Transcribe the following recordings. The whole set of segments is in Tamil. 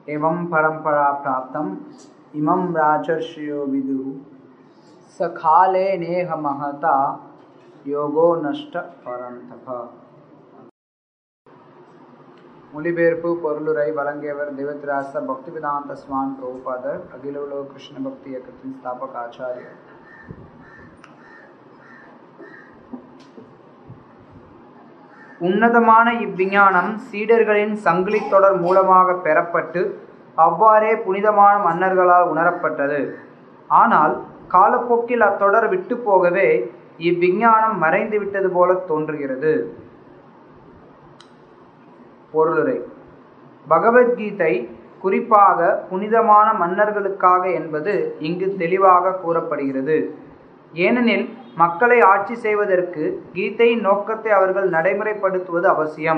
एवं परम्परा प्राप्तम् इमं राजर्षयो विदुः सखाले नेह महता யோகோ நஷ்ட பரந்தப மொழிபெயர்ப்பு பொருளுரை வழங்கியவர் தேவத்ராச பக்திவேதாந்த ஸ்வாமி பிரபுபாதர் அகில உலக கிருஷ்ண பக்தி இயக்கத்தின் ஸ்தாபக ஆச்சாரியர் உன்னதமான இவ்விஞ்ஞானம் சீடர்களின் சங்கிலி தொடர் மூலமாக பெறப்பட்டு அவ்வாறே புனிதமான மன்னர்களால் உணரப்பட்டது ஆனால் காலப்போக்கில் அத்தொடர் விட்டு போகவே இவ்விஞ்ஞானம் மறைந்து விட்டது போல தோன்றுகிறது பொருளுரை பகவத்கீதை குறிப்பாக புனிதமான மன்னர்களுக்காக என்பது இங்கு தெளிவாக கூறப்படுகிறது ஏனெனில் மக்களை ஆட்சி செய்வதற்கு கீதையின் நோக்கத்தை அவர்கள் நடைமுறைப்படுத்துவது அவசியம்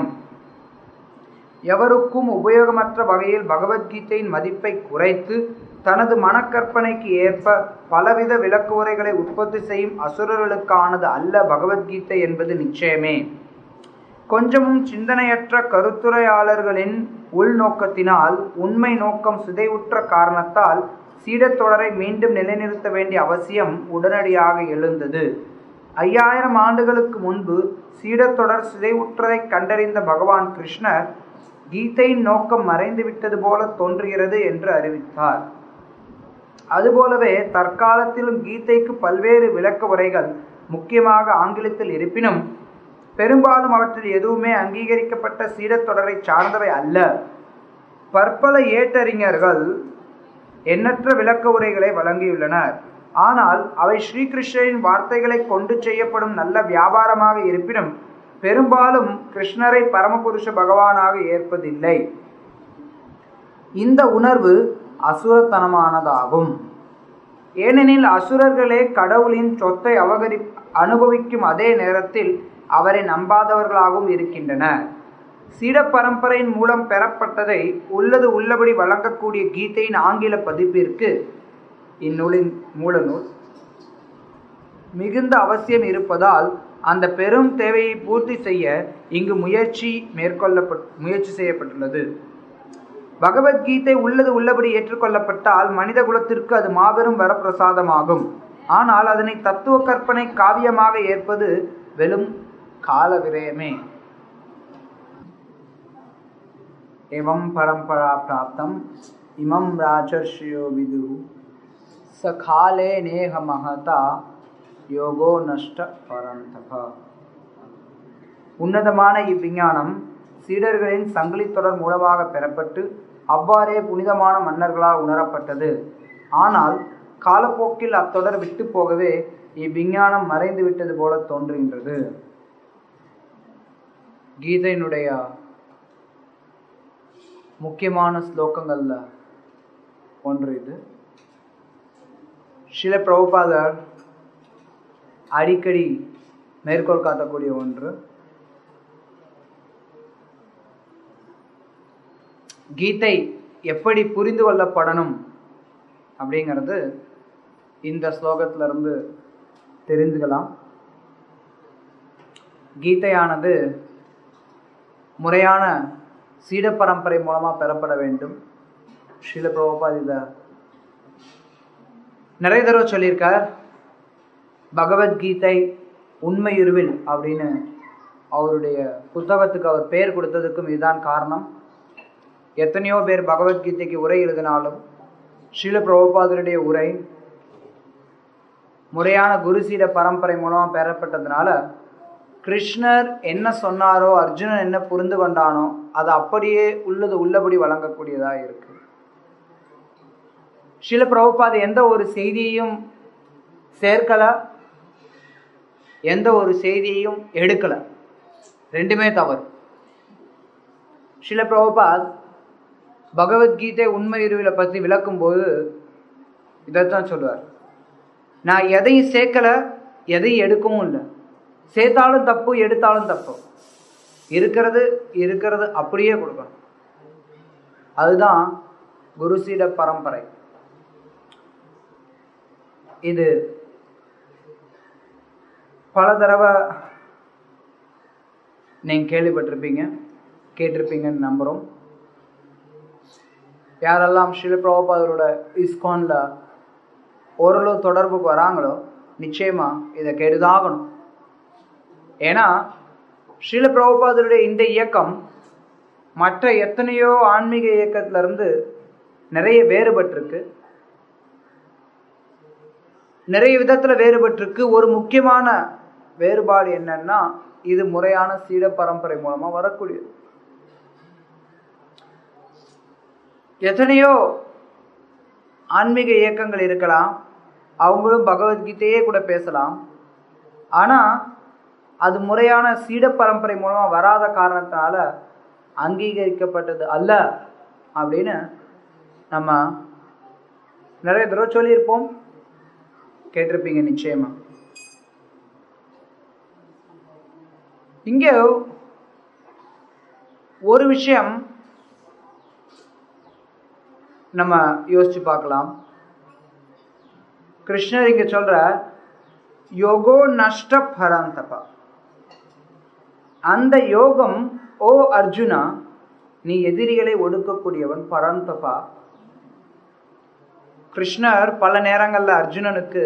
எவருக்கும் உபயோகமற்ற வகையில் பகவத்கீதையின் மதிப்பை குறைத்து தனது மனக்கற்பனைக்கு ஏற்ப பலவித விளக்கு உரைகளை உற்பத்தி செய்யும் அசுரர்களுக்கானது அல்ல பகவத்கீதை என்பது நிச்சயமே கொஞ்சமும் சிந்தனையற்ற கருத்துரையாளர்களின் உள்நோக்கத்தினால் உண்மை நோக்கம் சிதைவுற்ற காரணத்தால் சீடத்தொடரை மீண்டும் நிலைநிறுத்த வேண்டிய அவசியம் உடனடியாக எழுந்தது ஐயாயிரம் ஆண்டுகளுக்கு முன்பு சீடத்தொடர் சிதைவுற்றதை கண்டறிந்த பகவான் கிருஷ்ணர் கீதையின் நோக்கம் மறைந்துவிட்டது போல தோன்றுகிறது என்று அறிவித்தார் அதுபோலவே தற்காலத்திலும் கீதைக்கு பல்வேறு விளக்க உரைகள் முக்கியமாக ஆங்கிலத்தில் இருப்பினும் பெரும்பாலும் அவற்றில் எதுவுமே அங்கீகரிக்கப்பட்ட சீடத்தொடரை சார்ந்தவை அல்ல பற்பல ஏட்டறிஞர்கள் எண்ணற்ற விளக்க உரைகளை வழங்கியுள்ளனர் ஆனால் அவை ஸ்ரீகிருஷ்ணரின் வார்த்தைகளை கொண்டு செய்யப்படும் நல்ல வியாபாரமாக இருப்பினும் பெரும்பாலும் கிருஷ்ணரை பரமபுருஷ பகவானாக ஏற்பதில்லை இந்த உணர்வு அசுரத்தனமானதாகும் ஏனெனில் அசுரர்களே கடவுளின் சொத்தை அபகரி அனுபவிக்கும் அதே நேரத்தில் அவரை நம்பாதவர்களாகவும் இருக்கின்றனர் சீட பரம்பரையின் மூலம் பெறப்பட்டதை உள்ளது உள்ளபடி வழங்கக்கூடிய கீதையின் ஆங்கில பதிப்பிற்கு இந்நூலின் மூலநூல் மிகுந்த அவசியம் இருப்பதால் அந்த பெரும் தேவையை பூர்த்தி செய்ய இங்கு முயற்சி மேற்கொள்ளப்பட் முயற்சி செய்யப்பட்டுள்ளது பகவத்கீதை உள்ளது உள்ளபடி ஏற்றுக்கொள்ளப்பட்டால் மனித குலத்திற்கு அது மாபெரும் வரப்பிரசாதமாகும் ஆனால் அதனை தத்துவ கற்பனை காவியமாக ஏற்பது வெறும் கால விரயமே एवं परंपरा प्राप्तम इमं राजर्षयो विदु सखाले नेह महता யோகோ நஷ்ட பரந்தப உன்னதமான இவ்விஞ்ஞானம் சீடர்களின் சங்கிலி தொடர் மூலமாக பெறப்பட்டு அவ்வாறே புனிதமான மன்னர்களால் உணரப்பட்டது ஆனால் காலப்போக்கில் அத்தொடர் விட்டு போகவே இவ்விஞ்ஞானம் மறைந்து விட்டது போல தோன்றுகின்றது கீதையினுடைய முக்கியமான ஸ்லோகங்கள்ல ஒன்று இது சில பிரபுபாதர் அடிக்கடி மேற்கோள் காட்டக்கூடிய ஒன்று கீதை எப்படி புரிந்து கொள்ளப்படணும் அப்படிங்கிறது இந்த ஸ்லோகத்துல இருந்து தெரிஞ்சுக்கலாம் கீதையானது முறையான சீட பரம்பரை மூலமாக பெறப்பட வேண்டும் ஸ்ரீல பிரபுபாத் இதை நிறைய தடவை சொல்லியிருக்கார் பகவத்கீதை உண்மையுருவில் அப்படின்னு அவருடைய புத்தகத்துக்கு அவர் பெயர் கொடுத்ததுக்கும் இதுதான் காரணம் எத்தனையோ பேர் பகவத்கீதைக்கு உரை எழுதினாலும் ஸ்ரீல பிரபுபாதருடைய உரை முறையான குருசீட பரம்பரை மூலமாக பெறப்பட்டதுனால கிருஷ்ணர் என்ன சொன்னாரோ அர்ஜுனன் என்ன புரிந்து கொண்டானோ அது அப்படியே உள்ளது உள்ளபடி வழங்கக்கூடியதா இருக்கு சில பிரபுபாத எந்த ஒரு செய்தியையும் சேர்க்கல எந்த ஒரு செய்தியையும் எடுக்கல ரெண்டுமே தவறு சில பிரபுபாத் பகவத்கீதை உண்மை இருவில பற்றி விளக்கும்போது இதைத்தான் சொல்லுவார் நான் எதையும் சேர்க்கல எதையும் எடுக்கவும் இல்லை சேர்த்தாலும் தப்பு எடுத்தாலும் தப்பு இருக்கிறது இருக்கிறது அப்படியே கொடுக்கணும் அதுதான் குருசீட பரம்பரை இது பல தடவை நீங்கள் கேள்விப்பட்டிருப்பீங்க கேட்டிருப்பீங்கன்னு நம்புகிறோம் யாரெல்லாம் ஸ்ரீல பிரபுபாதரோட இஸ்கான்ல ஓரளவு தொடர்புக்கு வராங்களோ நிச்சயமா இதை கேட்டுதாகணும் ஏன்னா ஸ்ரீல பிரபுபாதருடைய இந்த இயக்கம் மற்ற எத்தனையோ ஆன்மீக இயக்கத்துல இருந்து நிறைய வேறுபட்டிருக்கு நிறைய விதத்துல வேறுபட்டிருக்கு ஒரு முக்கியமான வேறுபாடு என்னன்னா இது முறையான சீட பரம்பரை மூலமா வரக்கூடியது எத்தனையோ ஆன்மீக இயக்கங்கள் இருக்கலாம் அவங்களும் பகவத்கீதையே கூட பேசலாம் ஆனா அது முறையான சீட பரம்பரை மூலமா வராத காரணத்தினால அங்கீகரிக்கப்பட்டது அல்ல அப்படின்னு நம்ம நிறைய தடவை சொல்லியிருப்போம் கேட்டிருப்பீங்க நிச்சயமா இங்கே ஒரு விஷயம் நம்ம யோசிச்சு பார்க்கலாம் கிருஷ்ணர் இங்க சொல்ற யோகோ நஷ்ட பராந்தபா அந்த யோகம் ஓ அர்ஜுனா நீ எதிரிகளை ஒடுக்கக்கூடியவன் பரந்தபா கிருஷ்ணர் பல நேரங்கள்ல அர்ஜுனனுக்கு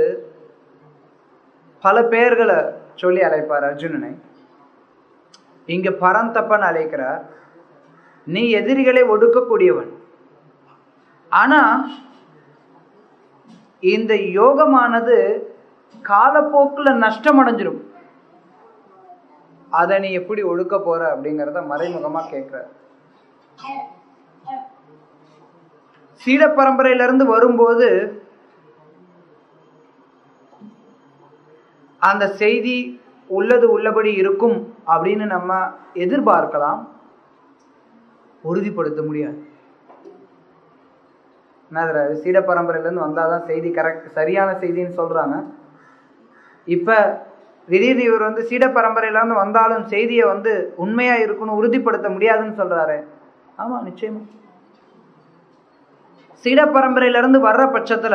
பல பெயர்களை சொல்லி அழைப்பார் அர்ஜுனனை இங்க பரந்தப்பன் அழைக்கிறார் நீ எதிரிகளை ஒடுக்கக்கூடியவன் ஆனா இந்த யோகமானது காலப்போக்கில் நஷ்டம் அடைஞ்சிரும் அதை நீ எப்படி ஒடுக்க போற அப்படிங்கிறத மறைமுகமா கேட்கிற சீட பரம்பரையிலிருந்து வரும்போது அந்த செய்தி உள்ளது உள்ளபடி இருக்கும் அப்படின்னு நம்ம எதிர்பார்க்கலாம் உறுதிப்படுத்த முடியாது என்ன அதில் சீட பரம்பரையிலேருந்து வந்தால் தான் செய்தி கரெக்ட் சரியான செய்தின்னு சொல்கிறாங்க இப்போ திடீர்னு இவர் வந்து சீட பரம்பரையிலேருந்து வந்தாலும் செய்தியை வந்து உண்மையாக இருக்குன்னு உறுதிப்படுத்த முடியாதுன்னு சொல்கிறாரு ஆமாம் நிச்சயமா சீட பரம்பரையிலேருந்து வர்ற பட்சத்தில்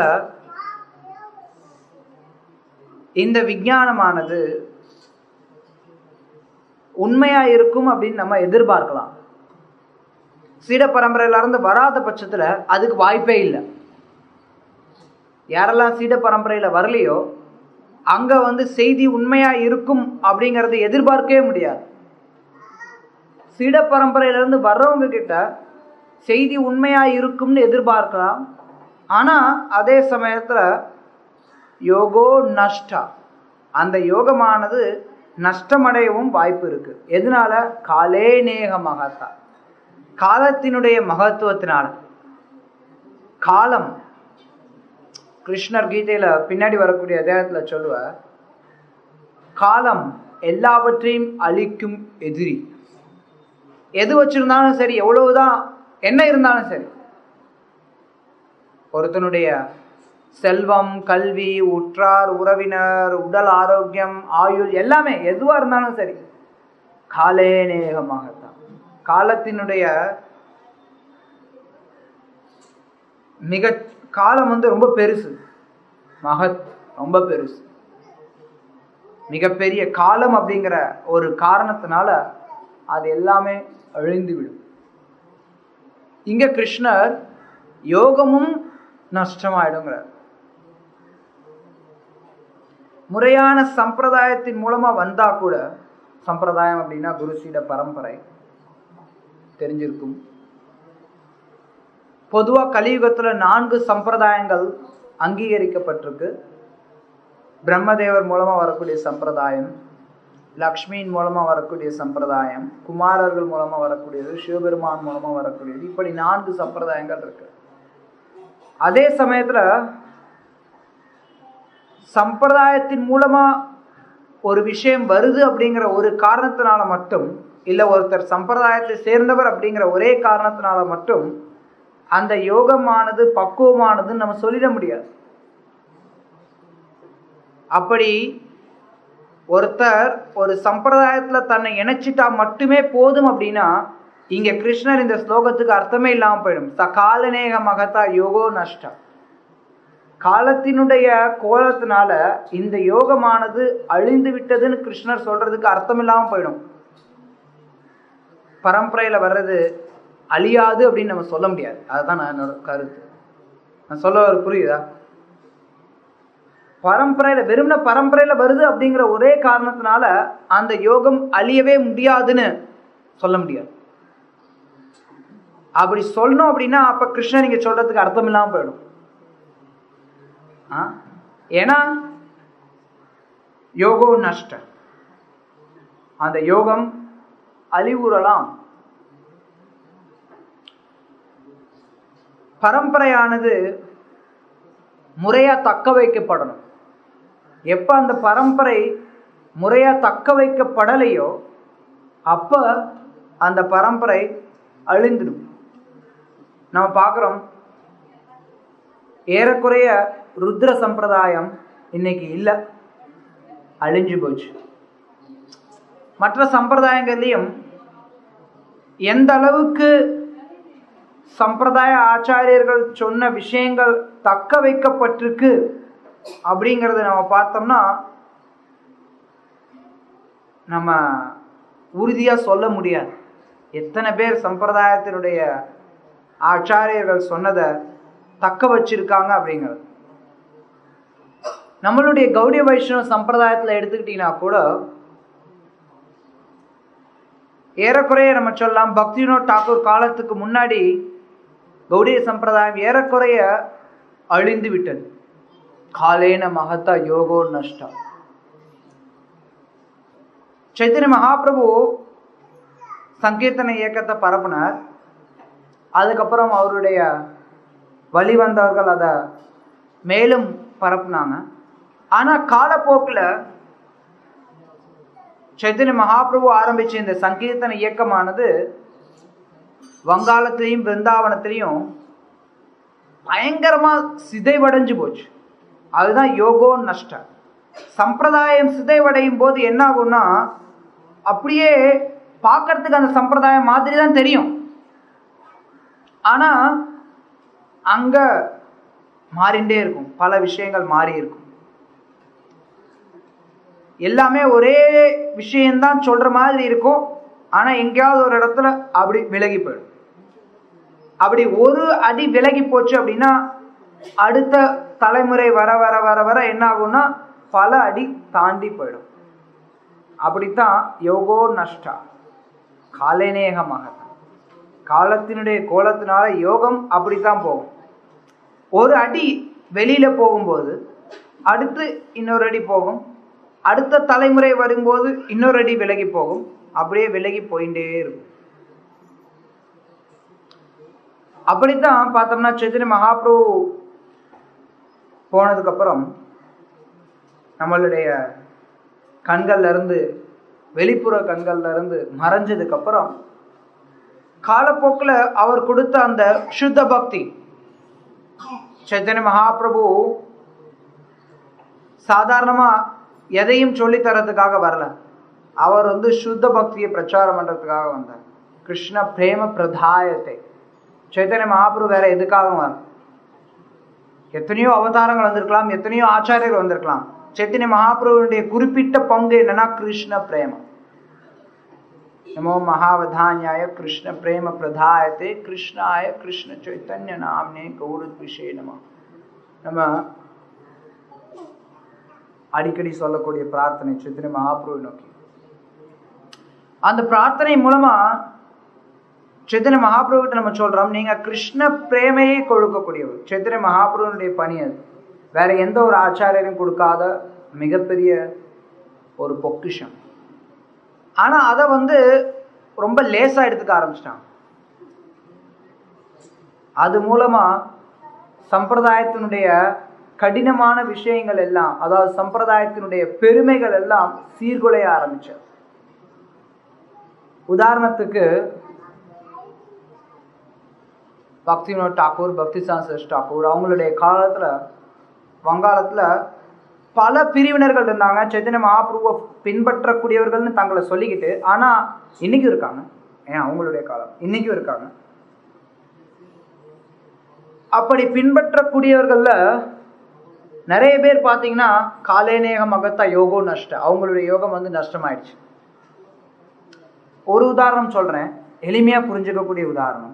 இந்த விஞ்ஞானமானது உண்மையா இருக்கும் அப்படின்னு நம்ம எதிர்பார்க்கலாம் சீட பரம்பரையில இருந்து வராத பட்சத்துல அதுக்கு வாய்ப்பே இல்லை யாரெல்லாம் சீட பரம்பரையில வரலையோ அங்க வந்து செய்தி உண்மையா இருக்கும் அப்படிங்கறத எதிர்பார்க்கவே முடியாது சீட பரம்பரையில இருந்து வர்றவங்க கிட்ட செய்தி உண்மையா இருக்கும்னு எதிர்பார்க்கலாம் ஆனா அதே சமயத்துல யோகோ நஷ்டா அந்த யோகமானது நஷ்டமடையவும் வாய்ப்பு இருக்கு எதனால காலே நேக மகத்தா காலத்தினுடைய மகத்துவத்தினால காலம் கிருஷ்ணர் கீதையில பின்னாடி வரக்கூடிய அத்தியாயத்துல சொல்லுவ காலம் எல்லாவற்றையும் அழிக்கும் எதிரி எது வச்சிருந்தாலும் சரி எவ்வளவுதான் என்ன இருந்தாலும் சரி ஒருத்தனுடைய செல்வம் கல்வி உற்றார் உறவினர் உடல் ஆரோக்கியம் ஆயுள் எல்லாமே எதுவா இருந்தாலும் சரி காலே நேகமாகத்தான் காலத்தினுடைய மிக காலம் வந்து ரொம்ப பெருசு மகத் ரொம்ப பெருசு மிகப்பெரிய காலம் அப்படிங்கிற ஒரு காரணத்தினால அது எல்லாமே அழிந்து விடும் இங்க கிருஷ்ணர் யோகமும் நஷ்டமாயிடுங்கிறார் முறையான சம்பிரதாயத்தின் மூலமா வந்தா கூட சம்பிரதாயம் அப்படின்னா குருசீட பரம்பரை தெரிஞ்சிருக்கும் பொதுவா கலியுகத்துல நான்கு சம்பிரதாயங்கள் அங்கீகரிக்கப்பட்டிருக்கு பிரம்மதேவர் மூலமா வரக்கூடிய சம்பிரதாயம் லக்ஷ்மியின் மூலமா வரக்கூடிய சம்பிரதாயம் குமாரர்கள் மூலமா வரக்கூடியது சிவபெருமான் மூலமா வரக்கூடியது இப்படி நான்கு சம்பிரதாயங்கள் இருக்கு அதே சமயத்துல சம்பிரதாயத்தின் மூலமா ஒரு விஷயம் வருது அப்படிங்கிற ஒரு காரணத்தினால மட்டும் இல்ல ஒருத்தர் சம்பிரதாயத்தை சேர்ந்தவர் அப்படிங்கிற ஒரே காரணத்தினால மட்டும் அந்த யோகமானது பக்குவமானதுன்னு நம்ம சொல்லிட முடியாது அப்படி ஒருத்தர் ஒரு சம்பிரதாயத்துல தன்னை இணைச்சிட்டா மட்டுமே போதும் அப்படின்னா இங்க கிருஷ்ணர் இந்த ஸ்லோகத்துக்கு அர்த்தமே இல்லாம போயிடும் சகாலநேக மகதா யோகோ நஷ்டா காலத்தினுடைய கோலத்தினால இந்த யோகமானது அழிந்து விட்டதுன்னு கிருஷ்ணர் சொல்றதுக்கு அர்த்தம் இல்லாம போயிடும் பரம்பரையில வர்றது அழியாது அப்படின்னு நம்ம சொல்ல முடியாது அதுதான் நான் என்னோட கருத்து நான் சொல்ல வர புரியுதா பரம்பரையில வெறும்ன பரம்பரையில வருது அப்படிங்கிற ஒரே காரணத்தினால அந்த யோகம் அழியவே முடியாதுன்னு சொல்ல முடியாது அப்படி சொல்லணும் அப்படின்னா அப்ப கிருஷ்ணன் நீங்க சொல்றதுக்கு அர்த்தம் இல்லாம போயிடும் ஆ? ஏன்னா யோகோ நஷ்ட அந்த யோகம் அழிவுறலாம் பரம்பரையானது முறையா தக்க வைக்கப்படணும் எப்ப அந்த பரம்பரை முறையா தக்க வைக்கப்படலையோ அப்ப அந்த பரம்பரை அழிந்துடும் நம்ம பார்க்குறோம் ஏறக்குறைய ருத்ர சம்பிரதாயம் இன்னைக்கு இல்லை அழிஞ்சு போச்சு மற்ற சம்பிரதாயங்கள்லையும் எந்த அளவுக்கு சம்பிரதாய ஆச்சாரியர்கள் சொன்ன விஷயங்கள் தக்க வைக்கப்பட்டிருக்கு அப்படிங்கிறத நம்ம பார்த்தோம்னா நம்ம உறுதியாக சொல்ல முடியாது எத்தனை பேர் சம்பிரதாயத்தினுடைய ஆச்சாரியர்கள் சொன்னதை தக்க வச்சிருக்காங்க அப்படிங்கிறது நம்மளுடைய கௌடிய வைஷ்ணவ சம்பிரதாயத்தில் எடுத்துக்கிட்டீங்கன்னா கூட ஏறக்குறைய நம்ம சொல்லலாம் பக்திவினோத் டாக்கூர் காலத்துக்கு முன்னாடி கௌடிய சம்பிரதாயம் ஏறக்குறைய அழிந்து விட்டது காலேன மகத்தா யோகோ நஷ்டம் சைத்தன்ய மகாபிரபு சங்கீர்த்தன இயக்கத்தை பரப்புனார் அதுக்கப்புறம் அவருடைய வழி வந்தவர்கள் அதை மேலும் பரப்புனாங்க ஆனால் காலப்போக்கில் சைத்தன்ய மகாபிரபு ஆரம்பிச்ச இந்த சங்கீர்த்தன இயக்கமானது வங்காளத்திலையும் பிருந்தாவனத்திலையும் பயங்கரமா சிதைவடைஞ்சு போச்சு அதுதான் யோகோ நஷ்ட சம்பிரதாயம் சிதைவடையும் போது என்ன ஆகும்னா அப்படியே பார்க்கறதுக்கு அந்த சம்பிரதாயம் மாதிரி தான் தெரியும் ஆனா அங்க மாறிண்டே இருக்கும் பல விஷயங்கள் மாறி இருக்கும் எல்லாமே ஒரே விஷயம்தான் சொல்ற மாதிரி இருக்கும் ஆனா எங்கேயாவது ஒரு இடத்துல அப்படி விலகி போயிடும் அப்படி ஒரு அடி விலகி போச்சு அப்படின்னா அடுத்த தலைமுறை வர வர வர வர என்ன ஆகும்னா பல அடி தாண்டி போயிடும் அப்படித்தான் யோகோ நஷ்டா காலநேகமாக காலத்தினுடைய கோலத்தினால யோகம் அப்படித்தான் போகும் ஒரு அடி வெளியில போகும்போது அடுத்து இன்னொரு அடி போகும் அடுத்த தலைமுறை வரும்போது இன்னொரு அடி விலகி போகும் அப்படியே விலகி போயிட்டே இருக்கும் அப்படித்தான் பார்த்தோம்னா சைத்தன்ய மகாபிரபு போனதுக்கப்புறம் நம்மளுடைய கண்கள்ல இருந்து வெளிப்புற கண்கள்ல இருந்து மறைஞ்சதுக்கப்புறம் காலப்போக்கில் அவர் கொடுத்த அந்த சுத்த பக்தி சைத்தன்ய மகாபிரபு சாதாரணமா எதையும் சொல்லி தரதுக்காக வரல அவர் வந்து சுத்த பக்தியை பிரச்சாரம் பண்றதுக்காக வந்தார் கிருஷ்ண பிரேம பிரதாயத்தை சைத்தன்ய மகாபிரபு வேற எதுக்காகவும் வரல எத்தனையோ அவதாரங்கள் வந்திருக்கலாம் எத்தனையோ ஆச்சாரியர்கள் வந்திருக்கலாம் சைத்தன்ய மகாபிரபுடைய குறிப்பிட்ட பங்கு என்னன்னா கிருஷ்ண பிரேமம் நமோ மகாவதான்யாய கிருஷ்ண பிரேம பிரதாயத்தே கிருஷ்ணாய கிருஷ்ண சைத்தன்ய நாம்னே கௌரத் விஷய நம நம்ம அடிக்கடி சொல்லக்கூடிய பிரார்த்தனை சைத்தன்ய மகாபிரபு நோக்கி அந்த பிரார்த்தனை மூலமா சைத்தன்ய மகாபிரபுகிட்ட நம்ம சொல்றோம் நீங்க கிருஷ்ண பிரேமையை கொடுக்கக்கூடியவர் சைத்தன்ய மகாபிரபுனுடைய பணி அது வேற எந்த ஒரு ஆச்சாரியரும் கொடுக்காத மிகப்பெரிய ஒரு பொக்கிஷம் ஆனா அதை வந்து ரொம்ப லேசா எடுத்துக்க ஆரம்பிச்சிட்டாங்க அது மூலமா சம்பிரதாயத்தினுடைய கடினமான விஷயங்கள் எல்லாம் அதாவது சம்பிரதாயத்தினுடைய பெருமைகள் எல்லாம் சீர்குலைய ஆரம்பிச்சது உதாரணத்துக்கு பக்தி வினோத் டாக்கூர் பக்தி சான்சஸ் டாக்கூர் அவங்களுடைய காலத்துல வங்காளத்துல பல பிரிவினர்கள் இருந்தாங்க சைத்தன்ய மகாபிரபுவை பின்பற்றக்கூடியவர்கள்னு தங்களை சொல்லிக்கிட்டு ஆனா இன்னைக்கும் இருக்காங்க ஏன் அவங்களுடைய காலம் இன்னைக்கும் இருக்காங்க அப்படி பின்பற்றக்கூடியவர்கள்ல நிறைய பேர் பார்த்தீங்கன்னா காலேநேக மகத்தா யோகோ நஷ்ட அவங்களுடைய யோகம் வந்து நஷ்டமாயிடுச்சு ஒரு உதாரணம் சொல்றேன் எளிமையா புரிஞ்சுக்கக்கூடிய உதாரணம்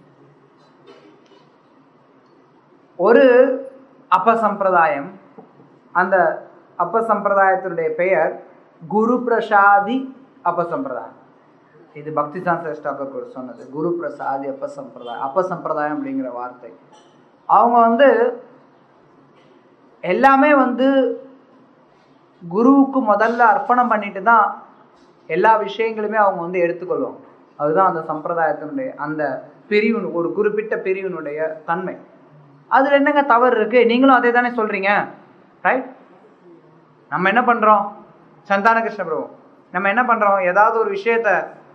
ஒரு அப்ப சம்பிரதாயம் அந்த அப்ப சம்பிரதாயத்தினுடைய பெயர் குரு பிரசாதி அப்ப சம்பிரதாயம் இது பக்தி சாஸ்திரஸ்டாக்கர் சொன்னது குரு பிரசாதி அப்ப சம்பிரதாயம் அப்ப சம்பிரதாயம் அப்படிங்கிற வார்த்தை அவங்க வந்து எல்லாமே வந்து குருவுக்கு முதல்ல அர்ப்பணம் பண்ணிட்டு தான் எல்லா விஷயங்களுமே அவங்க வந்து எடுத்துக்கொள்வாங்க அதுதான் அந்த சம்பிரதாயத்தினுடைய அந்த பிரிவு ஒரு குறிப்பிட்ட பிரிவினுடைய தன்மை அதுல என்னங்க தவறு இருக்கு நீங்களும் அதே தானே சொல்றீங்க ரைட் நம்ம என்ன பண்றோம் சந்தான கிருஷ்ண பிரபு நம்ம என்ன பண்றோம் ஏதாவது ஒரு விஷயத்த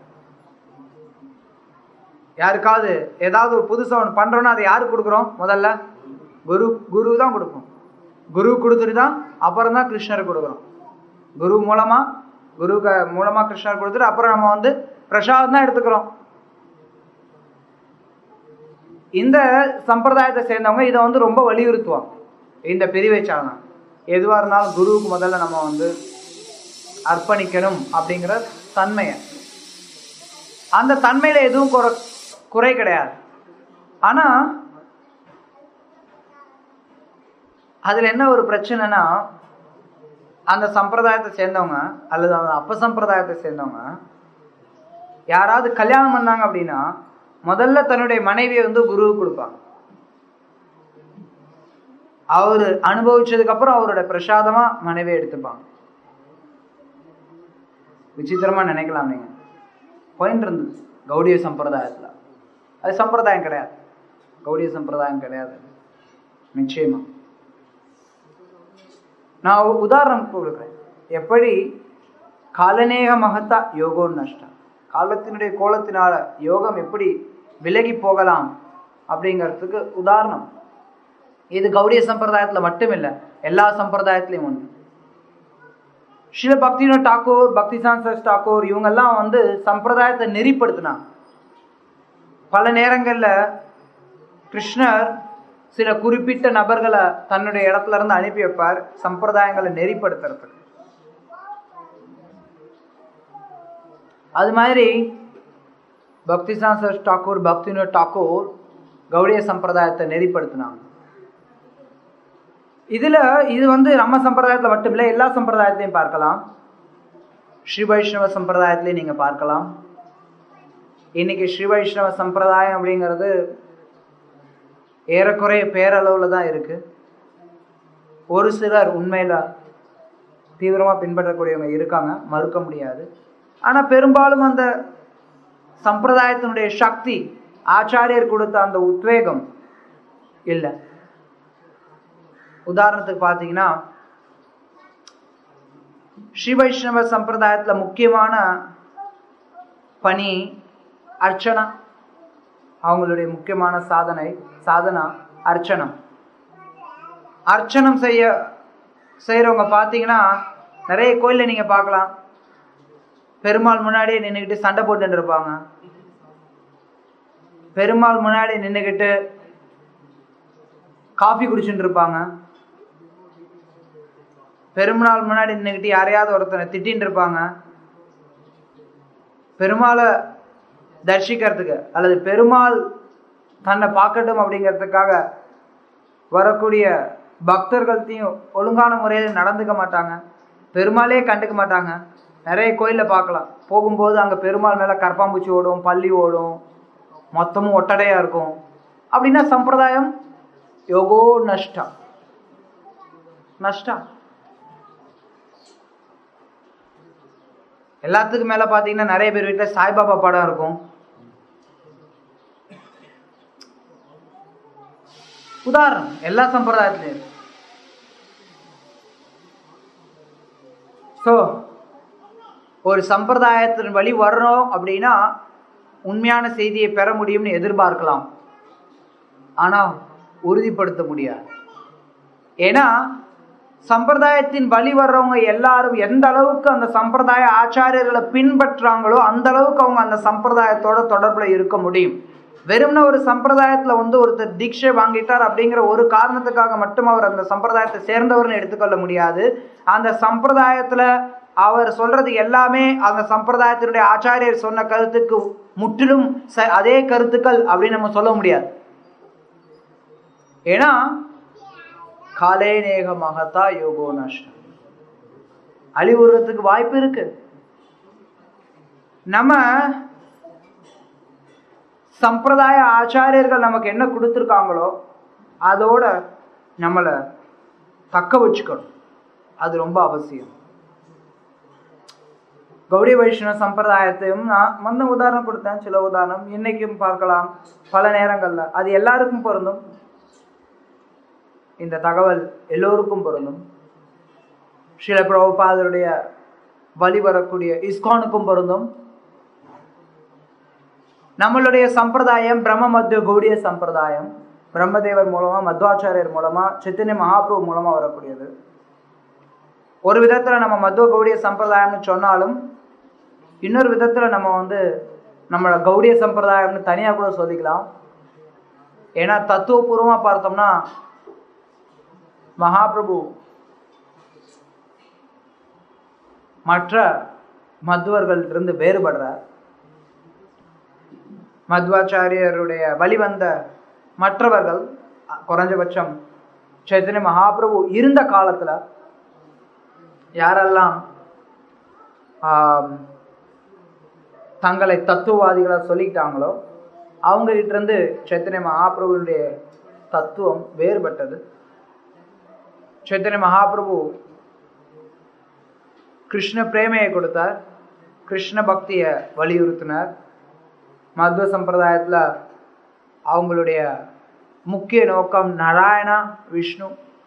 யாருக்காவது ஏதாவது ஒரு புதுசா ஒன்று பண்றோம்னா அதை யாருக்கு கொடுக்குறோம் முதல்ல குரு குரு தான் கொடுப்போம் குரு கொடுத்துட்டு தான் அப்புறம் தான் கிருஷ்ணருக்கு கொடுக்குறோம் குரு மூலமா குரு க- மூலமா கிருஷ்ணர் கொடுத்துட்டு அப்புறம் நம்ம வந்து பிரசாதம் தான் எடுத்துக்கிறோம் இந்த சம்பிரதாயத்தை சேர்ந்தவங்க இதை வந்து ரொம்ப வலியுறுத்துவாங்க இந்த பிரிவை சாரணம் எதுவாக இருந்தாலும் குருவுக்கு முதல்ல நம்ம வந்து அர்ப்பணிக்கணும் அப்படிங்கிற தன்மையை அந்த தன்மையில எதுவும் குறை குறை கிடையாது ஆனா அதுல என்ன ஒரு பிரச்சனைனா அந்த சம்பிரதாயத்தை சேர்ந்தவங்க அல்லது அந்த அப்ப சம்பிரதாயத்தை சேர்ந்தவங்க யாராவது கல்யாணம் பண்ணாங்க அப்படின்னா முதல்ல தன்னுடைய மனைவியை வந்து குருவுக்கு கொடுப்பாங்க அவரு அனுபவிச்சதுக்கு அப்புறம் அவரோட பிரசாதமா மனைவியை எடுத்துப்பாங்க விசித்திரமா நினைக்கலாம் நீங்க பாயிண்ட் இருந்தது கௌடிய சம்பிரதாயத்துல அது சம்பிரதாயம் கிடையாது கௌடிய சம்பிரதாயம் கிடையாது நிச்சயமா நான் ஒரு உதாரணம் கொடுக்குறேன் எப்படி காலநேக மகத்தா யோகோ நஷ்டா காலத்தினுடைய கோலத்தினால யோகம் எப்படி விலகி போகலாம் அப்படிங்கிறதுக்கு உதாரணம் இது கௌடிய சம்பிரதாயத்துல மட்டும் இல்லை எல்லா சம்பிரதாயத்திலையும் ஒன்று ஸ்ரீல பக்தினோ டாக்கூர் பக்தி சான்சஸ் டாக்கூர் இவங்கெல்லாம் வந்து சம்பிரதாயத்தை நெறிப்படுத்தினாங்க பல நேரங்கள்ல கிருஷ்ணர் சில குறிப்பிட்ட நபர்களை தன்னுடைய இடத்துல இருந்து அனுப்பி வைப்பார் சம்பிரதாயங்களை நெறிப்படுத்துறதுக்கு அது மாதிரி பக்தி சான்சஸ் டாக்கூர் பக்தினோ டாக்கூர் கௌடிய சம்பிரதாயத்தை நெறிப்படுத்தினாங்க இதுல இது வந்து நம்ம சம்பிரதாயத்துல மட்டும் இல்லை எல்லா சம்பிரதாயத்திலையும் பார்க்கலாம் ஸ்ரீ வைஷ்ணவ சம்பிரதாயத்திலையும் நீங்க பார்க்கலாம் இன்னைக்கு ஸ்ரீ வைஷ்ணவ சம்பிரதாயம் அப்படிங்கிறது ஏறக்குறைய பேரளவுல தான் இருக்கு ஒரு சிலர் உண்மையில தீவிரமா பின்பற்றக்கூடியவங்க இருக்காங்க மறுக்க முடியாது ஆனா பெரும்பாலும் அந்த சம்பிரதாயத்தினுடைய சக்தி ஆச்சாரியர் கொடுத்த அந்த உத்வேகம் இல்லை உதாரணத்துக்கு பார்த்தீங்கன்னா ஸ்ரீ வைஷ்ணவ சம்பிரதாயத்துல முக்கியமான பணி அர்ச்சனா அவங்களுடைய முக்கியமான சாதனை சாதனா அர்ச்சனம் அர்ச்சனம் செய்ய செய்யறவங்க பார்த்தீங்கன்னா நிறைய கோயில்ல நீங்க பார்க்கலாம் பெருமாள் முன்னாடியே நின்றுக்கிட்டு சண்டை போட்டுட்டு இருப்பாங்க பெருமாள் முன்னாடி நின்றுக்கிட்டு காஃபி குடிச்சுட்டு இருப்பாங்க பெருமாள் முன்னாடி நின்றுக்கிட்டு யாரையாவது ஒருத்தனை திட்டின்னு இருப்பாங்க பெருமாளை தரிசிக்கிறதுக்கு அல்லது பெருமாள் தன்னை பார்க்கட்டும் அப்படிங்கிறதுக்காக வரக்கூடிய பக்தர்கள்த்தையும் ஒழுங்கான முறையில் நடந்துக்க மாட்டாங்க பெருமாளே கண்டுக்க மாட்டாங்க நிறைய கோயிலில் பார்க்கலாம் போகும்போது அங்கே பெருமாள் மேலே கற்பாம்பூச்சி ஓடும் பள்ளி ஓடும் மொத்தமும் ஒட்டடையா இருக்கும் அப்படின்னா சம்பிரதாயம் யோகோ நஷ்டா நஷ்டா எல்லாத்துக்கும் மேல பாத்தீங்கன்னா நிறைய பேர் வீட்டுல சாய்பாபா படம் இருக்கும் உதாரணம் எல்லா சம்பிரதாயத்திலையும் இருக்கு ஸோ ஒரு சம்பிரதாயத்தின் வழி வரணும் அப்படின்னா உண்மையான செய்தியை பெற முடியும்னு எதிர்பார்க்கலாம் ஆனா உறுதிப்படுத்த முடியாது ஏன்னா சம்பிரதாயத்தின் வழி வர்றவங்க எல்லாரும் எந்த அளவுக்கு அந்த சம்பிரதாய ஆச்சாரியர்களை பின்பற்றாங்களோ அந்த அளவுக்கு அவங்க அந்த சம்பிரதாயத்தோட தொடர்புல இருக்க முடியும் வெறும்னா ஒரு சம்பிரதாயத்துல வந்து ஒருத்தர் தீட்சை வாங்கிட்டார் அப்படிங்கிற ஒரு காரணத்துக்காக மட்டும் அவர் அந்த சம்பிரதாயத்தை சேர்ந்தவர்னு எடுத்துக்கொள்ள முடியாது அந்த சம்பிரதாயத்துல அவர் சொல்றது எல்லாமே அந்த சம்பிரதாயத்தினுடைய ஆச்சாரியர் சொன்ன கருத்துக்கு முற்றிலும் ச- அதே கருத்துக்கள் அப்படின்னு நம்ம சொல்ல முடியாது ஏன்னா காலே நேக மகதா யோகோ நஷ்டம் அழிவுறதுக்கு வாய்ப்பு இருக்கு நம்ம சம்பிரதாய ஆச்சாரியர்கள் நமக்கு என்ன கொடுத்துருக்காங்களோ அதோட நம்மளை தக்க வச்சுக்கணும் அது ரொம்ப அவசியம் கௌடி வைஷ்ணவ சம்பிரதாயத்தையும் நான் வந்து உதாரணம் கொடுத்தேன் சில உதாரணம் இன்னைக்கும் பார்க்கலாம் பல நேரங்கள்ல அது எல்லாருக்கும் பொருந்தும் இந்த தகவல் எல்லோருக்கும் பொருந்தும் ஸ்ரீல பிரபுபாதருடைய வழி வரக்கூடிய இஸ்கானுக்கும் பொருந்தும் நம்மளுடைய சம்பிரதாயம் பிரம்ம மத்திய கௌடிய சம்பிரதாயம் பிரம்மதேவர் மூலமா மத்வாச்சாரியர் மூலமா சித்தனி மகாபிரபு மூலமா வரக்கூடியது ஒரு விதத்துல நம்ம மத்துவ கௌடிய சம்பிரதாயம்னு சொன்னாலும் இன்னொரு விதத்துல நம்ம வந்து நம்மளோட கௌடிய சம்பிரதாயம்னு தனியா கூட சொல்லிக்கலாம் ஏன்னா தத்துவபூர்வமா பார்த்தோம்னா மகாபிரபு மற்ற மத்துவர்கள் இருந்து வேறுபடுறார் மத்வாச்சாரியருடைய வழிவந்த மற்றவர்கள் அ, குறைஞ்சபட்சம் சைத்தன்ய மகாபிரபு இருந்த காலத்துல யாரெல்லாம் ஆம், தங்களை தத்துவவாதிகளா சொல்லிக்கிட்டாங்களோ அவங்க கிட்ட இருந்து சைத்தன்ய மகாபிரபுடைய தத்துவம் வேறுபட்டது சைத்தன்ய மகாபிரபு கிருஷ்ண பிரேமையை கொடுத்தார் கிருஷ்ண பக்தியை வலியுறுத்தினார் மத்வ சம்பிரதாயத்துல அவங்களுடைய முக்கிய நோக்கம் நாராயணா விஷ்ணு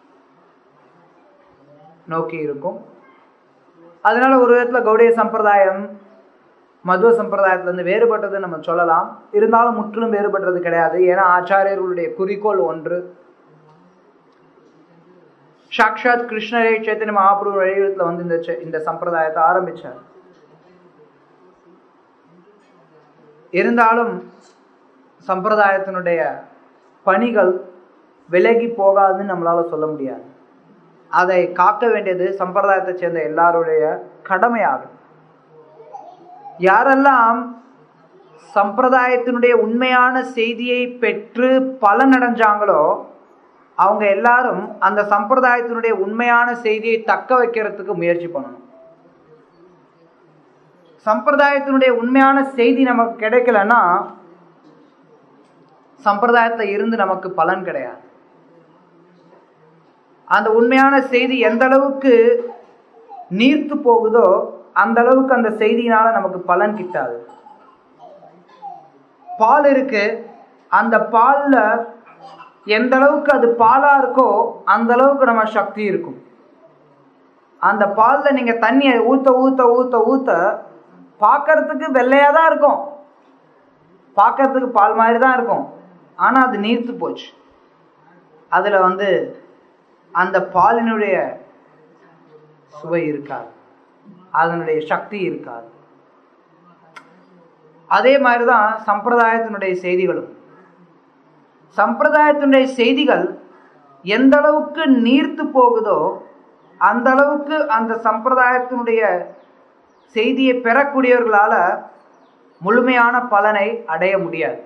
நோக்கி இருக்கும் அதனால ஒரு விதத்துல கௌடிய சம்பிரதாயம் மதுவ சம்பிரதாயத்துல இருந்து வேறுபட்டது நம்ம சொல்லலாம் இருந்தாலும் முற்றிலும் வேறுபட்டது கிடையாது ஏன்னா ஆச்சாரியர்களுடைய குறிக்கோள் ஒன்று சாக்ஷாத் கிருஷ்ணரே சைத்தன்ய மகாபிரபு வழியிடத்துல வந்து இந்த ச- இந்த சம்பிரதாயத்தை ஆரம்பிச்சார் இருந்தாலும் சம்பிரதாயத்தினுடைய பணிகள் விலகி போகாதுன்னு நம்மளால சொல்ல முடியாது அதை காக்க வேண்டியது சம்பிரதாயத்தை சேர்ந்த எல்லாருடைய கடமையாகும் யாரெல்லாம் சம்பிரதாயத்தினுடைய உண்மையான செய்தியை பெற்று பலனடைஞ்சாங்களோ அவங்க எல்லாரும் அந்த சம்பிரதாயத்தினுடைய உண்மையான செய்தியை தக்க வைக்கிறதுக்கு முயற்சி பண்ணணும் சம்பிரதாயத்தினுடைய உண்மையான செய்தி நமக்கு கிடைக்கலன்னா சம்பிரதாயத்துல இருந்து நமக்கு பலன் கிடையாது அந்த உண்மையான செய்தி எந்த அளவுக்கு நீர்த்து போகுதோ அந்த அளவுக்கு அந்த செய்தியினால நமக்கு பலன் கிட்டாது பால் இருக்கு அந்த பால்ல எந்த அளவுக்கு அது பாலா இருக்கோ அந்த அளவுக்கு நம்ம சக்தி இருக்கும் அந்த பால்ல நீங்க தண்ணியை ஊத்த ஊத்த ஊத்த ஊத்த பார்க்கறதுக்கு வெள்ளையா தான் இருக்கும் பார்க்கறதுக்கு பால் மாதிரி தான் இருக்கும் ஆனா அது நீர்த்து போச்சு அதுல வந்து அந்த பாலினுடைய சுவை இருக்காது அதனுடைய சக்தி இருக்காது அதே மாதிரிதான் சம்பிரதாயத்தினுடைய செய்திகளும் சம்பிரதாயத்தினுடைய செய்திகள் எந்த அளவுக்கு நீர்த்து போகுதோ அந்த அளவுக்கு அந்த சம்பிரதாயத்தினுடைய செய்தியை பெறக்கூடியவர்களால முழுமையான பலனை அடைய முடியாது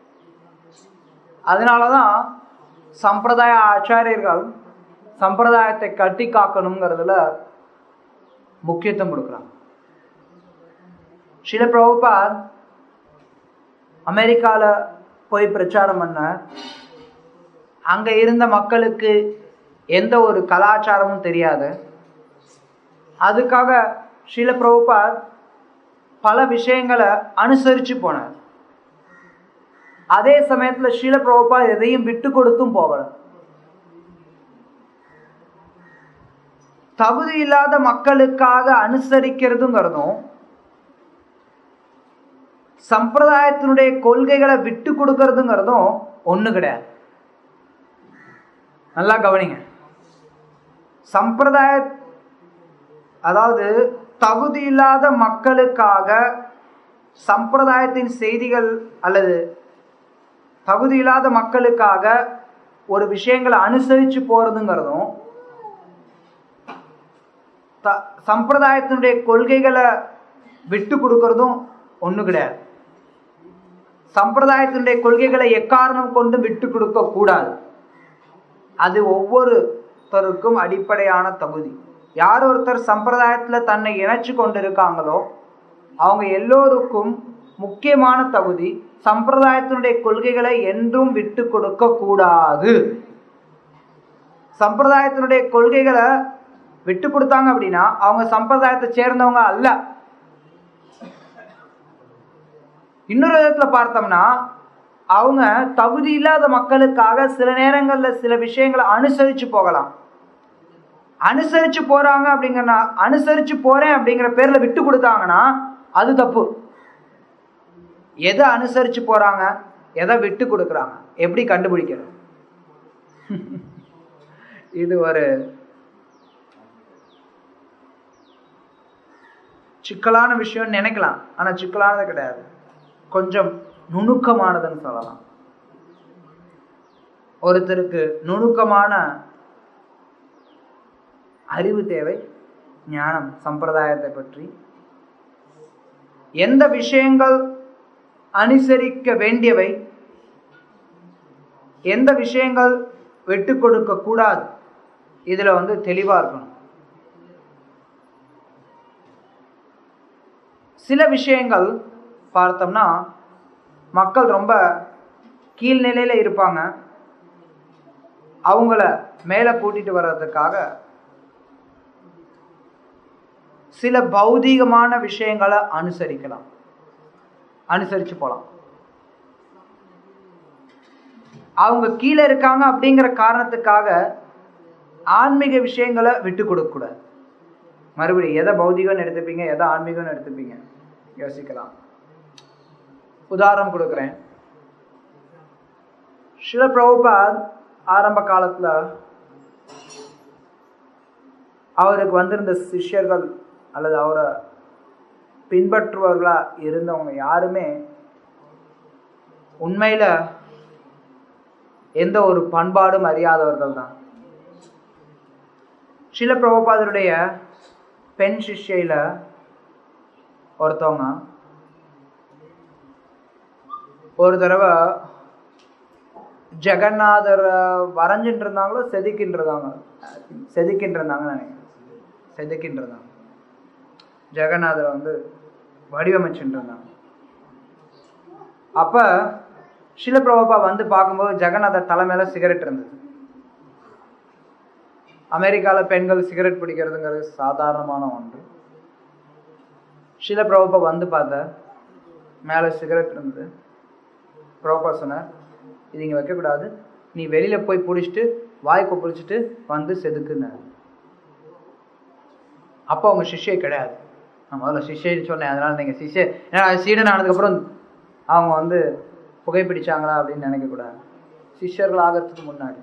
அதனாலதான் சம்பிரதாய ஆச்சாரியர்கள் சம்பிரதாயத்தை கட்டி காக்கணுங்கிறதுல முக்கியத்துவம் கொடுக்குறாங்க சில பிரபுபாத் அமெரிக்கால போய் பிரச்சாரம் பண்ண அங்க இருந்த மக்களுக்கு எந்த ஒரு கலாச்சாரமும் தெரியாது அதுக்காக ஸ்ரீல பிரபுபாத் பல விஷயங்களை அனுசரிச்சு போனார் அதே சமயத்துல ஸ்ரீல பிரபுபாத் எதையும் விட்டு கொடுத்தும் போகல தகுதி இல்லாத மக்களுக்காக அனுசரிக்கிறதுங்கிறதும் சம்பிரதாயத்தினுடைய கொள்கைகளை விட்டு கொடுக்கறதுங்கிறதும் ஒண்ணு கிடையாது நல்லா கவனிங்க சம்பிரதாய அதாவது தகுதி இல்லாத மக்களுக்காக சம்பிரதாயத்தின் செய்திகள் அல்லது தகுதி இல்லாத மக்களுக்காக ஒரு விஷயங்களை அனுசரிச்சு போறதுங்கிறதும் த சம்பிரதாயத்தினுடைய கொள்கைகளை விட்டு கொடுக்கறதும் ஒண்ணு கிடையாது சம்பிரதாயத்தினுடைய கொள்கைகளை எக்காரணம் கொண்டு விட்டு கொடுக்க கூடாது அது ஒவ்வொருத்தருக்கும் அடிப்படையான தகுதி யார் ஒருத்தர் சம்பிரதாயத்துல தன்னை இணைச்சு கொண்டிருக்காங்களோ அவங்க எல்லோருக்கும் முக்கியமான தகுதி சம்பிரதாயத்தினுடைய கொள்கைகளை என்றும் விட்டு கொடுக்க கூடாது சம்பிரதாயத்தினுடைய கொள்கைகளை விட்டு கொடுத்தாங்க அப்படின்னா அவங்க சம்பிரதாயத்தை சேர்ந்தவங்க அல்ல இன்னொரு விதத்துல பார்த்தோம்னா அவங்க தகுதி இல்லாத மக்களுக்காக சில நேரங்கள்ல சில விஷயங்களை அனுசரிச்சு போகலாம் அனுசரிச்சு போறாங்க அப்படிங்கிற அனுசரிச்சு போறேன் அப்படிங்கிற பேர்ல விட்டு கொடுத்தாங்கன்னா அது தப்பு எதை அனுசரிச்சு போறாங்க எதை விட்டு கொடுக்குறாங்க எப்படி கண்டுபிடிக்கிறது இது ஒரு சிக்கலான விஷயம்னு நினைக்கலாம் ஆனா சிக்கலானது கிடையாது கொஞ்சம் நுணுக்கமானதுன்னு சொல்லலாம் ஒருத்தருக்கு நுணுக்கமான அறிவு தேவை ஞானம் சம்பிரதாயத்தை பற்றி எந்த விஷயங்கள் அனுசரிக்க வேண்டியவை எந்த விஷயங்கள் விட்டு கொடுக்க கூடாது இதுல வந்து தெளிவா இருக்கணும் சில விஷயங்கள் பார்த்தோம்னா மக்கள் ரொம்ப கீழ்நிலையில இருப்பாங்க அவங்கள மேலே கூட்டிட்டு வர்றதுக்காக சில பௌதீகமான விஷயங்களை அனுசரிக்கலாம் அனுசரிச்சு போலாம் அவங்க கீழே இருக்காங்க அப்படிங்கிற காரணத்துக்காக ஆன்மீக விஷயங்களை விட்டு கொடுக்க கூடாது மறுபடியும் எதை பௌதிகம்னு எடுத்துப்பீங்க எதை ஆன்மீகம்னு எடுத்துப்பீங்க யோசிக்கலாம் உதாரணம் கொடுக்குறேன் சில பிரபுபாத் ஆரம்ப காலத்துல அவருக்கு வந்திருந்த சிஷ்யர்கள் அல்லது அவரை பின்பற்றுபவர்களா இருந்தவங்க யாருமே உண்மையில எந்த ஒரு பண்பாடும் அறியாதவர்கள் தான் சில பிரபுபாதருடைய பெண் சிஷ்யில ஒருத்தவங்க ஒரு தடவை ஜெகநாதர் வரைஞ்சிட்டு இருந்தாங்களோ செதுக்கின்னு இருந்தாங்க செதுக்கின்னு இருந்தாங்கன்னு நினைக்கிறேன் செதுக்கின்னு இருந்தாங்க ஜெகநாதர் வந்து வடிவமைச்சுட்டு இருந்தாங்க அப்ப சில பிரபா வந்து பார்க்கும்போது ஜெகநாதர் தலைமையில சிகரெட் இருந்தது அமெரிக்கால பெண்கள் சிகரெட் பிடிக்கிறதுங்கிறது சாதாரணமான ஒன்று சில பிரபா வந்து பார்த்த மேல சிகரெட் இருந்தது பிரபா சொன்னார் இது இங்கே வைக்கக்கூடாது நீ வெளியில போய் பிடிச்சிட்டு வாய் கொப்பளிச்சுட்டு வந்து செதுக்குனார் அப்போ அவங்க சிஷ்யை கிடையாது நான் முதல்ல சிஷ்யன்னு சொன்னேன் அதனால நீங்க சிஷ்ய ஏன்னா சீடன் ஆனதுக்கப்புறம் அவங்க வந்து புகைப்பிடிச்சாங்களா அப்படின்னு நினைக்கக்கூடாது சிஷ்யர்கள் ஆகிறதுக்கு முன்னாடி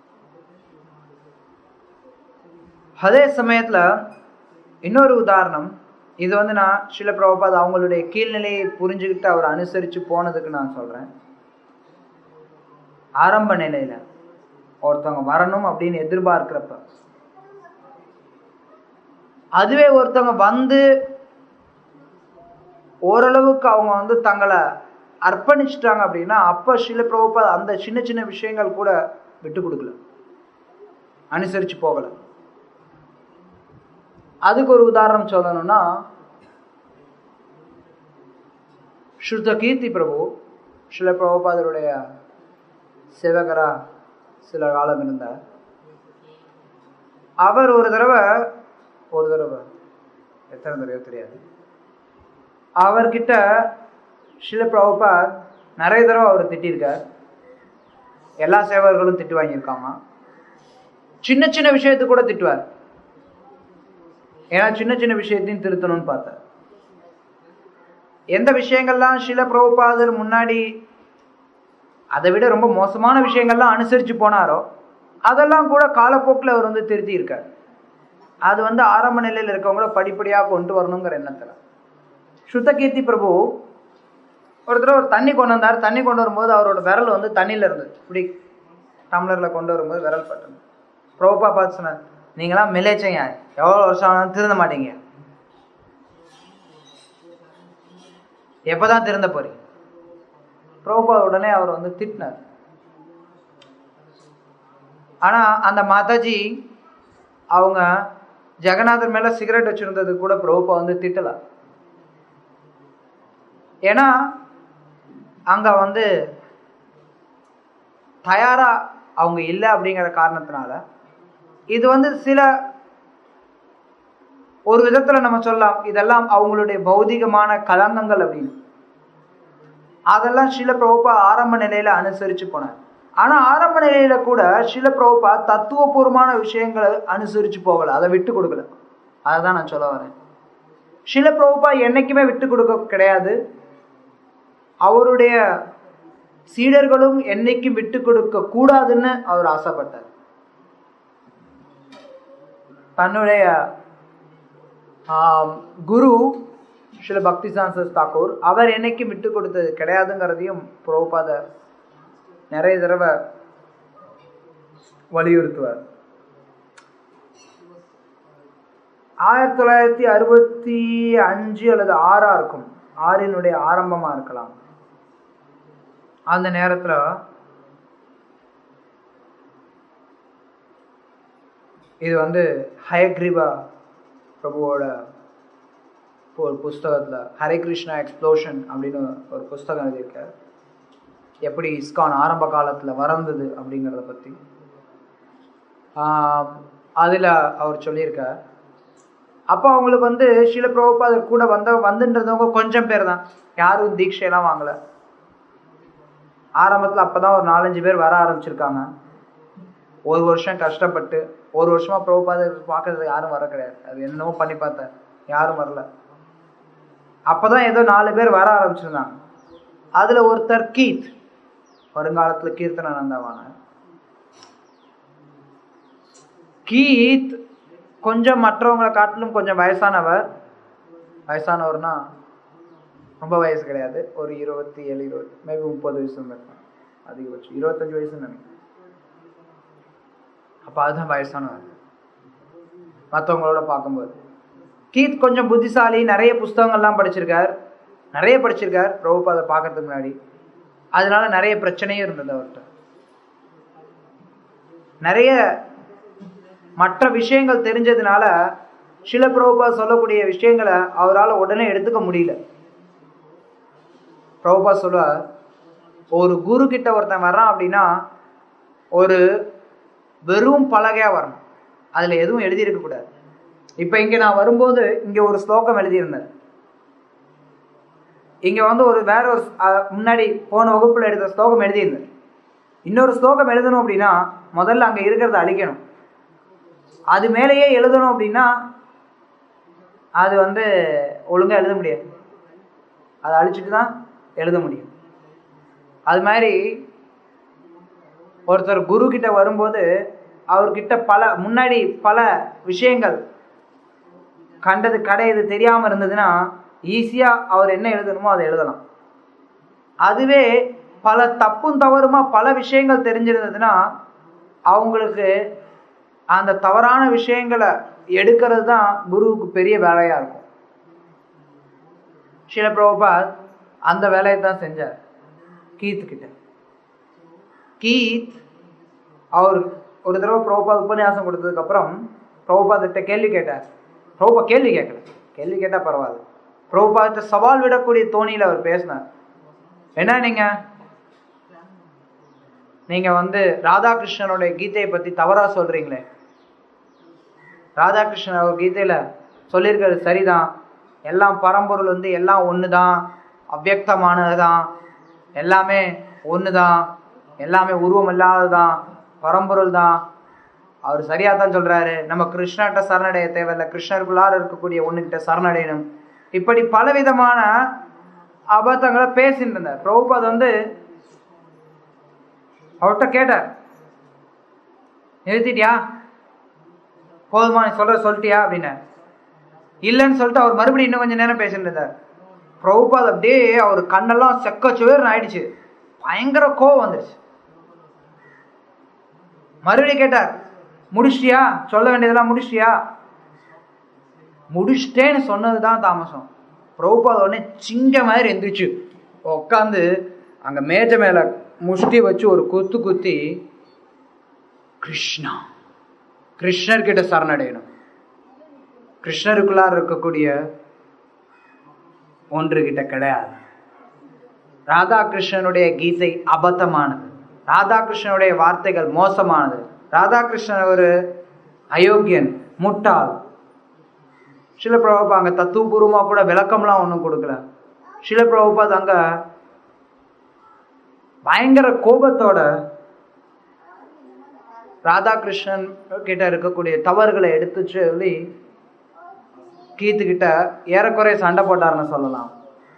அதே சமயத்துல இன்னொரு உதாரணம் இது வந்து நான் சில பிரபபாத் அவங்களுடைய கீழ்நிலையை புரிஞ்சுக்கிட்டு அவர் அனுசரிச்சு போனதுக்கு நான் சொல்றேன் ஆரம்ப நிலையில ஒருத்தவங்க வரணும் அப்படின்னு எதிர்பார்க்கிறப்ப அதுவே ஒருத்தவங்க வந்து ஓரளவுக்கு அவங்க வந்து தங்களை அர்ப்பணிச்சிட்டாங்க அப்படின்னா அப்ப சில பிரபுப்பா அந்த சின்ன சின்ன விஷயங்கள் கூட விட்டு கொடுக்கல அனுசரிச்சு போகல அதுக்கு ஒரு உதாரணம் சொல்லணும்னா ஸ்ருத கீர்த்தி பிரபு சில பிரபுபாதருடைய சேவகரா சில காலம் இருந்தார் அவர் ஒரு தடவை ஒரு தடவை எத்தனை தடவையோ தெரியாது அவர்கிட்ட சில பிரபுபாத் நிறைய தடவை அவர் திட்டிருக்கார் எல்லா சேவகர்களும் திட்டு வாங்கியிருக்காங்க சின்ன சின்ன விஷயத்துக்கு கூட திட்டுவார் ஏன்னா சின்ன சின்ன விஷயத்தையும் திருத்தணும்னு பார்த்தார் எந்த விஷயங்கள்லாம் சில பிரபுபாதர் முன்னாடி அதை விட ரொம்ப மோசமான விஷயங்கள்லாம் அனுசரித்து போனாரோ அதெல்லாம் கூட காலப்போக்கில் அவர் வந்து திருத்தி இருக்கார் அது வந்து ஆரம்ப நிலையில் இருக்கவங்கள படிப்படியாக கொண்டு வரணுங்கிற எண்ணத்தில் சுத்தகீர்த்தி பிரபு ஒரு தடவை ஒரு தண்ணி கொண்டு வந்தார் தண்ணி கொண்டு வரும்போது அவரோட விரல் வந்து தண்ணியில் இருந்தது இப்படி டம்ளரில் கொண்டு வரும்போது விரல் பட்டது பிரபுப்பா பார்த்து சொன்னார் நீங்களாம் மிலேச்சைங்க எவ்வளோ வருஷம் ஆனாலும் திருந்த மாட்டீங்க எப்போதான் திருந்த போறீங்க பிரபுபாத் உடனே அவர் வந்து திட்டினார் ஆனா அந்த மாதாஜி அவங்க ஜெகநாதர் மேல சிகரெட் வச்சிருந்தது கூட பிரபுபா வந்து திட்டல ஏன்னா அங்க வந்து தயாரா அவங்க இல்லை அப்படிங்கிற காரணத்தினால இது வந்து சில ஒரு விதத்துல நம்ம சொல்லலாம் இதெல்லாம் அவங்களுடைய பௌதிகமான கலங்கங்கள் அப்படின்னு அதெல்லாம் சில பிரபுபா ஆரம்ப நிலையில அனுசரிச்சு போனார் ஆனா ஆரம்ப நிலையில கூட சில பிரபுபா தத்துவபூர்வமான விஷயங்களை அனுசரிச்சு போகல அதை விட்டு கொடுக்கல அதை தான் நான் சொல்ல வரேன் சில பிரபுபா என்னைக்குமே விட்டு கொடுக்க கிடையாது அவருடைய சீடர்களும் என்னைக்கும் விட்டு கொடுக்க கூடாதுன்னு அவர் ஆசைப்பட்டார் தன்னுடைய ஆம், குரு ஸ்ரீல பக்தி சான்சஸ் தாக்கூர் அவர் என்னைக்கும் விட்டு கொடுத்தது கிடையாதுங்கிறதையும் புரோபாத நிறைய தடவை வலியுறுத்துவார் ஆயிரத்தி தொள்ளாயிரத்தி அறுபத்தி அஞ்சு அல்லது ஆறா இருக்கும் ஆறினுடைய ஆரம்பமா இருக்கலாம் அந்த நேரத்துல இது வந்து ஹயக்ரீவா பிரபுவோட ஒரு புஸ்தகத்துல ஹரே கிருஷ்ணா எக்ஸ்ப்ளோஷன் அப்படின்னு ஒரு புஸ்தகம் எழுதியிருக்கார் எப்படி இஸ்கான் ஆரம்ப காலத்துல வளர்ந்தது அப்படிங்கிறத பத்தி ஆஹ் அதுல அவர் சொல்லியிருக்கார் அப்போ அவங்களுக்கு வந்து சில பிரபுபாதர் கூட வந்த வந்துன்றதவங்க கொஞ்சம் பேர் தான் யாரும் தீட்சையெல்லாம் வாங்கல ஆரம்பத்துல அப்பதான் ஒரு நாலஞ்சு பேர் வர ஆரம்பிச்சிருக்காங்க ஒரு வருஷம் கஷ்டப்பட்டு ஒரு வருஷமா பிரபுபாதர் பார்க்கறதுக்கு யாரும் வர கிடையாது அது என்னமோ பண்ணி பார்த்தேன் யாரும் வரல அப்பதான் ஏதோ நாலு பேர் வர ஆரம்பிச்சிருந்தாங்க அதுல ஒருத்தர் கீத் வருங்காலத்துல கீர்த்தனானந்தாவான கீத் கொஞ்சம் மற்றவங்களை காட்டிலும் கொஞ்சம் வயசானவர் வயசானவர்னா ரொம்ப வயசு கிடையாது ஒரு இருபத்தி ஏழு இருபது மேபி முப்பது வயசு இருந்திருக்கும் அதிகபட்சம் இருபத்தஞ்சு வயசுன்னு நினைக்கிறேன் அப்போ அதுதான் வயசானவர் மற்றவங்களோட பார்க்கும்போது கீத் கொஞ்சம் புத்திசாலி நிறைய புஸ்தகங்கள்லாம் படிச்சிருக்கார் நிறைய படிச்சிருக்கார் பிரபுபாதை பார்க்கறதுக்கு முன்னாடி அதனால நிறைய பிரச்சனையும் இருந்தது அவர்கிட்ட நிறைய மற்ற விஷயங்கள் தெரிஞ்சதுனால சில பிரபுபா சொல்லக்கூடிய விஷயங்களை அவரால் உடனே எடுத்துக்க முடியல பிரபுபா சொல்லுவார் ஒரு குரு கிட்ட ஒருத்தன் வர்றான் அப்படின்னா ஒரு வெறும் பலகையா வரணும் அதுல எதுவும் எழுதியிருக்க கூடாது இப்ப இங்க நான் வரும்போது இங்க ஒரு ஸ்லோகம் எழுதியிருந்தேன் இங்க வந்து ஒரு வேற ஒரு அஹ், முன்னாடி போன வகுப்புல எடுத்த ஸ்லோகம் எழுதியிருந்தேன் இன்னொரு ஸ்லோகம் எழுதணும் அப்படின்னா முதல்ல அங்க இருக்கிறத அழிக்கணும் அது மேலேயே எழுதணும் அப்படின்னா அது வந்து ஒழுங்கா எழுத முடியாது அதை அழிச்சிட்டு தான் எழுத முடியும் அது மாதிரி ஒருத்தர் குரு கிட்ட வரும்போது அவர்கிட்ட பல முன்னாடி பல விஷயங்கள் கண்டது கிடையாது தெரியாம இருந்ததுன்னா ஈஸியா அவர் என்ன எழுதணுமோ அதை எழுதலாம் அதுவே பல தப்பும் தவறுமா பல விஷயங்கள் தெரிஞ்சிருந்ததுன்னா அவங்களுக்கு அந்த தவறான விஷயங்களை எடுக்கிறது தான் குருவுக்கு பெரிய வேலையா இருக்கும் ஸ்ரீல பிரபுபாத் அந்த வேலையை தான் செஞ்சார் கீத் கிட்ட கீத் அவர் ஒரு தடவை பிரபுபாத் உபன்யாசம் கொடுத்ததுக்கு அப்புறம் பிரபுபாத்திட்ட கேள்வி கேட்டார் பிரபுபா கேள்வி கேட்கல கேள்வி கேட்டா பரவாயில்ல பிரபுபாத்திட்ட சவால் விடக்கூடிய தோணியில அவர் பேசினார் என்ன நீங்க நீங்க வந்து ராதாகிருஷ்ணனுடைய கீதையை பத்தி தவறா சொல்றீங்களே ராதாகிருஷ்ணன் அவர் கீதையில சொல்லியிருக்கிறது சரிதான் எல்லாம் பரம்பொருள் வந்து எல்லாம் ஒண்ணுதான் அவ்யக்தமானதுதான் எல்லாமே ஒண்ணுதான் எல்லாமே உருவம் இல்லாததுதான் பரம்பொருள் தான் அவர் சரியா தான் சொல்றாரு நம்ம கிருஷ்ணர்கிட்ட சரணடைய தேவையில்ல கிருஷ்ணருக்குள்ளார இருக்கக்கூடிய ஒண்ணுகிட்ட சரணடையணும் இப்படி பலவிதமான அபத்தங்களை பேசிட்டு இருந்தார் பிரபுபாத் வந்து அவர்கிட்ட கேட்டார் நிறுத்திட்டியா போதுமா நீ சொல்ற சொல்லிட்டியா அப்படின்னு இல்லைன்னு சொல்லிட்டு அவர் மறுபடியும் இன்னும் கொஞ்சம் நேரம் பேசிட்டு இருந்தார் பிரபுபாத் அப்படியே அவர் கண்ணெல்லாம் செக்க சுவேர்னு ஆயிடுச்சு பயங்கர கோவம் வந்துருச்சு மறுபடியும் கேட்டார் முடிச்சிட்டியா சொல்ல வேண்டியதெல்லாம் முடிச்சிட்டியா முடிச்சிட்டேன்னு சொன்னதுதான் தாமசம் பிரபுபாத் உடனே சிங்க மாதிரி எந்திரிச்சு உட்காந்து அங்க மேஜை மேல முஷ்டி வச்சு ஒரு குத்து குத்தி கிருஷ்ணா கிருஷ்ணர் கிட்ட சரணடையணும் கிருஷ்ணருக்குள்ளார இருக்கக்கூடிய ஒன்று கிட்ட கிடையாது ராதாகிருஷ்ணனுடைய கீதை அபத்தமானது ராதாகிருஷ்ணனுடைய வார்த்தைகள் மோசமானது ராதாகிருஷ்ணன் ஒரு அயோக்கியன் முட்டாள் சில பிரபுபா அங்க தத்துவபூர்வமா கூட விளக்கம்லாம் ஒன்றும் கொடுக்கல சில பிரபுபாத் அங்க பயங்கர கோபத்தோட ராதாகிருஷ்ணன் கிட்ட இருக்கக்கூடிய தவறுகளை எடுத்து சொல்லி கீத்து கிட்ட ஏறக்குறைய சண்டை போட்டாருன்னு சொல்லலாம்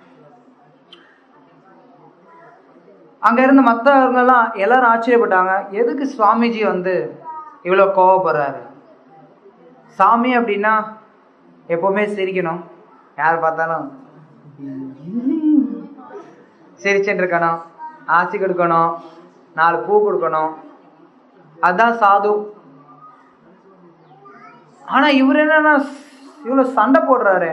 அங்க இருந்த மற்றவங்க எல்லாம் எல்லாரும் ஆச்சரியப்பட்டாங்க எதுக்கு சுவாமிஜி வந்து இவ்வளவு கோவப்படுறாரு சாமி அப்படின்னா எப்பவுமே சிரிக்கணும் யார் பார்த்தாலும் சிரிச்சுட்டு இருக்கணும் ஆசி கொடுக்கணும் நாலு பூ கொடுக்கணும் அதான் சாது ஆனா இவர் என்னன்னா இவ்வளவு சண்டை போடுறாரு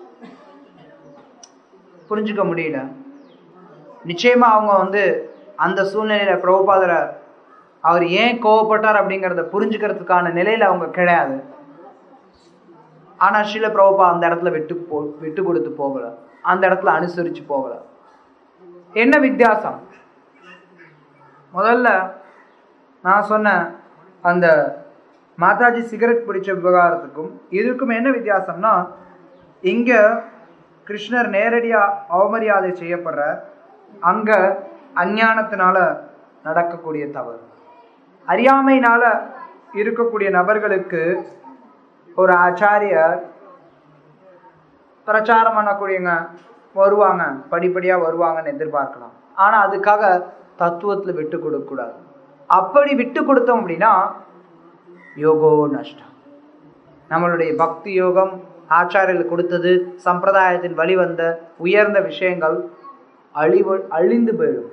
புரிஞ்சுக்க முடியல நிச்சயமா அவங்க வந்து அந்த சூழ்நிலையில பிரபுபாதரை அவர் ஏன் கோவப்பட்டார் அப்படிங்கறத புரிஞ்சுக்கிறதுக்கான நிலையில அவங்க கிடையாது ஆனா ஷீல பிரபுபா அந்த இடத்துல விட்டு போ விட்டு கொடுத்து போகல அந்த இடத்துல அனுசரிச்சு போகல என்ன வித்தியாசம் முதல்ல நான் சொன்ன அந்த மாதாஜி சிகரெட் பிடிச்ச விவகாரத்துக்கும் இதுக்கும் என்ன வித்தியாசம்னா இங்க கிருஷ்ணர் நேரடியா அவமரியாதை செய்யப்படுற அங்க அஞ்ஞானத்தினால நடக்கக்கூடிய தவறு அறியாமையினால இருக்கக்கூடிய நபர்களுக்கு ஒரு ஆச்சாரியர் பிரச்சாரம் பண்ணக்கூடியவங்க வருவாங்க படிப்படியா வருவாங்கன்னு எதிர்பார்க்கலாம் ஆனா அதுக்காக தத்துவத்துல விட்டு கொடுக்க கூடாது அப்படி விட்டு கொடுத்தோம் அப்படின்னா யோகோ நஷ்டம் நம்மளுடைய பக்தி யோகம் ஆச்சாரியர்கள் கொடுத்தது சம்பிரதாயத்தின் வழிவந்த உயர்ந்த விஷயங்கள் அழிவு அழிந்து போயிடும்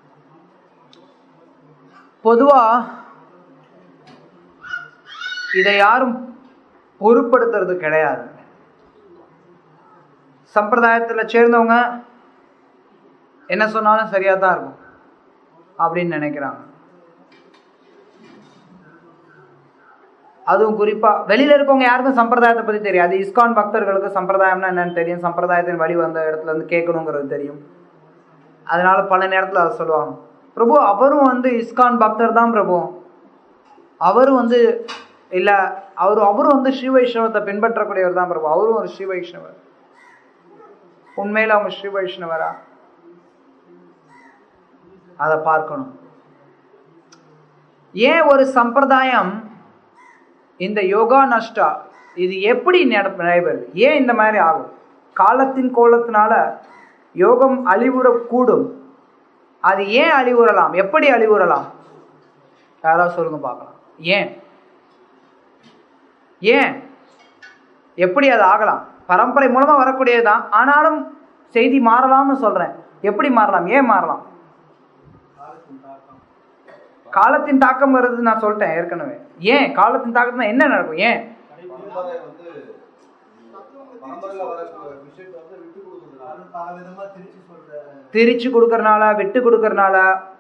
பொதுவா இதை யாரும் பொருட்படுத்துறது கிடையாது சம்பிரதாயத்துல சேர்ந்தவங்க என்ன சொன்னாலும் சரியா தான் இருக்கும் அப்படின்னு நினைக்கிறாங்க அதுவும் குறிப்பா வெளியில இருக்கவங்க யாருக்கும் சம்பிரதாயத்தை பத்தி தெரியாது இஸ்கான் பக்தர்களுக்கு சம்பிரதாயம்னா என்னன்னு தெரியும் சம்பிரதாயத்தின் வழி வந்த இடத்துல இருந்து கேட்கணுங்கிறது தெரியும் அதனால பல நேரத்துல அதை சொல்லுவாங்க பிரபு அவரும் வந்து இஸ்கான் பக்தர் தான் பிரபு அவரும் வந்து இல்ல அவரு அவரும் வந்து ஸ்ரீ வைஷ்ணவத்தை பின்பற்றக்கூடியவர் தான் பிரபு அவரும் ஒரு ஸ்ரீ வைஷ்ணவர் உண்மையில அவங்க ஸ்ரீ வைஷ்ணவரா அதை பார்க்கணும் ஏன் ஒரு சம்பிரதாயம் இந்த யோகா நஷ்டா இது எப்படி நட- நடைபெறுது ஏன் இந்த மாதிரி ஆகும் காலத்தின் கோலத்தினால யோகம் அழிவுறக்கூடும் அது ஏன் அழிவுறலாம் எப்படி அழிவுறலாம் யாராவது சொல்லுங்க பார்க்கலாம் ஏன் ஏன் எப்படி அது ஆகலாம் பரம்பரை மூலமா வரக்கூடியதுதான் ஆனாலும் செய்தி மாறலாம்னு சொல்றேன் எப்படி மாறலாம் ஏன் மாறலாம் காலத்தின் தாக்கம் வருது நான் சொல்லிட்டேன் ஏற்கனவே ஏன் காலத்தின் தாக்கத்துல என்ன நடக்கும் ஏன் பரம்பரை வந்து பரம்பரையில வர விஷயத்தை வந்து விட்டு கொடுக்கறதுனால பல விதமா திருச்சி சொல்ற திரிச்சு கொடுக்கறனால விட்டு கொடுக்கறனால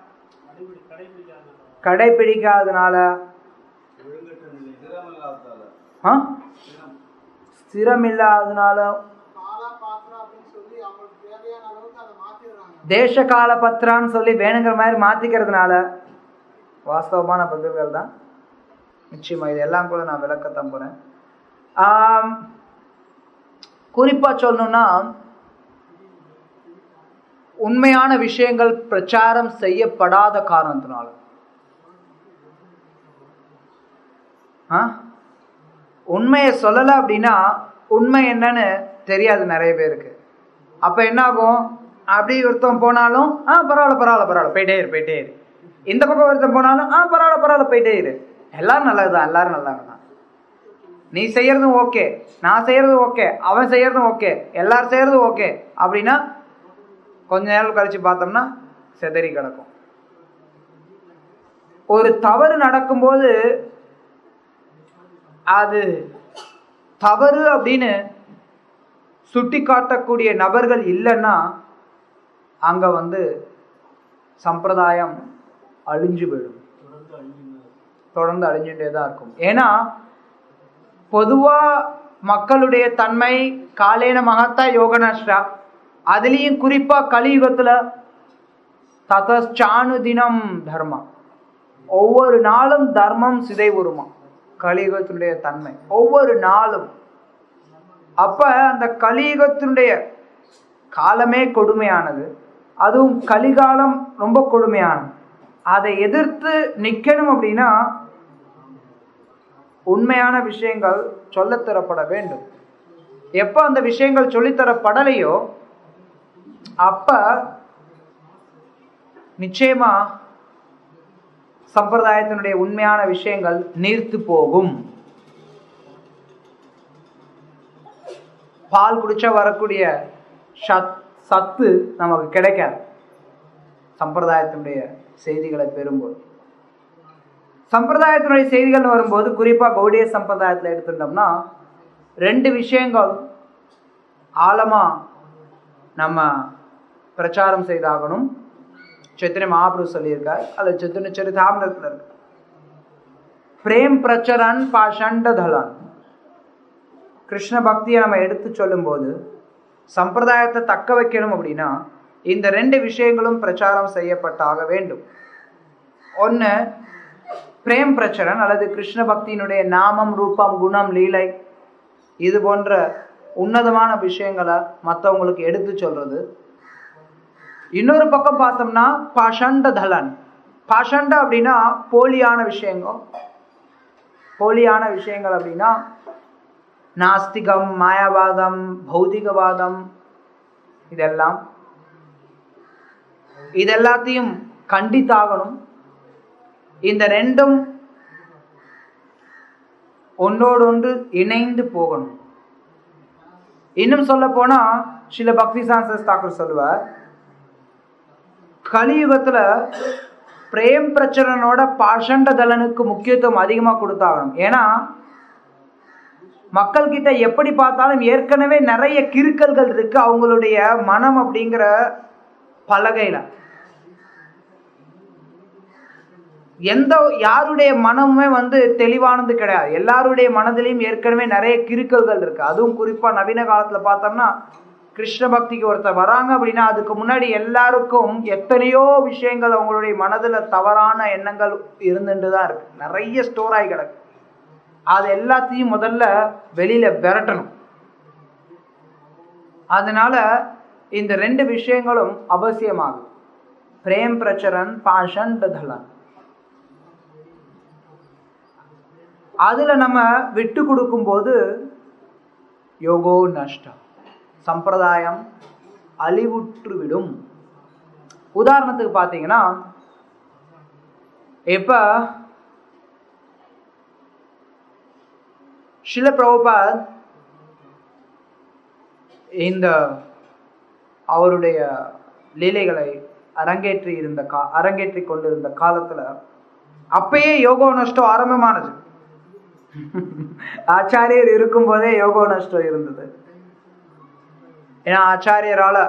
கடைபிடிக்காதனால ஒழுங்கற்ற நிலை திறம் இல்லாததால ஆ? ஸ்திரம் இல்லாதனால காலா பாத்திரம் அப்படின்னு சொல்லி அவங்களுக்கு தேவையான அளவுக்கு அதை மாத்திடுறாங்க தேச கால பத்திரான்னு சொல்லி வேணுங்கிற மாதிரி மாத்திக்கிறதுனால வாஸ்தவமான பதில்கள் தான் நிச்சயமா இது எல்லாம் கூட நான் விளக்கத்தான் போறேன் ஆம், குறிப்பா சொல்லணும்னா உண்மையான விஷயங்கள் பிரச்சாரம் செய்யப்படாத காரணத்தினால ஆ? உண்மையை சொல்லலை அப்படின்னா உண்மை என்னன்னு தெரியாது நிறைய பேருக்கு அப்ப என்ன ஆகும் அப்படி ஒருத்தன் போனாலும் ஆ பரவாயில்ல பரவாயில்ல பரவாயில்ல போயிட்டே இரு போயிட்டே இரு இந்த பக்கம் ஒருத்தன் போனாலும் ஆ பரவாயில்ல பரவாயில்ல போயிட்டே இரு எல்லாரும் நல்லதுதான் எல்லாரும் நல்லவங்க தான் நீ செய்யறதும் ஓகே நான் செய்யறதும் ஓகே அவன் செய்யறதும் ஓகே எல்லாரும் செய்யறதும் ஓகே அப்படின்னா கொஞ்ச நேரம் கழிச்சு பார்த்தோம்னா செதறி கிடக்கும் ஒரு தவறு நடக்கும்போது அது தவறு அப்படின்னு சுட்டி காட்டக்கூடிய நபர்கள் இல்லைன்னா அங்க வந்து சம்பிரதாயம் அழிஞ்சு போயிடும் தொடர்ந்து அழிஞ்சுட்டே தான் இருக்கும் ஏன்னா பொதுவா மக்களுடைய தன்மை காலேன மகத்தா யோகநஷ்டா அதுலேயும் குறிப்பா கலியுகத்துல ததானு தினம் தர்மம் ஒவ்வொரு நாளும் தர்மம் சிதைவுறுமா கலியுகத்தினுடைய தன்மை ஒவ்வொரு நாளும் அப்ப அந்த கலியுகத்தினுடைய காலமே கொடுமையானது அதுவும் கலிகாலம் ரொம்ப கொடுமையானது அதை எதிர்த்து நிக்கணும் அப்படின்னா உண்மையான விஷயங்கள் சொல்லித்தரப்பட வேண்டும் எப்ப அந்த விஷயங்கள் சொல்லித்தரப்படலையோ அப்ப நிச்சயமா சம்பிரதாயத்தினுடைய உண்மையான விஷயங்கள் நீர்த்து போகும் பால் குடிச்சா வரக்கூடிய சத் சத்து நமக்கு கிடைக்காது சம்பிரதாயத்தினுடைய செய்திகளை பெறும்போது சம்பிரதாயத்தினுடைய செய்திகள் வரும்போது குறிப்பா கௌடிய சம்பிரதாயத்தில் எடுத்துட்டோம்னா ரெண்டு விஷயங்கள் ஆழமா நம்ம பிரச்சாரம் செய்தாகணும் சைத்தன்ய மகாபிரபு சொல்லியிருக்கார் அது சைத்தன்ய சரிதாமிரத்தில் இருக்கு பிரேம் பிரச்சரன் பாஷண்ட தலன் கிருஷ்ண பக்தியை நம்ம எடுத்து சொல்லும்போது சம்பிரதாயத்தை தக்க வைக்கணும் அப்படின்னா இந்த ரெண்டு விஷயங்களும் பிரச்சாரம் செய்யப்பட்டாக வேண்டும் ஒன்று பிரேம் பிரச்சரன் அல்லது கிருஷ்ண பக்தியினுடைய நாமம் ரூபம் குணம் லீலை இது போன்ற உன்னதமான விஷயங்களை மற்றவங்களுக்கு எடுத்து சொல்றது இன்னொரு பக்கம் பார்த்தோம்னா பாஷண்ட தலன் பாஷண்ட அப்படின்னா போலியான விஷயங்கள் போலியான விஷயங்கள் அப்படின்னா நாஸ்திகம் மாயாவாதம் பௌதிகவாதம் இதெல்லாம் இதெல்லாத்தையும் கண்டித்தாகணும் இந்த ரெண்டும் ஒன்றோடொன்று இணைந்து போகணும் இன்னும் சொல்ல போனா சில பக்தி சான்சஸ் தாக்கூர் சொல்லுவார் கலியுகத்துல பிரேம் பிரச்சனனோட பாஷண்ட தலனுக்கு முக்கியத்துவம் அதிகமா கொடுத்தாகணும் ஏன்னா மக்கள் கிட்ட எப்படி பார்த்தாலும் ஏற்கனவே நிறைய கிறுக்கல்கள் இருக்கு அவங்களுடைய மனம் அப்படிங்கிற பலகையில எந்த யாருடைய மனமுமே வந்து தெளிவானது கிடையாது எல்லாருடைய மனதிலையும் ஏற்கனவே நிறைய கிறுக்கல்கள் இருக்கு அதுவும் குறிப்பா நவீன காலத்துல பார்த்தோம்னா கிருஷ்ண பக்திக்கு ஒருத்தர் வராங்க அப்படின்னா அதுக்கு முன்னாடி எல்லாருக்கும் எத்தனையோ விஷயங்கள் அவங்களுடைய மனதுல தவறான எண்ணங்கள் இருந்துட்டு தான் இருக்கு நிறைய ஸ்டோர் ஆகி கிடக்கு அது எல்லாத்தையும் முதல்ல வெளியில விரட்டணும் அதனால இந்த ரெண்டு விஷயங்களும் அவசியமாகும் பிரேம் பிரச்சரன் பாஷன் தலன் அதுல நம்ம விட்டு கொடுக்கும்போது யோகோ நஷ்டம் சம்பிரதாயம் அழிவுற்று விடும் உதாரணத்துக்கு பார்த்தீங்கன்னா இப்ப ஷில பிரபுபாத் இந்த அவருடைய லீலைகளை அரங்கேற்றி இருந்த கா அரங்கேற்றி கொண்டிருந்த காலத்துல அப்பயே யோகோ நஷ்டம் ஆரம்பமானது ஆச்சாரியர் இருக்கும் போதே யோகோ நஷ்டம் இருந்தது ஏன்னா ஆச்சாரியரால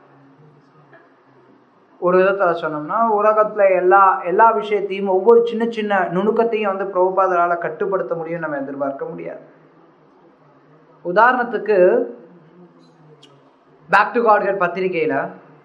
ஒரு விதத்துல சொன்னோம்னா உலகத்துல எல்லா எல்லா விஷயத்தையும் ஒவ்வொரு சின்ன சின்ன நுணுக்கத்தையும் வந்து பிரபுபாதரால கட்டுப்படுத்த முடியும் நம்ம எதிர்பார்க்க முடியாது உதாரணத்துக்கு பேக் டு காட்கர் பத்திரிகையில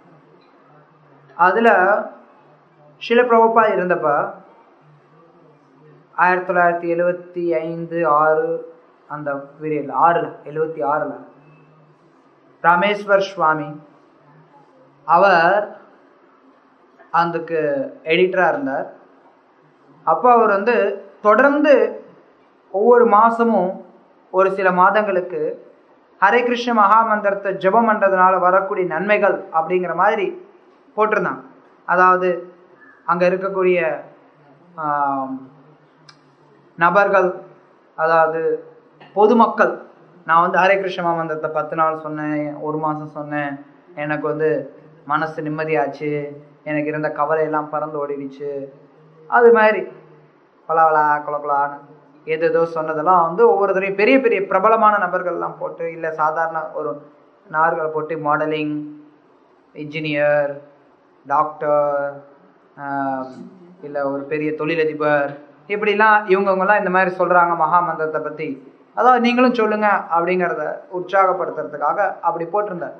அதுல சில பிரபுபா இருந்தப்ப ஆயிரத்தி தொள்ளாயிரத்தி எழுவத்தி ஐந்து ஆறு அந்த பீரியட்ல ஆறுல எழுவத்தி ஆறுல ராமேஸ்வர் சுவாமி அவர் அதுக்கு எடிட்டராக இருந்தார் அப்போ அவர் வந்து தொடர்ந்து ஒவ்வொரு மாதமும் ஒரு சில மாதங்களுக்கு ஹரே கிருஷ்ண மகாமந்திரத்தை ஜெபம் பண்ணுறதுனால வரக்கூடிய நன்மைகள் அப்படிங்கிற மாதிரி போட்டிருந்தாங்க அதாவது அங்கே இருக்கக்கூடிய ஆம், நபர்கள் அதாவது பொதுமக்கள் நான் வந்து ஹரே கிருஷ்ண மகாமந்திரத்தை பத்து நாள் சொன்னேன் ஒரு மாதம் சொன்னேன் எனக்கு வந்து மனசு நிம்மதியாச்சு எனக்கு இருந்த கவலையெல்லாம் பறந்து ஓடிடுச்சு அது மாதிரி பலாவலா குலகுலான்னு ஏதேதோ சொன்னதெல்லாம் வந்து ஒவ்வொருத்தரையும் பெரிய பெரிய பிரபலமான நபர்கள்லாம் போட்டு இல்லை சாதாரண ஒரு நார்களை போட்டு மாடலிங் இன்ஜினியர் டாக்டர் இல்லை ஒரு பெரிய தொழிலதிபர் இப்படிலாம் இவங்கவங்கலாம் இந்த மாதிரி சொல்கிறாங்க மகாமந்திரத்தை பற்றி அதாவது நீங்களும் சொல்லுங்க அப்படிங்கிறத உற்சாகப்படுத்துறதுக்காக அப்படி போட்டிருந்தார்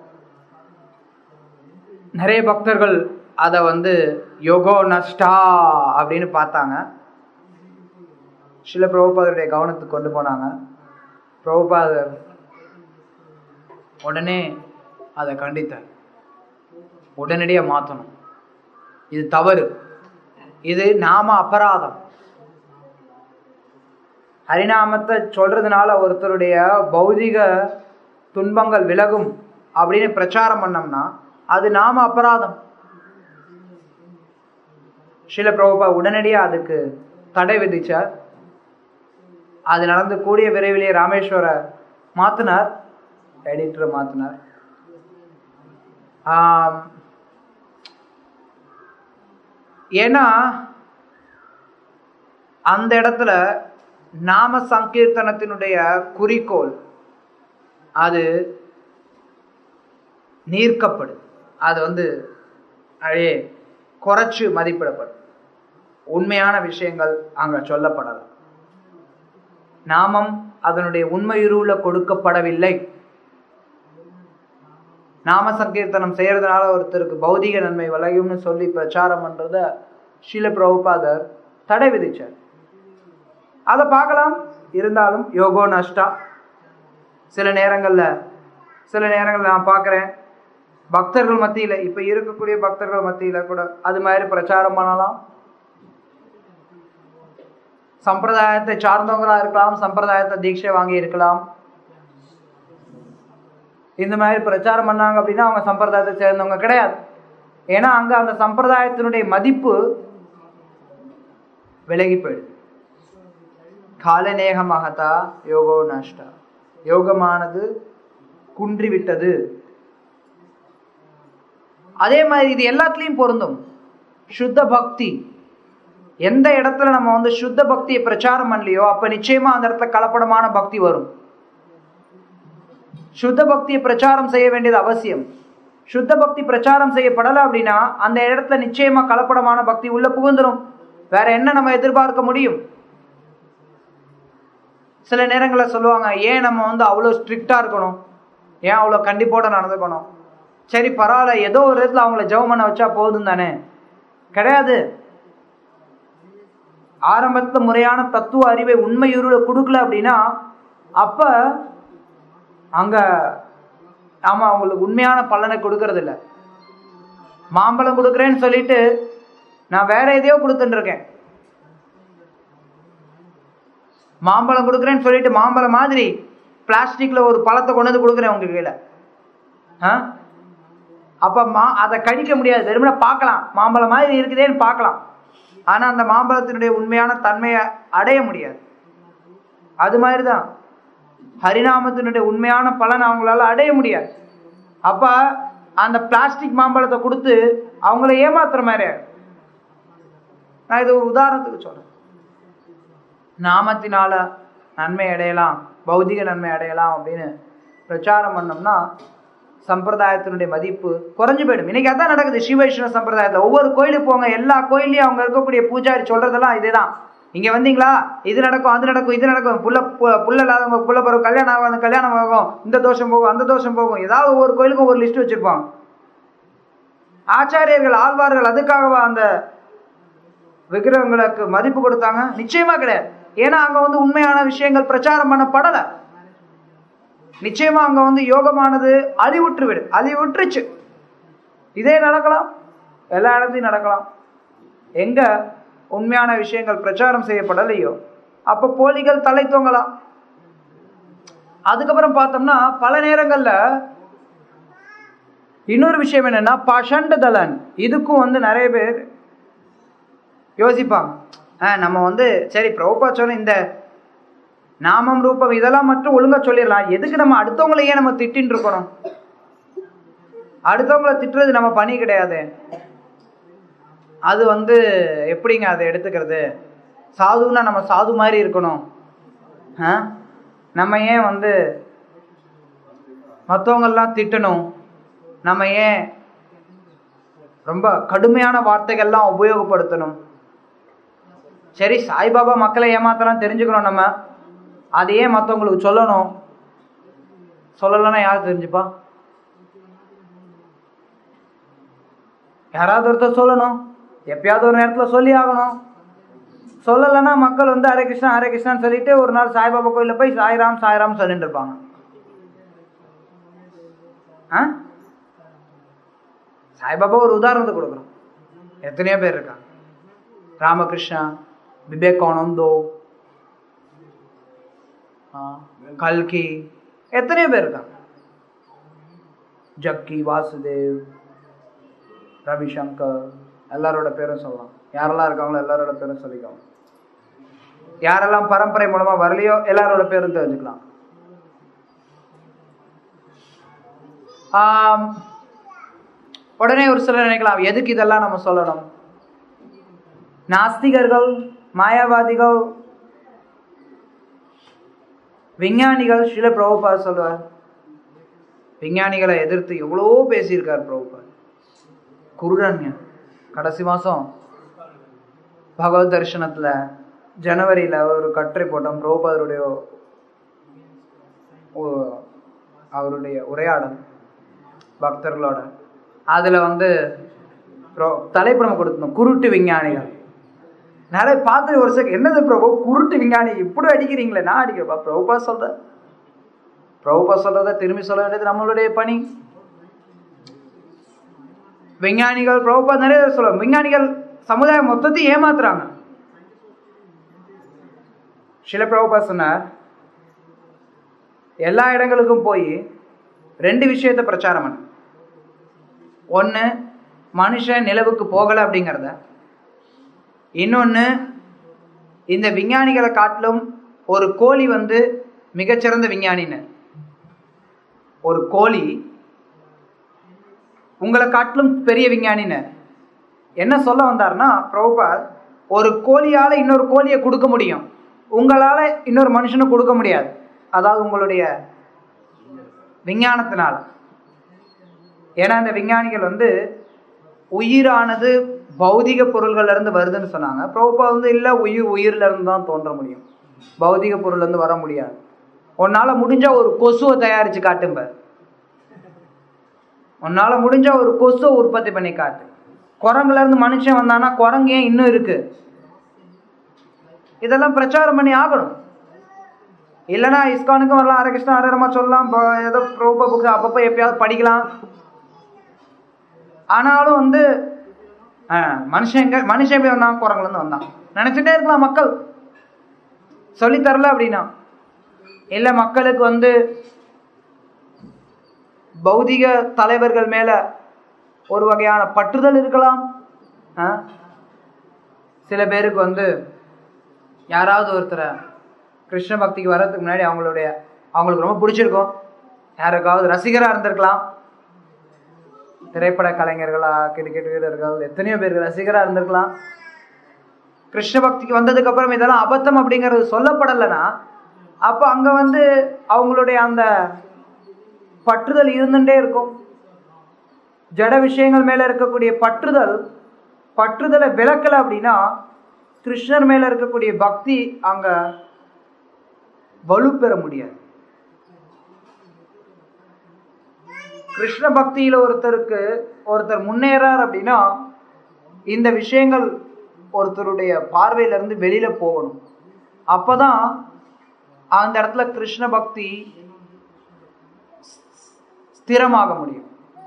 நிறைய பக்தர்கள் அதை வந்து யோகோ நஷ்டா அப்படின்னு பார்த்தாங்க சில பிரபுபாதருடைய கவனத்துக்கு கொண்டு போனாங்க பிரபுபாதர் உடனே அதை கண்டித்தார் உடனடியாக மாற்றணும் இது தவறு இது நாம அபராதம் ஹரிநாமத்தை சொல்றதுனால ஒருத்தருடைய பௌதிக துன்பங்கள் விலகும் அப்படின்னு பிரச்சாரம் பண்ணோம்னா அது நாம அபராதம் சில பிரபுபா உடனடியாக அதுக்கு தடை விதிச்சார் அது நடந்து கூடிய விரைவிலேயே ராமேஸ்வர மாத்தினார் எடிட்டரை மாத்தினார் ஆம், ஏன்னா அந்த இடத்துல நாம சங்கீர்த்தனத்தினுடைய குறிக்கோள் அது நீர்க்கப்படுது அது வந்து அப்படியே குறைச்சு மதிப்பிடப்படும் உண்மையான விஷயங்கள் அங்க சொல்லப்படலாம் நாமம் அதனுடைய உண்மையுருவுல கொடுக்கப்படவில்லை நாம சங்கீர்த்தனம் செய்யறதுனால ஒருத்தருக்கு பௌதிக நன்மை விளையும்னு சொல்லி பிரச்சாரம் பண்றத ஷீல பிரபுபாதர் தடை விதிச்சார் அதை பார்க்கலாம் இருந்தாலும் யோகோ நஷ்டா சில நேரங்கள்ல சில நேரங்கள்ல நான் பார்க்குறேன் பக்தர்கள் மத்தியில இப்ப இருக்கக்கூடிய பக்தர்கள் மத்தியில கூட அது மாதிரி பிரச்சாரம் பண்ணலாம் சம்பிரதாயத்தை சார்ந்தவங்களா இருக்கலாம் சம்பிரதாயத்தை தீட்சை வாங்கி இருக்கலாம் இந்த மாதிரி பிரச்சாரம் பண்ணாங்க அப்படின்னா அவங்க சம்பிரதாயத்தை சேர்ந்தவங்க கிடையாது ஏன்னா அங்க அந்த சம்பிரதாயத்தினுடைய மதிப்பு விலகி போயிடுது காலநேக மகதா யோகோ நஷ்டா யோகமானது குன்றிவிட்டது அதே மாதிரி இது எல்லாத்துலேயும் பொருந்தும் சுத்த பக்தி எந்த இடத்துல நம்ம வந்து சுத்த பக்தியை பிரச்சாரம் பண்ணலையோ அப்ப நிச்சயமா அந்த இடத்துல கலப்படமான பக்தி வரும் சுத்த பக்தியை பிரச்சாரம் செய்ய வேண்டியது அவசியம் சுத்த பக்தி பிரச்சாரம் செய்யப்படலை அப்படின்னா அந்த இடத்துல நிச்சயமா கலப்படமான பக்தி உள்ள புகுந்துரும் வேற என்ன நம்ம எதிர்பார்க்க முடியும் சில நேரங்களில் சொல்லுவாங்க ஏன் நம்ம வந்து அவ்வளோ ஸ்ட்ரிக்டா இருக்கணும் ஏன் அவ்வளோ கண்டிப்போட நடந்துக்கணும் சரி பரவாயில்ல ஏதோ ஒரு இடத்துல அவங்கள ஜெபம் பண்ண வச்சா போதும் தானே கிடையாது ஆரம்பத்துல முறையான தத்துவ அறிவை உண்மையுருள கொடுக்கல அப்படின்னா அப்ப அங்க ஆமா அவங்களுக்கு உண்மையான பலனை கொடுக்கறது இல்ல மாம்பழம் கொடுக்குறேன்னு சொல்லிட்டு நான் வேற எதையோ கொடுத்துட்டு இருக்கேன் மாம்பழம் கொடுக்குறேன்னு சொல்லிட்டு மாம்பழம் மாதிரி பிளாஸ்டிக்ல ஒரு பழத்தை கொண்டு வந்து கொடுக்குறேன் உங்க கையில ஆ அப்ப மா அதை கடிக்க முடியாது வெறுமனே பார்க்கலாம் மாம்பழம் மாதிரி இருக்குதேன்னு பார்க்கலாம் ஆனா அந்த மாம்பழத்தினுடைய உண்மையான தன்மையை அடைய முடியாது அது மாதிரி தான் ஹரிநாமத்தினுடைய உண்மையான பலன் அவங்களால அடைய முடியாது அப்ப அந்த பிளாஸ்டிக் மாம்பழத்தை கொடுத்து அவங்கள ஏமாத்துற மாதிரி ஆயிடும். நான் இது ஒரு உதாரணத்துக்கு சொல்றேன் நாமத்தினால நன்மை அடையலாம் பௌதிக நன்மை அடையலாம் அப்படின்னு பிரச்சாரம் பண்ணோம்னா சம்பிரதாயத்தினுடைய மதிப்பு குறைஞ்சு போயிடும் இன்னைக்கு அதான் நடக்குது ஸ்ரீ வைஷ்ணவ சம்பிரதாயத்தில் ஒவ்வொரு கோயிலுக்கு போங்க எல்லா கோயிலையும் அவங்க இருக்கக்கூடிய பூஜாரி சொல்றதெல்லாம் இதுதான் இங்க வந்தீங்களா இது நடக்கும் அது நடக்கும் இது நடக்கும் புள்ள பு- புள்ள இல்லாதவங்க புள்ள பிறகு கல்யாணம் ஆகும் கல்யாணம் ஆகும் இந்த தோஷம் போகும் அந்த தோஷம் போகும் ஏதாவது ஒவ்வொரு கோயிலுக்கும் ஒரு லிஸ்ட் வச்சிருப்பாங்க ஆச்சாரியர்கள் ஆழ்வார்கள் அதுக்காகவா அந்த விக்கிரகங்களுக்கு மதிப்பு கொடுத்தாங்க நிச்சயமா கிடையாது ஏன்னா அங்க வந்து உண்மையான விஷயங்கள் பிரச்சாரம் பண்ணப்படல நிச்சயமா அங்க வந்து யோகமானது அழிவுற்று விடு அழிவுற்றுச்சு இதே நடக்கலாம் எல்லா இடத்துலையும் நடக்கலாம் எங்க உண்மையான விஷயங்கள் பிரச்சாரம் செய்யப்படலையோ அப்ப போலிகள் தலை தூங்கலாம் அதுக்கப்புறம் பார்த்தோம்னா பல நேரங்கள்ல இன்னொரு விஷயம் என்னன்னா பஷண்ட தலன் இதுக்கும் வந்து நிறைய பேர் யோசிப்பாங்க ஆ, நம்ம வந்து சரி பிரபுபா சொன்ன இந்த நாமம் ரூபம் இதெல்லாம் மட்டும் ஒழுங்கா சொல்லிடலாம் எதுக்கு நம்ம அடுத்தவங்களை ஏன் நம்ம திட்டின்னு இருக்கணும் அடுத்தவங்கள திட்டுறது நம்ம பணி கிடையாது அது வந்து எப்படிங்க அதை எடுத்துக்கிறது சாதுன்னா நம்ம சாது மாதிரி இருக்கணும் ஆ? நம்ம ஏன் வந்து மற்றவங்கெல்லாம் திட்டணும் நம்ம ஏன் ரொம்ப கடுமையான வார்த்தைகள்லாம் உபயோகப்படுத்தணும் சரி சாய்பாபா மக்களை ஏமாத்தலாம் தெரிஞ்சுக்கணும் நம்ம அதையே மற்றவங்களுக்கு சொல்லணும் சொல்லலைன்னா யார் தெரிஞ்சுப்பா யாராவது ஒருத்தர் சொல்லணும் எப்பயாவது ஒரு நேரத்தில் சொல்லி ஆகணும் சொல்லலைன்னா மக்கள் வந்து ஹரே கிருஷ்ணா ஹரே கிருஷ்ணான்னு சொல்லிட்டு ஒரு நாள் சாய்பாபா கோயிலில் போய் சாய்ராம் சாய்ராம் சொல்லிட்டு இருப்பாங்க ஆ சாய்பாபா ஒரு உதாரணத்தை கொடுக்குறோம் எத்தனையோ பேர் இருக்காங்க ராமகிருஷ்ணா விவேகானந்தோ ஆ, கல்கி எத்தனையோ பேர் இருக்காங்க ஜக்கி வாசுதேவ் ரவிசங்கர் எல்லாரோட பேரும் சொல்லலாம் யாரெல்லாம் இருக்காங்களோ எல்லாரோட பேரும் சொல்லிக்கலாம் யாரெல்லாம் பரம்பரை மூலமா வரலையோ எல்லாரோட பேரும் தெரிஞ்சுக்கலாம் ஆம், உடனே ஒரு சிலர் நினைக்கலாம் எதுக்கு இதெல்லாம் நம்ம சொல்லணும் நாஸ்திகர்கள் மாயாவாதிகள் விஞ்ஞானிகள் சில பிரபுபா சொல்லுவார் விஞ்ஞானிகளை எதிர்த்து எவ்வளோ பேசியிருக்கார் பிரபுபா குருடன்ய கடைசி மாதம் பகவத் தரிசனத்தில் ஜனவரியில் ஒரு கட்டுரை போட்டோம் பிரபுபாதருடைய ஒ- அவருடைய உரையாடல் பக்தர்களோட அதில் வந்து pro- தலைப்பு நம்ம கொடுத்தோம் குருட்டு விஞ்ஞானிகள் நிறைய பார்த்து ஒரு செக் என்னது பிரபு குருட்டு விஞ்ஞானி இப்படி அடிக்கிறீங்களே நான் அடிக்கிறப்பா பிரபுபா சொல்கிறேன் பிரபுபா சொல்கிறத திரும்பி சொல்ல வேண்டியது நம்மளுடைய பணி விஞ்ஞானிகள் பிரபுபா நிறைய சொல்லுவாங்க விஞ்ஞானிகள் சமுதாயம் மொத்தத்தையும் ஏமாத்துறாங்க சில பிரபுபா சொன்னார் எல்லா இடங்களுக்கும் போய் ரெண்டு விஷயத்தை பிரச்சாரம் பண்ணு ஒன்று மனுஷன் நிலவுக்கு போகலை அப்படிங்கிறத இன்னொன்று இந்த விஞ்ஞானிகளை காட்டிலும் ஒரு கோழி வந்து மிகச்சிறந்த விஞ்ஞானின்னு ஒரு கோழி உங்களை காட்டிலும் பெரிய விஞ்ஞானின்னு என்ன சொல்ல வந்தார்னா பிரபுபாத் ஒரு கோழியால இன்னொரு கோழியை கொடுக்க முடியும் உங்களால இன்னொரு மனுஷனை கொடுக்க முடியாது அதாவது உங்களுடைய விஞ்ஞானத்தினால ஏன்னா இந்த விஞ்ஞானிகள் வந்து உயிரானது பௌதிக பொருள்கள்ல இருந்து வருதுன்னு சொன்னாங்க பிரபுபா வந்து இல்லை உயிர் உயிர்ல இருந்து தான் தோன்ற முடியும் பௌதிக பொருள்ல இருந்து வர முடியாது உன்னால முடிஞ்ச ஒரு கொசுவை தயாரிச்சு காட்டும்ப உன்னால முடிஞ்ச ஒரு கொசுவை உற்பத்தி பண்ணி காட்டு குரங்குல இருந்து மனுஷன் வந்தானா குரங்கு ஏன் இன்னும் இருக்கு இதெல்லாம் பிரச்சாரம் பண்ணி ஆகணும் இல்லைன்னா இஸ்கானுக்கும் வரலாம் ஹரே கிருஷ்ணா ஹரே ரமா சொல்லலாம் ப- ஏதோ ப்ரோப புக்கு அப்பப்போ எப்பயாவது படிக்கலாம் ஆனாலும் வந்து ஆ, மனுஷன் எங்க மனுஷன் எப்படி வந்தான் குரங்குலேருந்து வந்தான் நினச்சிட்டே இருக்கலாம் மக்கள் சொல்லித் தரல அப்படின்னா இல்லை மக்களுக்கு வந்து பௌதிக தலைவர்கள் மேல ஒரு வகையான பற்றுதல் இருக்கலாம் ஆ? சில பேருக்கு வந்து யாராவது ஒருத்தரை கிருஷ்ண பக்திக்கு வர்றதுக்கு முன்னாடி அவங்களுடைய அவங்களுக்கு ரொம்ப பிடிச்சிருக்கும் யாருக்காவது ரசிகராக இருந்திருக்கலாம் திரைப்பட கலைஞர்களா கிரிக்கெட் வீரர்கள் எத்தனையோ பேருக்கு ரசிகராக இருந்திருக்கலாம் கிருஷ்ண பக்திக்கு வந்ததுக்கு அப்புறம் இதெல்லாம் அபத்தம் அப்படிங்கிறது சொல்லப்படலைன்னா அப்போ அங்கே வந்து அவங்களுடைய அந்த பற்றுதல் இருந்துட்டே இருக்கும் ஜட விஷயங்கள் மேல இருக்கக்கூடிய பற்றுதல் பற்றுதலை விளக்கல அப்படின்னா கிருஷ்ணர் மேல இருக்கக்கூடிய பக்தி அங்க வலுப்பெற முடியாது கிருஷ்ண பக்தியில ஒருத்தருக்கு ஒருத்தர் முன்னேறார் அப்படின்னா இந்த விஷயங்கள் ஒருத்தருடைய பார்வையில இருந்து வெளியில போகணும் அப்பதான் அந்த இடத்துல கிருஷ்ண பக்தி ஸ்திரமாக முடியும்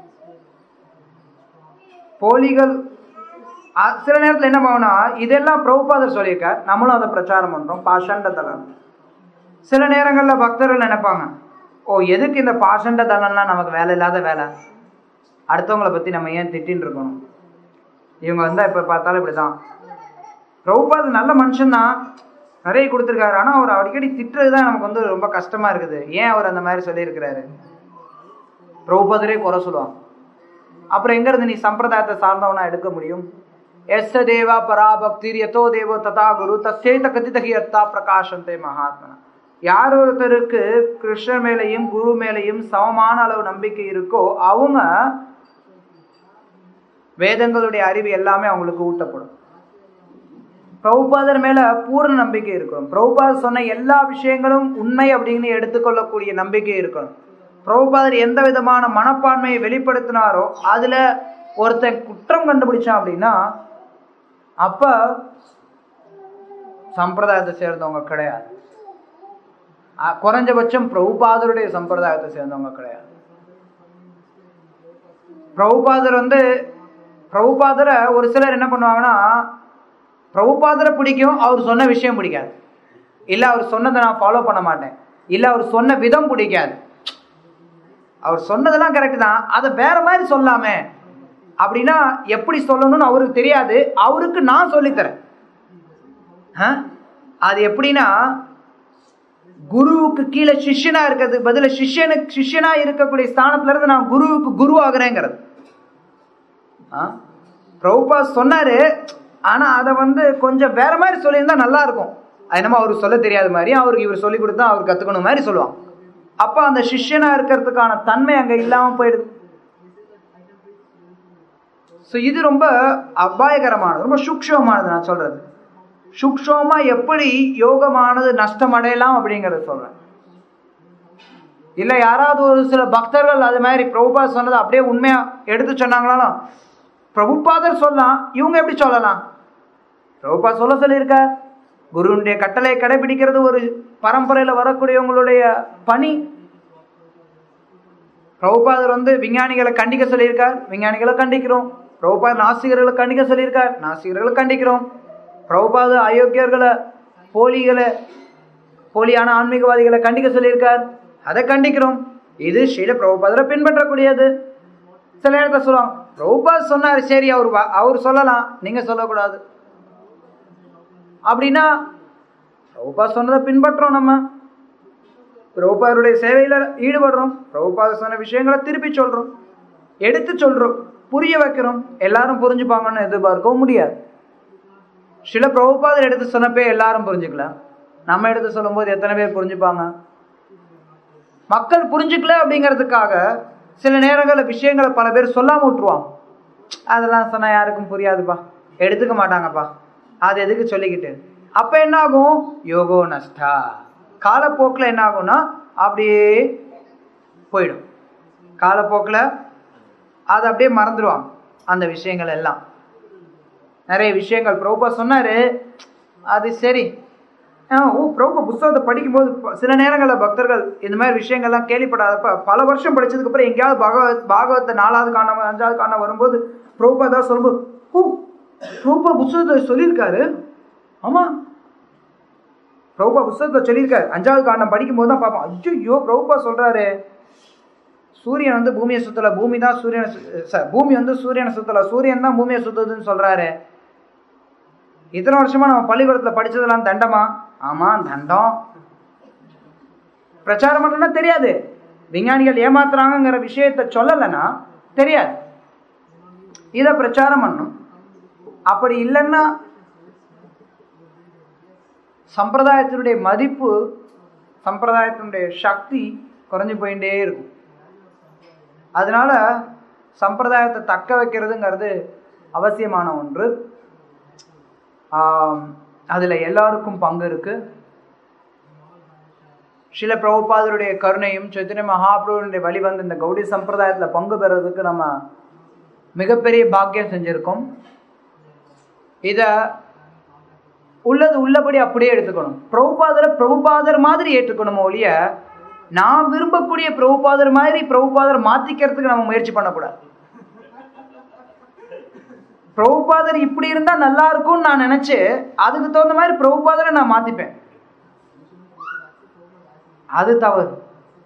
போலிகள் அ- சில நேரத்தில் என்ன பண்ணுவோம்னா இதெல்லாம் பிரபுபாதர் சொல்லியிருக்கார் நம்மளும் அதை பிரச்சாரம் பண்றோம் பாஷண்ட தலம் சில நேரங்களில் பக்தர்கள் நினைப்பாங்க ஓ எதுக்கு இந்த பாஷண்ட தலம்லாம் நமக்கு வேலை இல்லாத வேலை அடுத்தவங்கள பற்றி நம்ம ஏன் திட்டின்னு இருக்கணும் இவங்க வந்து இப்போ பார்த்தாலும் இப்படி தான் பிரபுபாத் நல்ல மனுஷன்தான் நிறைய கொடுத்துருக்காரு ஆனால் அவர் அடிக்கடி திட்டுறது தான் நமக்கு வந்து ரொம்ப கஷ்டமா இருக்குது ஏன் அவர் அந்த மாதிரி சொல்லியிருக்கிறாரு பிரபுபதரே குறை சொல்லுவாங்க அப்புறம் எங்க இருந்து நீ சம்பிரதாயத்தை சார்ந்தவனா எடுக்க முடியும் எஸ் தேவா பராபக்திர் யதோ தேவோ ததா குரு தசேத கதிதகி அர்த்தா பிரகாசந்தே மகாத்மனா யார் ஒருத்தருக்கு கிருஷ்ணர் மேலையும் குரு மேலையும் சமமான அளவு நம்பிக்கை இருக்கோ அவங்க வேதங்களுடைய அறிவு எல்லாமே அவங்களுக்கு ஊட்டப்படும் பிரபுபாதர் மேல பூர்ண நம்பிக்கை இருக்கணும் பிரபுபாதர் சொன்ன எல்லா விஷயங்களும் உண்மை அப்படின்னு எடுத்துக்கொள்ளக்கூடிய நம்பிக்கை இருக்கணும் பிரபுபாதர் எந்த விதமான மனப்பான்மையை வெளிப்படுத்தினாரோ அதுல ஒருத்தன் குற்றம் கண்டுபிடிச்சான் அப்படின்னா அப்ப சம்பிரதாயத்தை சேர்ந்தவங்க கிடையாது அஹ் குறைஞ்சபட்சம் பிரபுபாதருடைய சம்பிரதாயத்தை சேர்ந்தவங்க கிடையாது பிரபுபாதர் வந்து பிரபுபாதரை ஒரு சிலர் என்ன பண்ணுவாங்கன்னா பிரபுபாதரை பிடிக்கும் அவர் சொன்ன விஷயம் பிடிக்காது இல்லை அவர் சொன்னதை நான் ஃபாலோ பண்ண மாட்டேன் இல்லை அவர் சொன்ன விதம் பிடிக்காது அவர் சொன்னதெல்லாம் கரெக்டு தான் அதை வேற மாதிரி சொல்லாமே அப்படின்னா எப்படி சொல்லணும்னு அவருக்கு தெரியாது அவருக்கு நான் சொல்லித்தரேன் ஆ? அது எப்படின்னா குருவுக்கு கீழே சிஷ்யனா இருக்கிறதுக்கு பதிலா சிஷ்யனுக்கு சிஷ்யனா இருக்கக்கூடிய ஸ்தானத்துல இருந்து நான் குருவுக்கு குரு ஆகுறேங்கிறது ஆ? பிரபுபா சொன்னாரு ஆனா அதை வந்து கொஞ்சம் வேற மாதிரி சொல்லியிருந்தா நல்லா இருக்கும் அது என்னமோ அவருக்கு சொல்ல தெரியாத மாதிரி அவருக்கு இவர் சொல்லி கொடுத்தா அவர் கத்துக்கணும் மாதிரி சொல்லுவான் அப்ப அந்த சிஷ்யனா இருக்கிறதுக்கான தன்மை அங்க இல்லாம போயிடுது ஸோ இது ரொம்ப அபாயகரமானது ரொம்ப சூக்ஷமானது நான் சொல்றது சூக்ஷமா எப்படி யோகமானது நஷ்டம் அடையலாம் அப்படிங்கறத சொல்றேன் இல்ல யாராவது ஒரு சில பக்தர்கள் அது மாதிரி பிரபுபா சொன்னதை அப்படியே உண்மையா எடுத்து சொன்னாங்களாலும் பிரபுபாதர் சொல்லலாம் இவங்க எப்படி சொல்லலாம் பிரபுபா சொல்ல சொல்லியிருக்க குருனுடைய கட்டளை கடைபிடிக்கிறது ஒரு பரம்பரையில வரக்கூடியவங்களுடைய பணி பிரபுபாதர் வந்து விஞ்ஞானிகளை கண்டிக்க சொல்லியிருக்கார் விஞ்ஞானிகளை கண்டிக்கிறோம் பிரபுபாதர் நாசிகர்களை கண்டிக்க சொல்லியிருக்கார் நாசிகர்களை கண்டிக்கிறோம் பிரபுபாத அயோக்கியர்களை போலிகளை போலியான ஆன்மீகவாதிகளை கண்டிக்க சொல்லியிருக்கார் அதை கண்டிக்கிறோம் இது ஸ்ரீல பிரபுபாதரை பின்பற்றக்கூடியது சில இடத்துல சொல்லுவாங்க பிரபுபாத் சொன்னார் சரி அவர் வ- அவர் சொல்லலாம் நீங்க சொல்லக்கூடாது அப்படின்னா பிரபுபாத் சொன்னதை பின்பற்றோம் நம்ம பிரபுபாதருடைய சேவையில ஈடுபடுறோம் பிரபுபாத சொன்ன விஷயங்களை திருப்பி சொல்றோம் எடுத்து சொல்றோம் புரிய வைக்கிறோம் எல்லாரும் புரிஞ்சுப்பாங்கன்னு எதிர்பார்க்கவும் முடியாது சில பிரபுபாதர் எடுத்து சொன்னப்பே எல்லாரும் புரிஞ்சுக்கலாம் நம்ம எடுத்து சொல்லும்போது எத்தனை பேர் புரிஞ்சுப்பாங்க மக்கள் புரிஞ்சுக்கல அப்படிங்கிறதுக்காக சில நேரங்களில் விஷயங்களை பல பேர் சொல்லாம விட்டுருவாங்க அதெல்லாம் சொன்னா யாருக்கும் புரியாதுப்பா எடுத்துக்க மாட்டாங்கப்பா அது எதுக்கு சொல்லிக்கிட்டு அப்ப என்ன ஆகும் யோகோ நஷ்டா காலப்போக்கில் என்ன ஆகும்னா அப்படியே போயிடும் காலப்போக்கில் அதை அப்படியே மறந்துடுவாங்க அந்த விஷயங்கள் எல்லாம் நிறைய விஷயங்கள் பிரபுபா சொன்னாரு அது சரி ஆ, ஓ பிரபுபா புஸ்தகத்தை படிக்கும்போது ப- சில நேரங்களில் பக்தர்கள் இந்த மாதிரி விஷயங்கள்லாம் கேள்விப்படாதப்ப பல வருஷம் படிச்சதுக்கு அப்புறம் எங்கேயாவது பாகவத் பாகவத்தை நாலாவது காணம் அஞ்சாவது காணம் வரும்போது பிரபுபா தான் சொல்லும்போது ஓ பிரபுபா புஸ்தகத்தை சொல்லியிருக்காரு ஆமா பிரபுபா புஸ்தகத்தை சொல்லியிருக்காரு அஞ்சாவது காண்டம் படிக்கும்போது தான் பார்ப்போம் ஐயோ பிரபுபா சொல்றாரு சூரியன் வந்து பூமியை சுத்தல பூமி தான் சூரியனை சு- ச- பூமி வந்து சூரியனை சுத்தல சூரியன் தான் பூமியை சுத்துதுன்னு சொல்றாரு இத்தனை வருஷமா நம்ம பள்ளிக்கூடத்துல படிச்சதெல்லாம் தண்டமா ஆமா தண்டம் பிரச்சாரம் பண்ணணும்னா தெரியாது விஞ்ஞானிகள் ஏமாத்துறாங்கங்கிற விஷயத்த சொல்லலைன்னா தெரியாது இதை பிரச்சாரம் பண்ணணும் அப்படி இல்லைன்னா சம்பிரதாயத்தினுடைய மதிப்பு சம்பிரதாயத்தினுடைய சக்தி குறைஞ்சு போயிட்டே இருக்கும் அதனால சம்பிரதாயத்தை தக்க வைக்கிறதுங்கிறது அவசியமான ஒன்று ஆம், அதுல எல்லாருக்கும் பங்கு இருக்கு சில பிரபுபாதருடைய கருணையும் சைத்தன்ய மகாபிரபுடைய வழிவந்து இந்த கௌடி சம்பிரதாயத்துல பங்கு பெறதுக்கு நம்ம மிகப்பெரிய பாக்கியம் செஞ்சிருக்கோம் இத உள்ளது உள்ளபடி அப்படியே எடுத்துக்கணும் பிரபுபாதரை பிரபுபாதர் மாதிரி ஏற்றுக்கணும் ஒழிய நான் விரும்பக்கூடிய பிரபுபாதர் மாதிரி பிரபுபாதர் மாத்திக்கிறதுக்கு நம்ம முயற்சி பண்ணக்கூடாது பிரபுபாதர் இப்படி இருந்தா நல்லா இருக்கும்னு நான் நினைச்சு அதுக்கு தகுந்த மாதிரி பிரபுபாதரை நான் மாத்திப்பேன் அது தவறு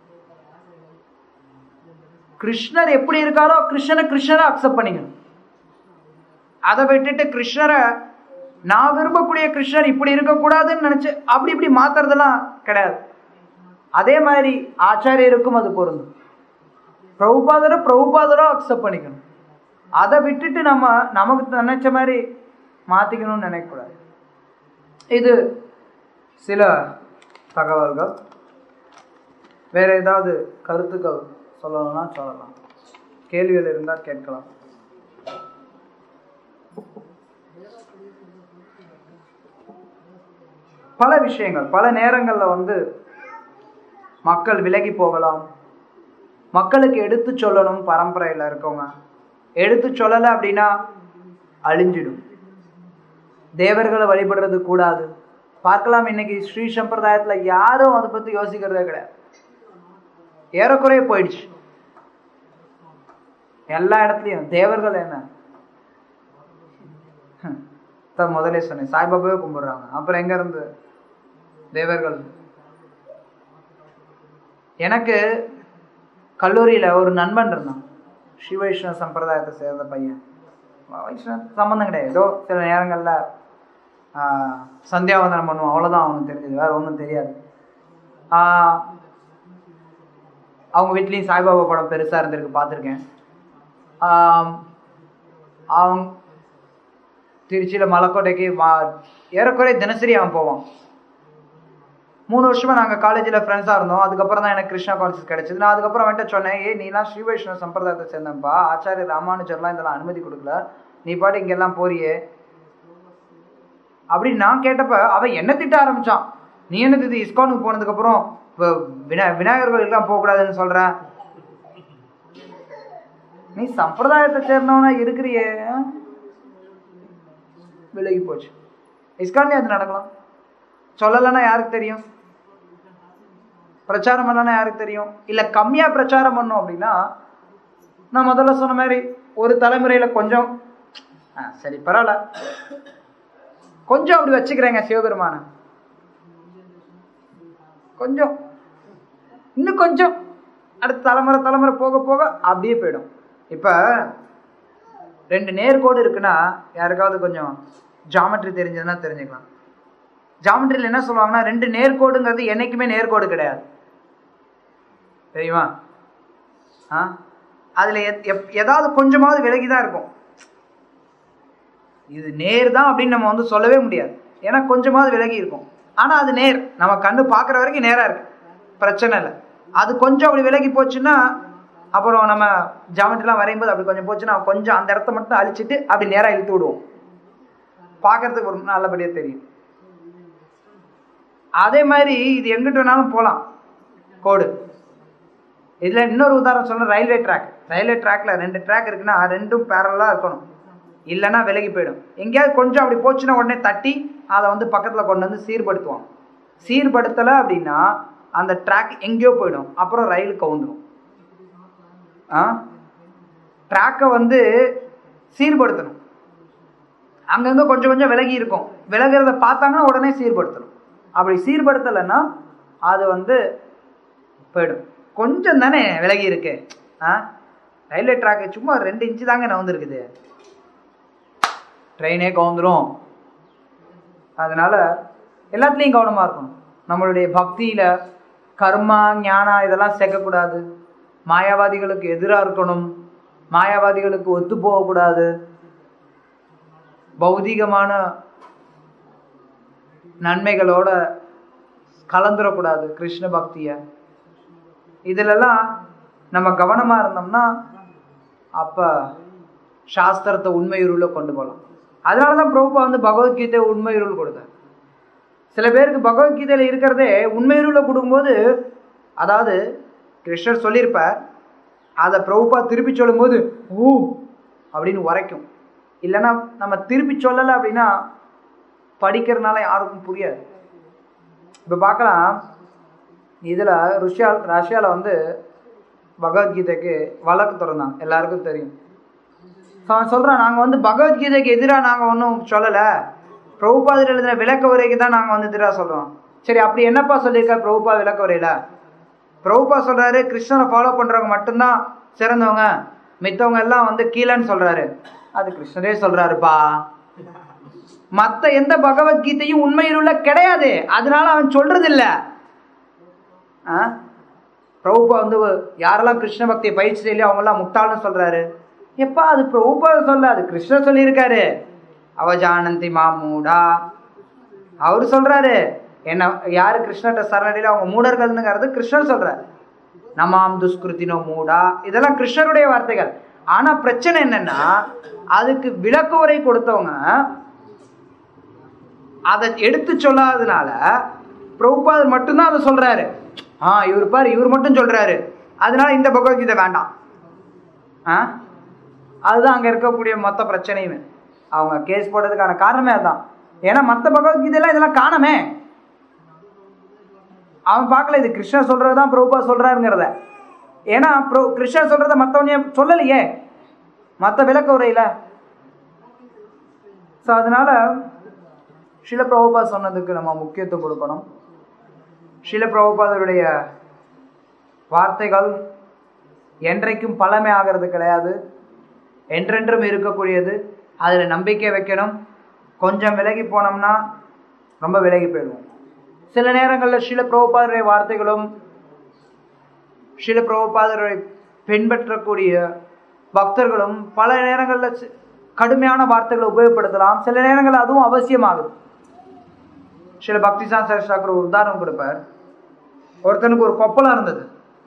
கிருஷ்ணர் எப்படி இருக்காரோ கிருஷ்ணனை கிருஷ்ணரை அக்செப்ட் பண்ணிக்கணும் அதை விட்டுட்டு கிருஷ்ணரை நான் விரும்பக்கூடிய கிருஷ்ணர் இப்படி இருக்கக்கூடாதுன்னு நினைச்சு அப்படி இப்படி மாத்துறதெல்லாம் கிடையாது அதே மாதிரி ஆச்சாரியருக்கும் அது பொருந்தும் பிரபுபாதரோ பிரபுபாதரோ அக்செப்ட் பண்ணிக்கணும் அதை விட்டுட்டு நம்ம நமக்கு நினைச்ச மாதிரி மாத்திக்கணும்னு நினைக்கக்கூடாது இது சில தகவல்கள் வேற ஏதாவது கருத்துக்கள் சொல்லணும்னா சொல்லலாம் கேள்விகள் இருந்தால் கேட்கலாம் பல விஷயங்கள் பல நேரங்கள்ல வந்து மக்கள் விலகி போகலாம் மக்களுக்கு எடுத்து சொல்லணும் பரம்பரையில இருக்கவங்க எடுத்து சொல்லலை அப்படின்னா அழிஞ்சிடும் தேவர்களை வழிபடுறது கூடாது பார்க்கலாம் இன்னைக்கு ஸ்ரீ சம்பிரதாயத்துல யாரும் அதை பத்தி யோசிக்கிறதே கிடையாது ஏறக்குறைய போயிடுச்சு எல்லா இடத்துலயும் தேவர்கள் என்ன ஹம், தான் முதலே சொன்னேன் சாய்பாபாவே கும்பிடுறாங்க அப்புறம் எங்க இருந்து தேவர்கள் எனக்கு கல்லூரியில ஒரு நண்பன் இருந்தான் ஸ்ரீ வைஷ்ணவ சம்பிரதாயத்தை சேர்ந்த பையன் வைஷ்ணவ சம்பந்தம் கிடையாது ஏதோ சில நேரங்கள்ல ஆஹ், சந்தியாவந்தனம் பண்ணுவான் அவ்வளவுதான் அவனுக்கு தெரிஞ்சது வேற ஒன்றும் தெரியாது ஆஹ், அவங்க வீட்லேயும் சாய்பாபா படம் பெருசா இருந்திருக்கு பார்த்துருக்கேன் அவங்க திருச்சியில மலைக்கோட்டைக்கு மா- ஏறக்குறைய தினசரி அவன் போவான் மூணு வருஷமா நாங்க காலேஜ்ல ஃப்ரெண்ட்ஸா இருந்தோம் அதுக்கப்புறம் தான் எனக்கு கிருஷ்ணா காலேஜ் கிடைச்சது நான் அதுக்கப்புறம் அவன்கிட்ட சொன்னேன் ஏய் நீலாம் ஸ்ரீ வைஷ்ணவ சம்பிரதாயத்தை சேர்ந்தப்பா ஆச்சாரிய ராமானுஜர்லாம் இதெல்லாம் அனுமதி கொடுக்கல நீ பாட்டு இங்கெல்லாம் போறியே அப்படின்னு நான் கேட்டப்ப அவன் என்ன திட்ட ஆரம்பிச்சான் நீ என்ன திட்டு இஸ்கானுக்கு போனதுக்கு அப்புறம் இப்ப வினா விநாயகர் கோயிலுக்குலாம் போகக்கூடாதுன்னு சொல்ற நீ சம்பிரதாயத்தை சேர்ந்தவனா இருக்கிறியே விலகி போச்சு இஸ்கான்லயே அது நடக்கலாம் சொல்லலைன்னா யாருக்கு தெரியும் பிரச்சாரம் பண்ணலன்னா யாருக்கு தெரியும் இல்ல கம்மியா பிரச்சாரம் பண்ணோம் அப்படின்னா நான் முதல்ல சொன்ன மாதிரி ஒரு தலைமுறையில கொஞ்சம் ஆ, சரி பரவாயில்ல கொஞ்சம் அப்படி வச்சுக்கிறேங்க சிவபெருமான கொஞ்சம் இன்னும் கொஞ்சம் அடுத்த தலைமுறை தலைமுறை போக போக அப்படியே போயிடும் இப்ப ரெண்டு நேர்கோடு இருக்குன்னா யாருக்காவது கொஞ்சம் ஜாமெட்ரி தெரிஞ்சதுன்னா தெரிஞ்சுக்கலாம் ஜாமெட்ரியில் என்ன சொல்லுவாங்கன்னா ரெண்டு நேர்கோடுங்கிறது என்னைக்குமே நேர்கோடு கிடையாது தெரியுமா ஆ அதில் ஏதாவது கொஞ்சமாவது விலகி தான் இருக்கும் இது நேர் தான் அப்படின்னு நம்ம வந்து சொல்லவே முடியாது ஏன்னா கொஞ்சமாவது விலகி இருக்கும் ஆனால் அது நேர் நம்ம கண்ணு பார்க்குற வரைக்கும் நேராக இருக்கு பிரச்சனை இல்லை அது கொஞ்சம் அப்படி விலகி போச்சுன்னா அப்புறம் நம்ம ஜாமெட்ரிலாம் வரையும்போது அப்படி கொஞ்சம் போச்சுன்னா கொஞ்சம் அந்த இடத்த மட்டும் அழிச்சிட்டு அப்படி நேராக இழுத்து விடுவோம் பார்க்கறதுக்கு ஒரு நல்லபடியாக தெரியும் அதே மாதிரி இது எங்கிட்ட வேணாலும் போகலாம் கோடு இதில் இன்னொரு உதாரணம் சொல்றேன் ரயில்வே ட்ராக் ரயில்வே ட்ராக்ல ரெண்டு ட்ராக் இருக்குன்னா ரெண்டும் பேரலாக இருக்கணும் இல்லைன்னா விலகி போயிடும் எங்கேயாவது கொஞ்சம் அப்படி போச்சுன்னா உடனே தட்டி அதை வந்து பக்கத்தில் கொண்டு வந்து சீர்படுத்துவான் சீர்படுத்தலை அப்படின்னா அந்த ட்ராக் எங்கேயோ போயிடும் அப்புறம் ரயில் கவுந்துடும் ஆ ட்ராக்கை வந்து சீர்படுத்தணும் அங்கங்க கொஞ்சம் கொஞ்சம் விலகி இருக்கும் விலகிறத பார்த்தாங்கன்னா உடனே சீர்படுத்தணும் அப்படி சீர்படுத்தலைன்னா அது வந்து போயிடும் கொஞ்சம் தானே விலகி இருக்கு ஆ ரயில்வே ட்ராக்கு சும்மா ரெண்டு இன்ச்சு தாங்க நவுந்துருக்குது ட்ரெயினே கவுந்துரும் அதனால எல்லாத்துலேயும் கவனமாக இருக்கணும் நம்மளுடைய பக்தியில கர்மா ஞானா இதெல்லாம் சேர்க்கக்கூடாது மாயாவாதிகளுக்கு எதிராக இருக்கணும் மாயாவாதிகளுக்கு ஒத்து போகக்கூடாது பௌதிகமான நன்மைகளோட கலந்துடக்கூடாது கிருஷ்ண பக்திய இதிலெல்லாம் நம்ம கவனமா இருந்தோம்னா அப்ப சாஸ்திரத்தை உண்மையுருள கொண்டு போகலாம் அதனாலதான் பிரபுபா வந்து பகவத்கீதை உண்மையுருள் கொடுத்தார் சில பேருக்கு பகவத்கீதையில இருக்கிறதே உண்மையுருள கொடுக்கும்போது அதாவது கிருஷ்ணர் சொல்லியிருப்பார் அதை பிரபுபா திருப்பி சொல்லும்போது ஊ அப்படின்னு உரைக்கும் இல்லைன்னா நம்ம திருப்பி சொல்லலை அப்படின்னா படிக்கிறதுனால யாருக்கும் புரியாது இப்போ பார்க்கலாம் இதில் ருஷ்யா ரஷ்யாவில் வந்து பகவத்கீதைக்கு வழக்கு திறந்தாங்க எல்லாருக்கும் தெரியும் So, அவன் சொல்கிறான் நாங்கள் வந்து பகவத்கீதைக்கு எதிராக நாங்கள் ஒன்றும் சொல்லலை பிரபுபாதில் எழுதின விளக்க உரைக்கு தான் நாங்கள் வந்து எதிராக சொல்கிறோம் சரி அப்படி என்னப்பா சொல்லியிருக்கா பிரபுபா விளக்க உரையில பிரபுபா சொல்கிறாரு கிருஷ்ணரை ஃபாலோ பண்ணுறவங்க மட்டும்தான் சிறந்தவங்க மித்தவங்க எல்லாம் வந்து கீழேன்னு சொல்கிறாரு அது கிருஷ்ணரே சொல்கிறாருப்பா மற்ற எந்த பகவத்கீதையும் உண்மையில் உள்ள கிடையாது அதனால அவன் சொல்றது இல்ல ஆ? பிரபுபா வந்து யாரெல்லாம் கிருஷ்ண பக்தியை பயிற்சி செய்யலையோ அவங்கெல்லாம் முட்டாள்னு சொல்றாரு எப்பா அது பிரபுபா சொல்ல அது கிருஷ்ணர் சொல்லியிருக்காரு அவஜானந்தி மாமூடா அவரு சொல்றாரு என்ன யாரு கிருஷ்ணர்கிட்ட சரணடையில அவங்க மூடர்கள்னுங்கிறது கிருஷ்ணர் சொல்றாரு நமாம் துஷ்கிருத்தினோ மூடா இதெல்லாம் கிருஷ்ணருடைய வார்த்தைகள் ஆனா பிரச்சனை என்னன்னா அதுக்கு விளக்க உரை கொடுத்தவங்க அதை எடுத்து சொல்லாததுனால பிரபுபாதர் மட்டும்தான் அதை சொல்றாரு ஆ இவர் பாரு இவர் மட்டும் சொல்றாரு அதனால இந்த பகவத்கீதை வேண்டாம் ஆ அதுதான் அங்க இருக்கக்கூடிய மொத்த பிரச்சனையுமே அவங்க கேஸ் போடுறதுக்கான காரணமே அதுதான் ஏன்னா மற்ற பகவத்கீதையெல்லாம் இதெல்லாம் காணமே அவன் பார்க்கல இது கிருஷ்ணர் சொல்றதுதான் பிரபுபா சொல்றாருங்கிறத ஏன்னா ப்ரோ கிருஷ்ணர் சொல்றத மற்றவனே சொல்லலையே மற்ற விளக்க உரையில ஸோ அதனால ஷில பிரபுபா சொன்னதுக்கு நம்ம முக்கியத்துவம் கொடுக்கணும் ஷில பிரபுபாதருடைய வார்த்தைகள் என்றைக்கும் பழமை ஆகிறது கிடையாது என்றென்றும் இருக்கக்கூடியது அதில் நம்பிக்கை வைக்கணும் கொஞ்சம் விலகி போனோம்னா ரொம்ப விலகி போயிடுவோம் சில நேரங்களில் ஷில பிரபுபாதருடைய வார்த்தைகளும் ஷில பிரபுபாதரை பின்பற்றக்கூடிய பக்தர்களும் பல நேரங்களில் சி- கடுமையான வார்த்தைகளை உபயோகப்படுத்தலாம் சில நேரங்களில் அதுவும் அவசியமாகுது சில பக்திசான் சரஸ்டாக்கர் ஒரு உதாரணம் கொடுப்பார் ஒருத்தனுக்கு ஒரு கொப்பளம் இருந்தது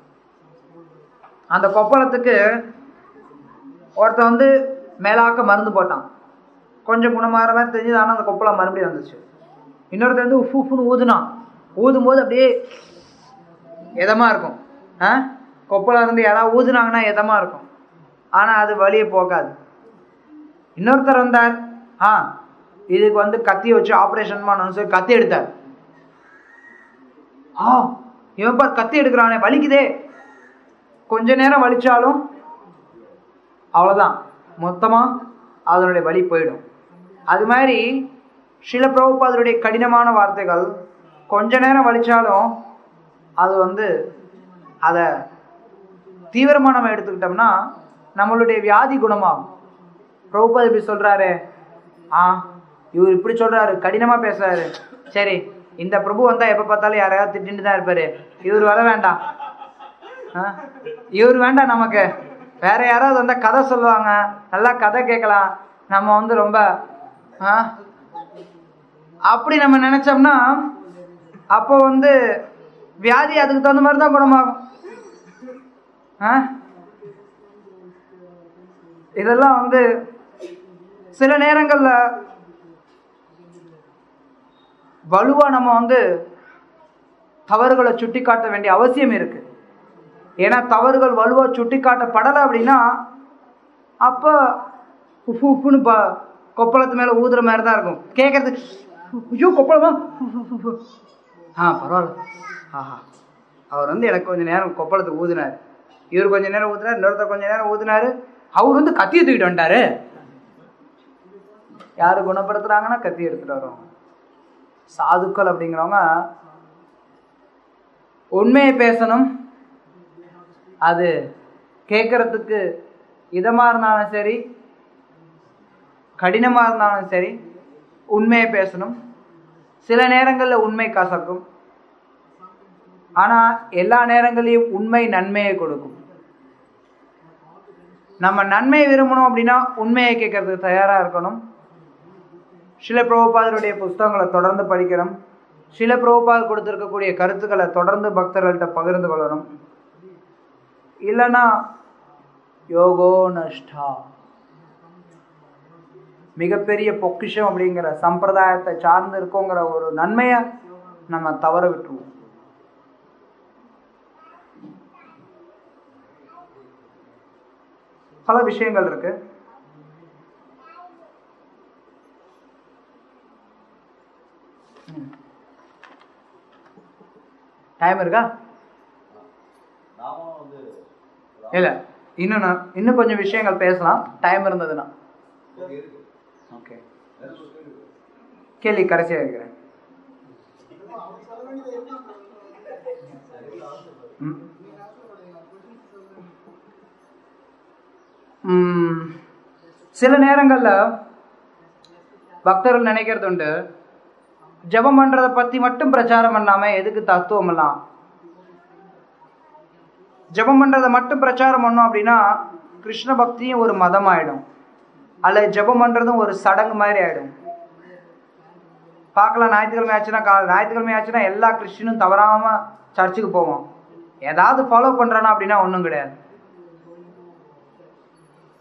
அந்த கொப்பளத்துக்கு ஒருத்தன் வந்து மேலாக்க மருந்து போட்டான் கொஞ்சம் குணமாகிற மாதிரி தெரிஞ்சது ஆனால் அந்த கொப்பளம் மறுபடியும் வந்துச்சு இன்னொருத்தன் வந்து உஃப் உஃப்னு ஊதுனான் ஊதும் போது அப்படியே இதமாக இருக்கும் ஆ கொப்பளம் இருந்து யாராவது ஊதுனாங்கன்னா இதமாக இருக்கும் ஆனால் அது வழியை போக்காது இன்னொருத்தர் வந்தார் ஆ இதுக்கு வந்து கத்தி வச்சு ஆப்ரேஷன் பண்ணணும்னு சொல்லி கத்தி எடுத்தார் ஆ இவன் பார் கத்தி எடுக்கிறானே வலிக்குதே கொஞ்ச நேரம் வலிச்சாலும் அவ்வளோதான் மொத்தமாக அதனுடைய வலி போயிடும் அது மாதிரி சில பிரபுபாதருடைய கடினமான வார்த்தைகள் கொஞ்ச நேரம் வலிச்சாலும் அது வந்து அதை தீவிரமாக நம்ம எடுத்துக்கிட்டோம்னா நம்மளுடைய வியாதி குணமாகும் பிரபுபாத் இப்படி சொல்றாரு ஆ இவர் இப்படி சொல்றாரு கடினமா பேசுறாரு சரி இந்த பிரபு வந்தா எப்ப பார்த்தாலும் யாரையாவது திட்டிட்டு தான் இருப்பாரு இவர் வர வேண்டாம் ஆ? இவர் வேண்டாம் நமக்கு வேற யாராவது வந்தா கதை சொல்லுவாங்க நல்லா கதை கேட்கலாம் நம்ம வந்து ரொம்ப ஆ? அப்படி நம்ம நினைச்சோம்னா அப்போ வந்து வியாதி அதுக்கு தகுந்த மாதிரி தான் குணமாகும் ஆ இதெல்லாம் வந்து சில நேரங்கள்ல வலுவா நம்ம வந்து தவறுகளை சுட்டி காட்ட வேண்டிய அவசியம் இருக்கு ஏன்னா தவறுகள் வலுவா சுட்டி காட்டப்படலை அப்படின்னா அப்போ உஃபு உஃப்னு ப கொப்பளத்து மேலே ஊதுற மாதிரி தான் இருக்கும் கேட்கறதுக்கு ஐயோ கொப்பளமா ஆ பரவாயில்ல ஆஹா அவர் வந்து எனக்கு கொஞ்ச நேரம் கொப்பளத்துக்கு ஊதுனார் இவர் கொஞ்ச நேரம் ஊதுனார் இன்னொருத்தர் கொஞ்ச நேரம் ஊதுனாரு அவர் வந்து கத்தியை தூக்கிட்டு வந்துட்டாரு யாரு குணப்படுத்துறாங்கன்னா கத்தி எடுத்துட்டு வரோம் சாதுக்கள் அப்படிங்கிறவங்க உண்மையை பேசணும் அது கேட்கறதுக்கு இதமா இருந்தாலும் சரி கடினமா இருந்தாலும் சரி உண்மையை பேசணும் சில நேரங்களில் உண்மை கசக்கும் ஆனா எல்லா நேரங்களையும் உண்மை நன்மையை கொடுக்கும் நம்ம நன்மையை விரும்பணும் அப்படின்னா உண்மையை கேட்கறதுக்கு தயாரா இருக்கணும் சில பிரபுபாதருடைய புஸ்தகங்களை தொடர்ந்து படிக்கணும் சில பிரபுபாதர் கொடுத்திருக்கக்கூடிய கருத்துக்களை தொடர்ந்து பக்தர்கள்ட்ட பகிர்ந்து கொள்ளணும் இல்லைன்னா யோகோ நஷ்டா மிகப்பெரிய பொக்கிஷம் அப்படிங்கிற சம்பிரதாயத்தை சார்ந்து இருக்கோங்கிற ஒரு நன்மையை நம்ம தவற விட்டுருவோம் பல விஷயங்கள் இருக்கு டைம் இருக்கா நாமும் வந்து இல்ல இன்னும் நான் இன்னும் கொஞ்சம் விஷயங்கள் பேசலாம் டைம் இருந்ததுன்னா இருக்கு, இருக்கு. ஓகே வேற ஒரு கேள்வி இருக்கு. கேள்வி கடைசியா இருக்கிறேன் அவர் சொல்ல வேண்டியது என்ன ம். ம், சில நேரங்கள்ல பக்தர்கள் நினைக்கிறது உண்டு ஜெபம் பண்றத பத்தி மட்டும் பிரச்சாரம் பண்ணாம எதுக்கு தத்துவம் எல்லாம் ஜெபம் பண்றத மட்டும் பிரச்சாரம் பண்ணோம் அப்படின்னா கிருஷ்ண பக்தியும் ஒரு மதம் ஆயிடும் அல்லது ஜெபம் பண்றதும் ஒரு சடங்கு மாதிரி ஆயிடும் பார்க்கலாம் ஞாயிற்றுக்கிழமை ஆச்சுன்னா கா ஞாயிற்றுக்கிழமை ஆச்சுன்னா எல்லா கிறிஸ்டினும் தவறாம சர்ச்சுக்கு போவோம் ஏதாவது ஃபாலோ பண்றானா அப்படின்னா ஒன்றும் கிடையாது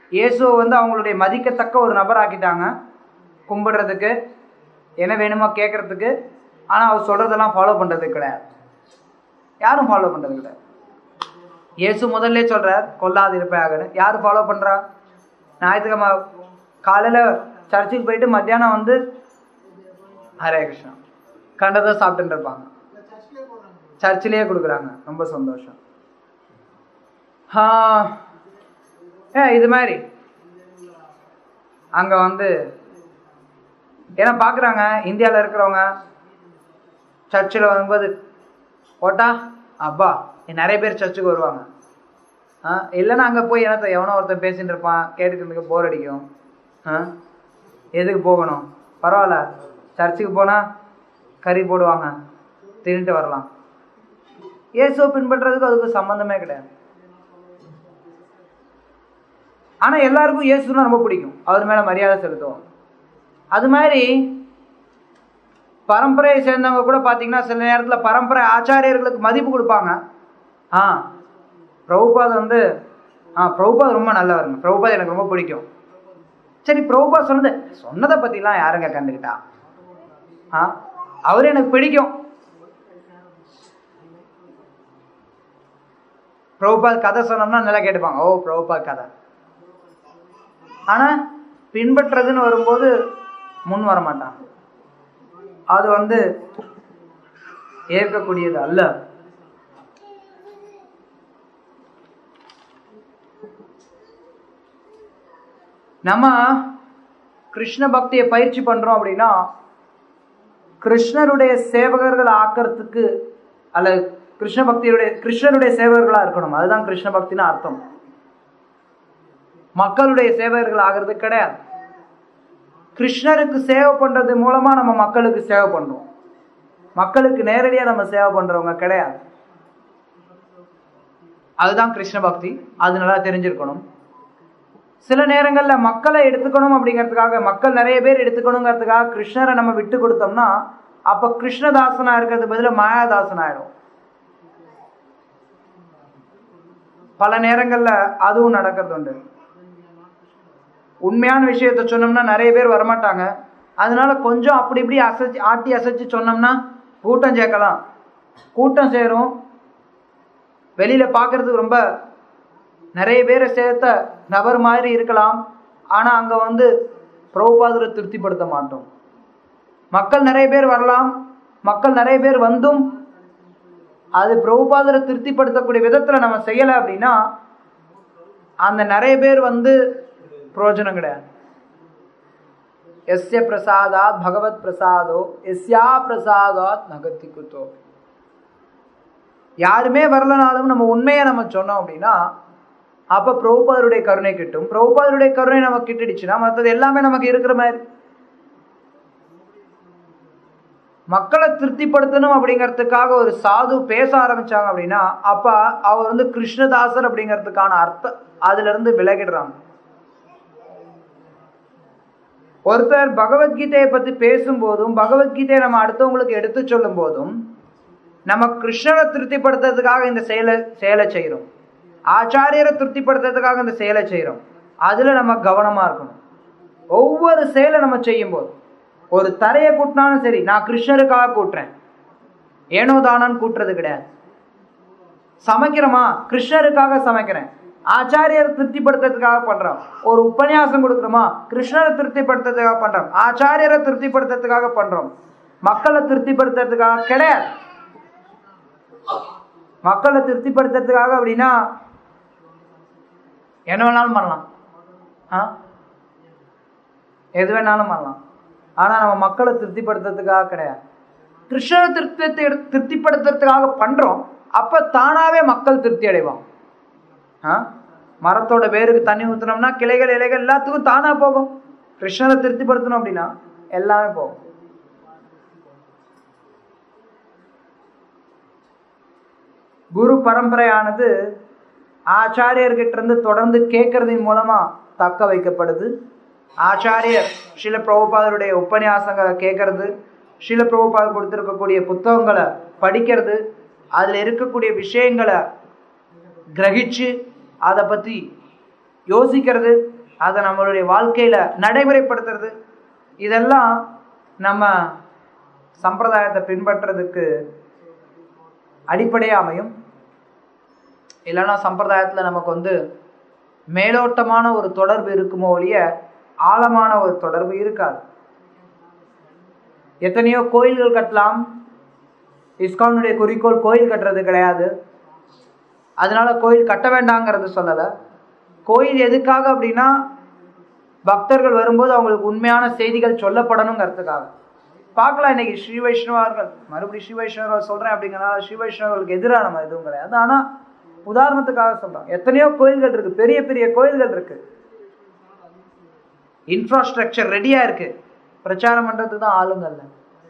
இயேசுவை வந்து அவங்களுடைய மதிக்கத்தக்க ஒரு நபர் ஆக்கிட்டாங்க கும்பிடுறதுக்கு என்ன வேணுமோ கேட்கறதுக்கு ஆனால் அவர் சொல்றதெல்லாம் ஃபாலோ பண்றது கிடையாது யாரும் ஃபாலோ பண்றது கிடையாது இயேசு முதல்ல சொல்றார் கொல்லாது இருப்பையாகன்னு யார் ஃபாலோ பண்றா ஞாயிற்றுக்கிழமை காலையில சர்ச்சுக்கு போயிட்டு மத்தியானம் வந்து ஹரே கிருஷ்ணா கண்டதை சாப்பிட்டுட்டு இருப்பாங்க இந்த சர்ச்சிலே போடுறாங்க சர்ச்சிலேயே கொடுக்குறாங்க ரொம்ப சந்தோஷம் ஆ, ஏ இது மாதிரி அங்கே வந்து ஏன்னா பார்க்குறாங்க இந்தியாவில் இருக்கிறவங்க சர்ச்சில் வரும்போது ஓட்டா அப்பா நிறைய பேர் சர்ச்சுக்கு வருவாங்க ஆ இல்லைன்னா அங்கே போய் என்னத்த எவனோ ஒருத்தன் பேசிட்டு இருப்பான் கேட்டுக்கிறதுக்கு போர் அடிக்கும் ஆ எதுக்கு போகணும் பரவாயில்ல சர்ச்சுக்கு போனால் கறி போடுவாங்க தின்னுட்டு வரலாம் இயேசுவை பின்பற்றுறதுக்கு அதுக்கு சம்பந்தமே கிடையாது ஆனா எல்லாருக்கும் இயேசுனா ரொம்ப பிடிக்கும் அவர் மேல மரியாதை செலுத்துவோம் அது மாதிரி பரம்பரையை சேர்ந்தவங்க கூட பார்த்தீங்கன்னா சில நேரத்தில் பரம்பரை ஆச்சாரியர்களுக்கு மதிப்பு கொடுப்பாங்க ஆ பிரபுபாத் வந்து ஆ பிரபுபாத் ரொம்ப நல்லவருங்க பிரபுபாத் எனக்கு ரொம்ப பிடிக்கும் சரி பிரபுபாத் சொன்னது சொன்னதை பற்றிலாம் யாருங்க கண்டுக்கிட்டா ஆ அவர் எனக்கு பிடிக்கும் பிரபுபாத் கதை சொன்னோம்னா நல்லா கேட்டுப்பாங்க ஓ பிரபுபாத் கதை ஆனா பின்பற்றுறதுன்னு வரும்போது முன் வர மாட்டாங்க அது வந்து ஏற்கக்கூடியது அல்ல நம்ம கிருஷ்ண பக்தியை பயிற்சி பண்றோம் அப்படின்னா கிருஷ்ணருடைய சேவகர்கள் ஆக்கிறதுக்கு அல்லது கிருஷ்ண பக்தியுடைய கிருஷ்ணருடைய சேவகர்களா இருக்கணும் அதுதான் கிருஷ்ண பக்தின்னு அர்த்தம் மக்களுடைய சேவகர்கள் ஆகிறது கிடையாது கிருஷ்ணருக்கு சேவை பண்றது மூலமா நம்ம மக்களுக்கு சேவை பண்றோம் மக்களுக்கு நேரடியா நம்ம சேவை பண்றவங்க கிடையாது அதுதான் கிருஷ்ண பக்தி அது நல்லா தெரிஞ்சிருக்கணும் சில நேரங்கள்ல மக்களை எடுத்துக்கணும் அப்படிங்கிறதுக்காக மக்கள் நிறைய பேர் எடுத்துக்கணுங்கிறதுக்காக கிருஷ்ணரை நம்ம விட்டு கொடுத்தோம்னா அப்ப கிருஷ்ணதாசனா இருக்கிறது பதிலா மாயாதாசன் ஆயிடும் பல நேரங்கள்ல அதுவும் நடக்கிறது உண்டு உண்மையான விஷயத்த சொன்னோம்னா நிறைய பேர் வரமாட்டாங்க அதனால கொஞ்சம் அப்படி இப்படி அசைச்சு ஆட்டி அசைச்சு சொன்னோம்னா கூட்டம் சேர்க்கலாம் கூட்டம் சேரும் வெளியில பார்க்கறதுக்கு ரொம்ப நிறைய பேரை சேர்த்த நபர் மாதிரி இருக்கலாம் ஆனா அங்க வந்து பிரபுபாதரை திருப்திப்படுத்த மாட்டோம் மக்கள் நிறைய பேர் வரலாம் மக்கள் நிறைய பேர் வந்தும் அது பிரபுபாதரை திருப்திப்படுத்தக்கூடிய விதத்துல நம்ம செய்யலை அப்படின்னா அந்த நிறைய பேர் வந்து பிரயோஜனம் கிடையாது எஸ்ய பிரசாதாத் பகவத் பிரசாதோ எஸ்யா பிரசாதாத் நகத்தி குத்தோ யாருமே வரலனாலும் நம்ம உண்மையை நம்ம சொன்னோம் அப்படின்னா அப்ப பிரபுபாதருடைய கருணை கிட்டும் பிரபுபாதருடைய கருணை நமக்கு கிட்டுடுச்சுன்னா மற்றது எல்லாமே நமக்கு இருக்கிற மாதிரி மக்களை திருப்திப்படுத்தணும் அப்படிங்கிறதுக்காக ஒரு சாது பேச ஆரம்பிச்சாங்க அப்படின்னா அப்ப அவர் வந்து கிருஷ்ணதாசர் அப்படிங்கிறதுக்கான அர்த்தம் அதுல இருந்து விலகிடுறாங்க ஒருத்தர் பகவத்கீதையை பத்தி பேசும்போதும் பகவத்கீதையை நம்ம அடுத்தவங்களுக்கு எடுத்து சொல்லும் போதும் நம்ம கிருஷ்ணரை திருப்திப்படுத்துறதுக்காக இந்த செயலை செயலை செய்கிறோம் ஆச்சாரியரை திருப்திப்படுத்துறதுக்காக இந்த செயலை செய்கிறோம் அதுல நம்ம கவனமா இருக்கணும் ஒவ்வொரு செயலை நம்ம செய்யும் போது ஒரு தரையை கூட்டினாலும் சரி நான் கிருஷ்ணருக்காக கூட்டுறேன் ஏனோ தானான்னு கூட்டுறது கிடையாது சமைக்கிறோமா கிருஷ்ணருக்காக சமைக்கிறேன் ஆச்சாரியரை திருப்திப்படுத்துறதுக்காக பண்றோம் ஒரு உபன்யாசம் கொடுக்குறோமா கிருஷ்ணரை திருப்திப்படுத்துறதுக்காக பண்றோம் ஆச்சாரியரை திருப்திப்படுத்துறதுக்காக பண்றோம் மக்களை திருப்திப்படுத்துறதுக்காக கிடையாது மக்களை திருப்திப்படுத்துறதுக்காக அப்படின்னா என்ன வேணாலும் பண்ணலாம் ஆ எது வேணாலும் பண்ணலாம் ஆனா நம்ம மக்களை திருப்திப்படுத்துறதுக்காக கிடையாது கிருஷ்ணரை திருப்தி திருப்திப்படுத்துறதுக்காக பண்றோம் அப்ப தானாவே மக்கள் திருப்தி அடைவாங்க ஆ மரத்தோட வேருக்கு தண்ணி ஊத்துனோம்னா கிளைகள் இலைகள் எல்லாத்துக்கும் தானா போகும் கிருஷ்ணரை திருப்திப்படுத்தணும் அப்படின்னா எல்லாமே போகும் குரு பரம்பரையானது ஆச்சாரியர்கிட்ட இருந்து தொடர்ந்து கேட்கறதின் மூலமா தக்க வைக்கப்படுது ஆச்சாரியர் ஸ்ரீல பிரபுபாதருடைய உபன்யாசங்களை கேட்கறது ஸ்ரீல பிரபுபாதர் கொடுத்திருக்கக்கூடிய புத்தகங்களை படிக்கிறது அதுல இருக்கக்கூடிய விஷயங்களை கிரகிச்சு அதை பத்தி யோசிக்கிறது அதை நம்மளுடைய வாழ்க்கையில நடைமுறைப்படுத்துறது இதெல்லாம் நம்ம சம்பிரதாயத்தை பின்பற்றுறதுக்கு அடிப்படையாக அமையும் இல்லைன்னா சம்பிரதாயத்தில் நமக்கு வந்து மேலோட்டமான ஒரு தொடர்பு இருக்குமோ ஒழிய ஆழமான ஒரு தொடர்பு இருக்காது எத்தனையோ கோயில்கள் கட்டலாம் இஸ்கானுடைய குறிக்கோள் கோயில் கட்டுறது கிடையாது அதனால கோயில் கட்ட வேண்டாங்கிறது சொல்லலை கோயில் எதுக்காக அப்படின்னா பக்தர்கள் வரும்போது அவங்களுக்கு உண்மையான செய்திகள் சொல்லப்படணுங்கிறதுக்காக பார்க்கலாம் இன்னைக்கு ஸ்ரீ வைஷ்ணவர்கள் மறுபடியும் ஸ்ரீ வைஷ்ணவர்கள் சொல்றேன் அப்படிங்கிறனால ஸ்ரீ வைஷ்ணவர்களுக்கு எதிராக நம்ம எதுவும் கிடையாது ஆனால் உதாரணத்துக்காக சொல்றோம் எத்தனையோ கோயில்கள் இருக்கு பெரிய பெரிய கோயில்கள் இருக்கு இன்ஃப்ராஸ்ட்ரக்சர் ரெடியா இருக்கு பிரச்சாரம் பண்றதுக்கு தான் ஆளுங்க இல்லை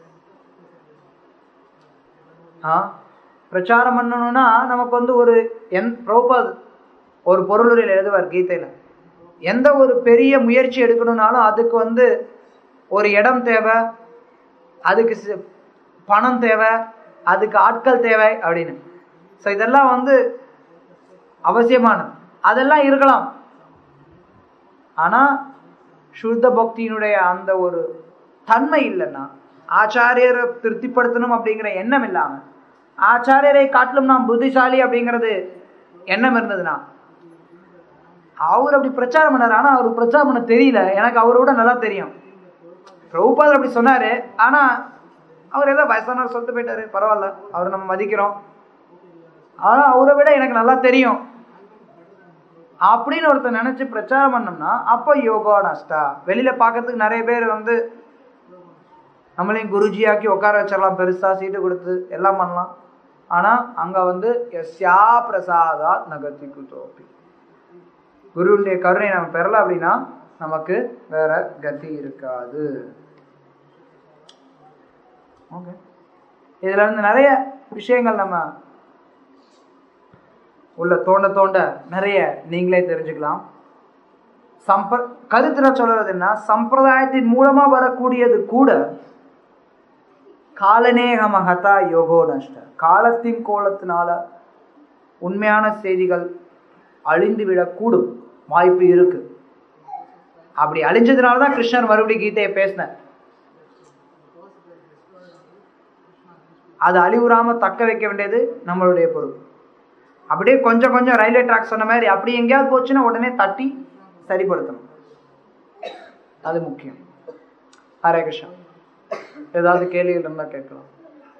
ஆ பிரச்சாரம் பண்ணணும்னா நமக்கு வந்து ஒரு என் பிரபுபாத் ஒரு பொருளுரையில் எழுதுவார் கீதையில எந்த ஒரு பெரிய முயற்சி எடுக்கணும்னாலும் அதுக்கு வந்து ஒரு இடம் தேவை அதுக்கு சி- பணம் தேவை அதுக்கு ஆட்கள் தேவை அப்படின்னு ஸோ இதெல்லாம் வந்து அவசியமானது அதெல்லாம் இருக்கலாம் ஆனால் சுத்த பக்தியினுடைய அந்த ஒரு தன்மை இல்லைன்னா ஆச்சாரியரை திருப்திப்படுத்தணும் அப்படிங்கிற எண்ணம் இல்லாமல் ஆச்சாரியரை காட்டிலும் நாம் புத்திசாலி அப்படிங்கிறது எண்ணம் இருந்ததுன்னா அவர் அப்படி பிரச்சாரம் பண்ணார் ஆனால் அவர் பிரச்சாரம் பண்ண தெரியல எனக்கு அவரோட நல்லா தெரியும் பிரபுபாதர் அப்படி சொன்னாரு ஆனா அவர் ஏதோ வயசானவர் சொல்லிட்டு போயிட்டாரு பரவாயில்ல அவர் நம்ம மதிக்கிறோம் ஆனா அவரை விட எனக்கு நல்லா தெரியும் அப்படின்னு ஒருத்தர் நினைச்சு பிரச்சாரம் பண்ணோம்னா அப்போ யோகா நஷ்டா வெளியில பார்க்கறதுக்கு நிறைய பேர் வந்து நம்மளையும் குருஜியாக்கி உட்கார வச்சிடலாம் பெருசா சீட்டு கொடுத்து எல்லாம் பண்ணலாம் ஆனா அங்க வந்து எஸ்யா பிரசாதா நகர்த்தி குதோப்பி குருவுடைய கருணை நம்ம பெறல அப்படின்னா நமக்கு வேற கதி இருக்காது ஓகே இதுல இருந்து நிறைய விஷயங்கள் நம்ம உள்ள தோண்ட தோண்ட நிறைய நீங்களே தெரிஞ்சுக்கலாம் சம்ப கருத்துல சொல்றது என்ன சம்பிரதாயத்தின் மூலமா வரக்கூடியது கூட காலநேக மகதா யோகோ நஷ்ட காலத்தின் கோலத்தினால உண்மையான செய்திகள் அழிந்து விடக்கூடும் வாய்ப்பு இருக்கு அப்படி அழிஞ்சதுனால தான் கிருஷ்ணர் மறுபடியும் கீதையை பேசினார் அது அழிவுறாம தக்க வைக்க வேண்டியது நம்மளுடைய பொறுப்பு அப்படியே கொஞ்சம் கொஞ்சம் ரயில்வே ட்ராக் சொன்ன மாதிரி அப்படி எங்கேயாவது போச்சுன்னா உடனே தட்டி சரிப்படுத்தணும் அது முக்கியம் ஹரே கிருஷ்ணா ஏதாவது கேள்விகள் இருந்தால் கேட்கலாம்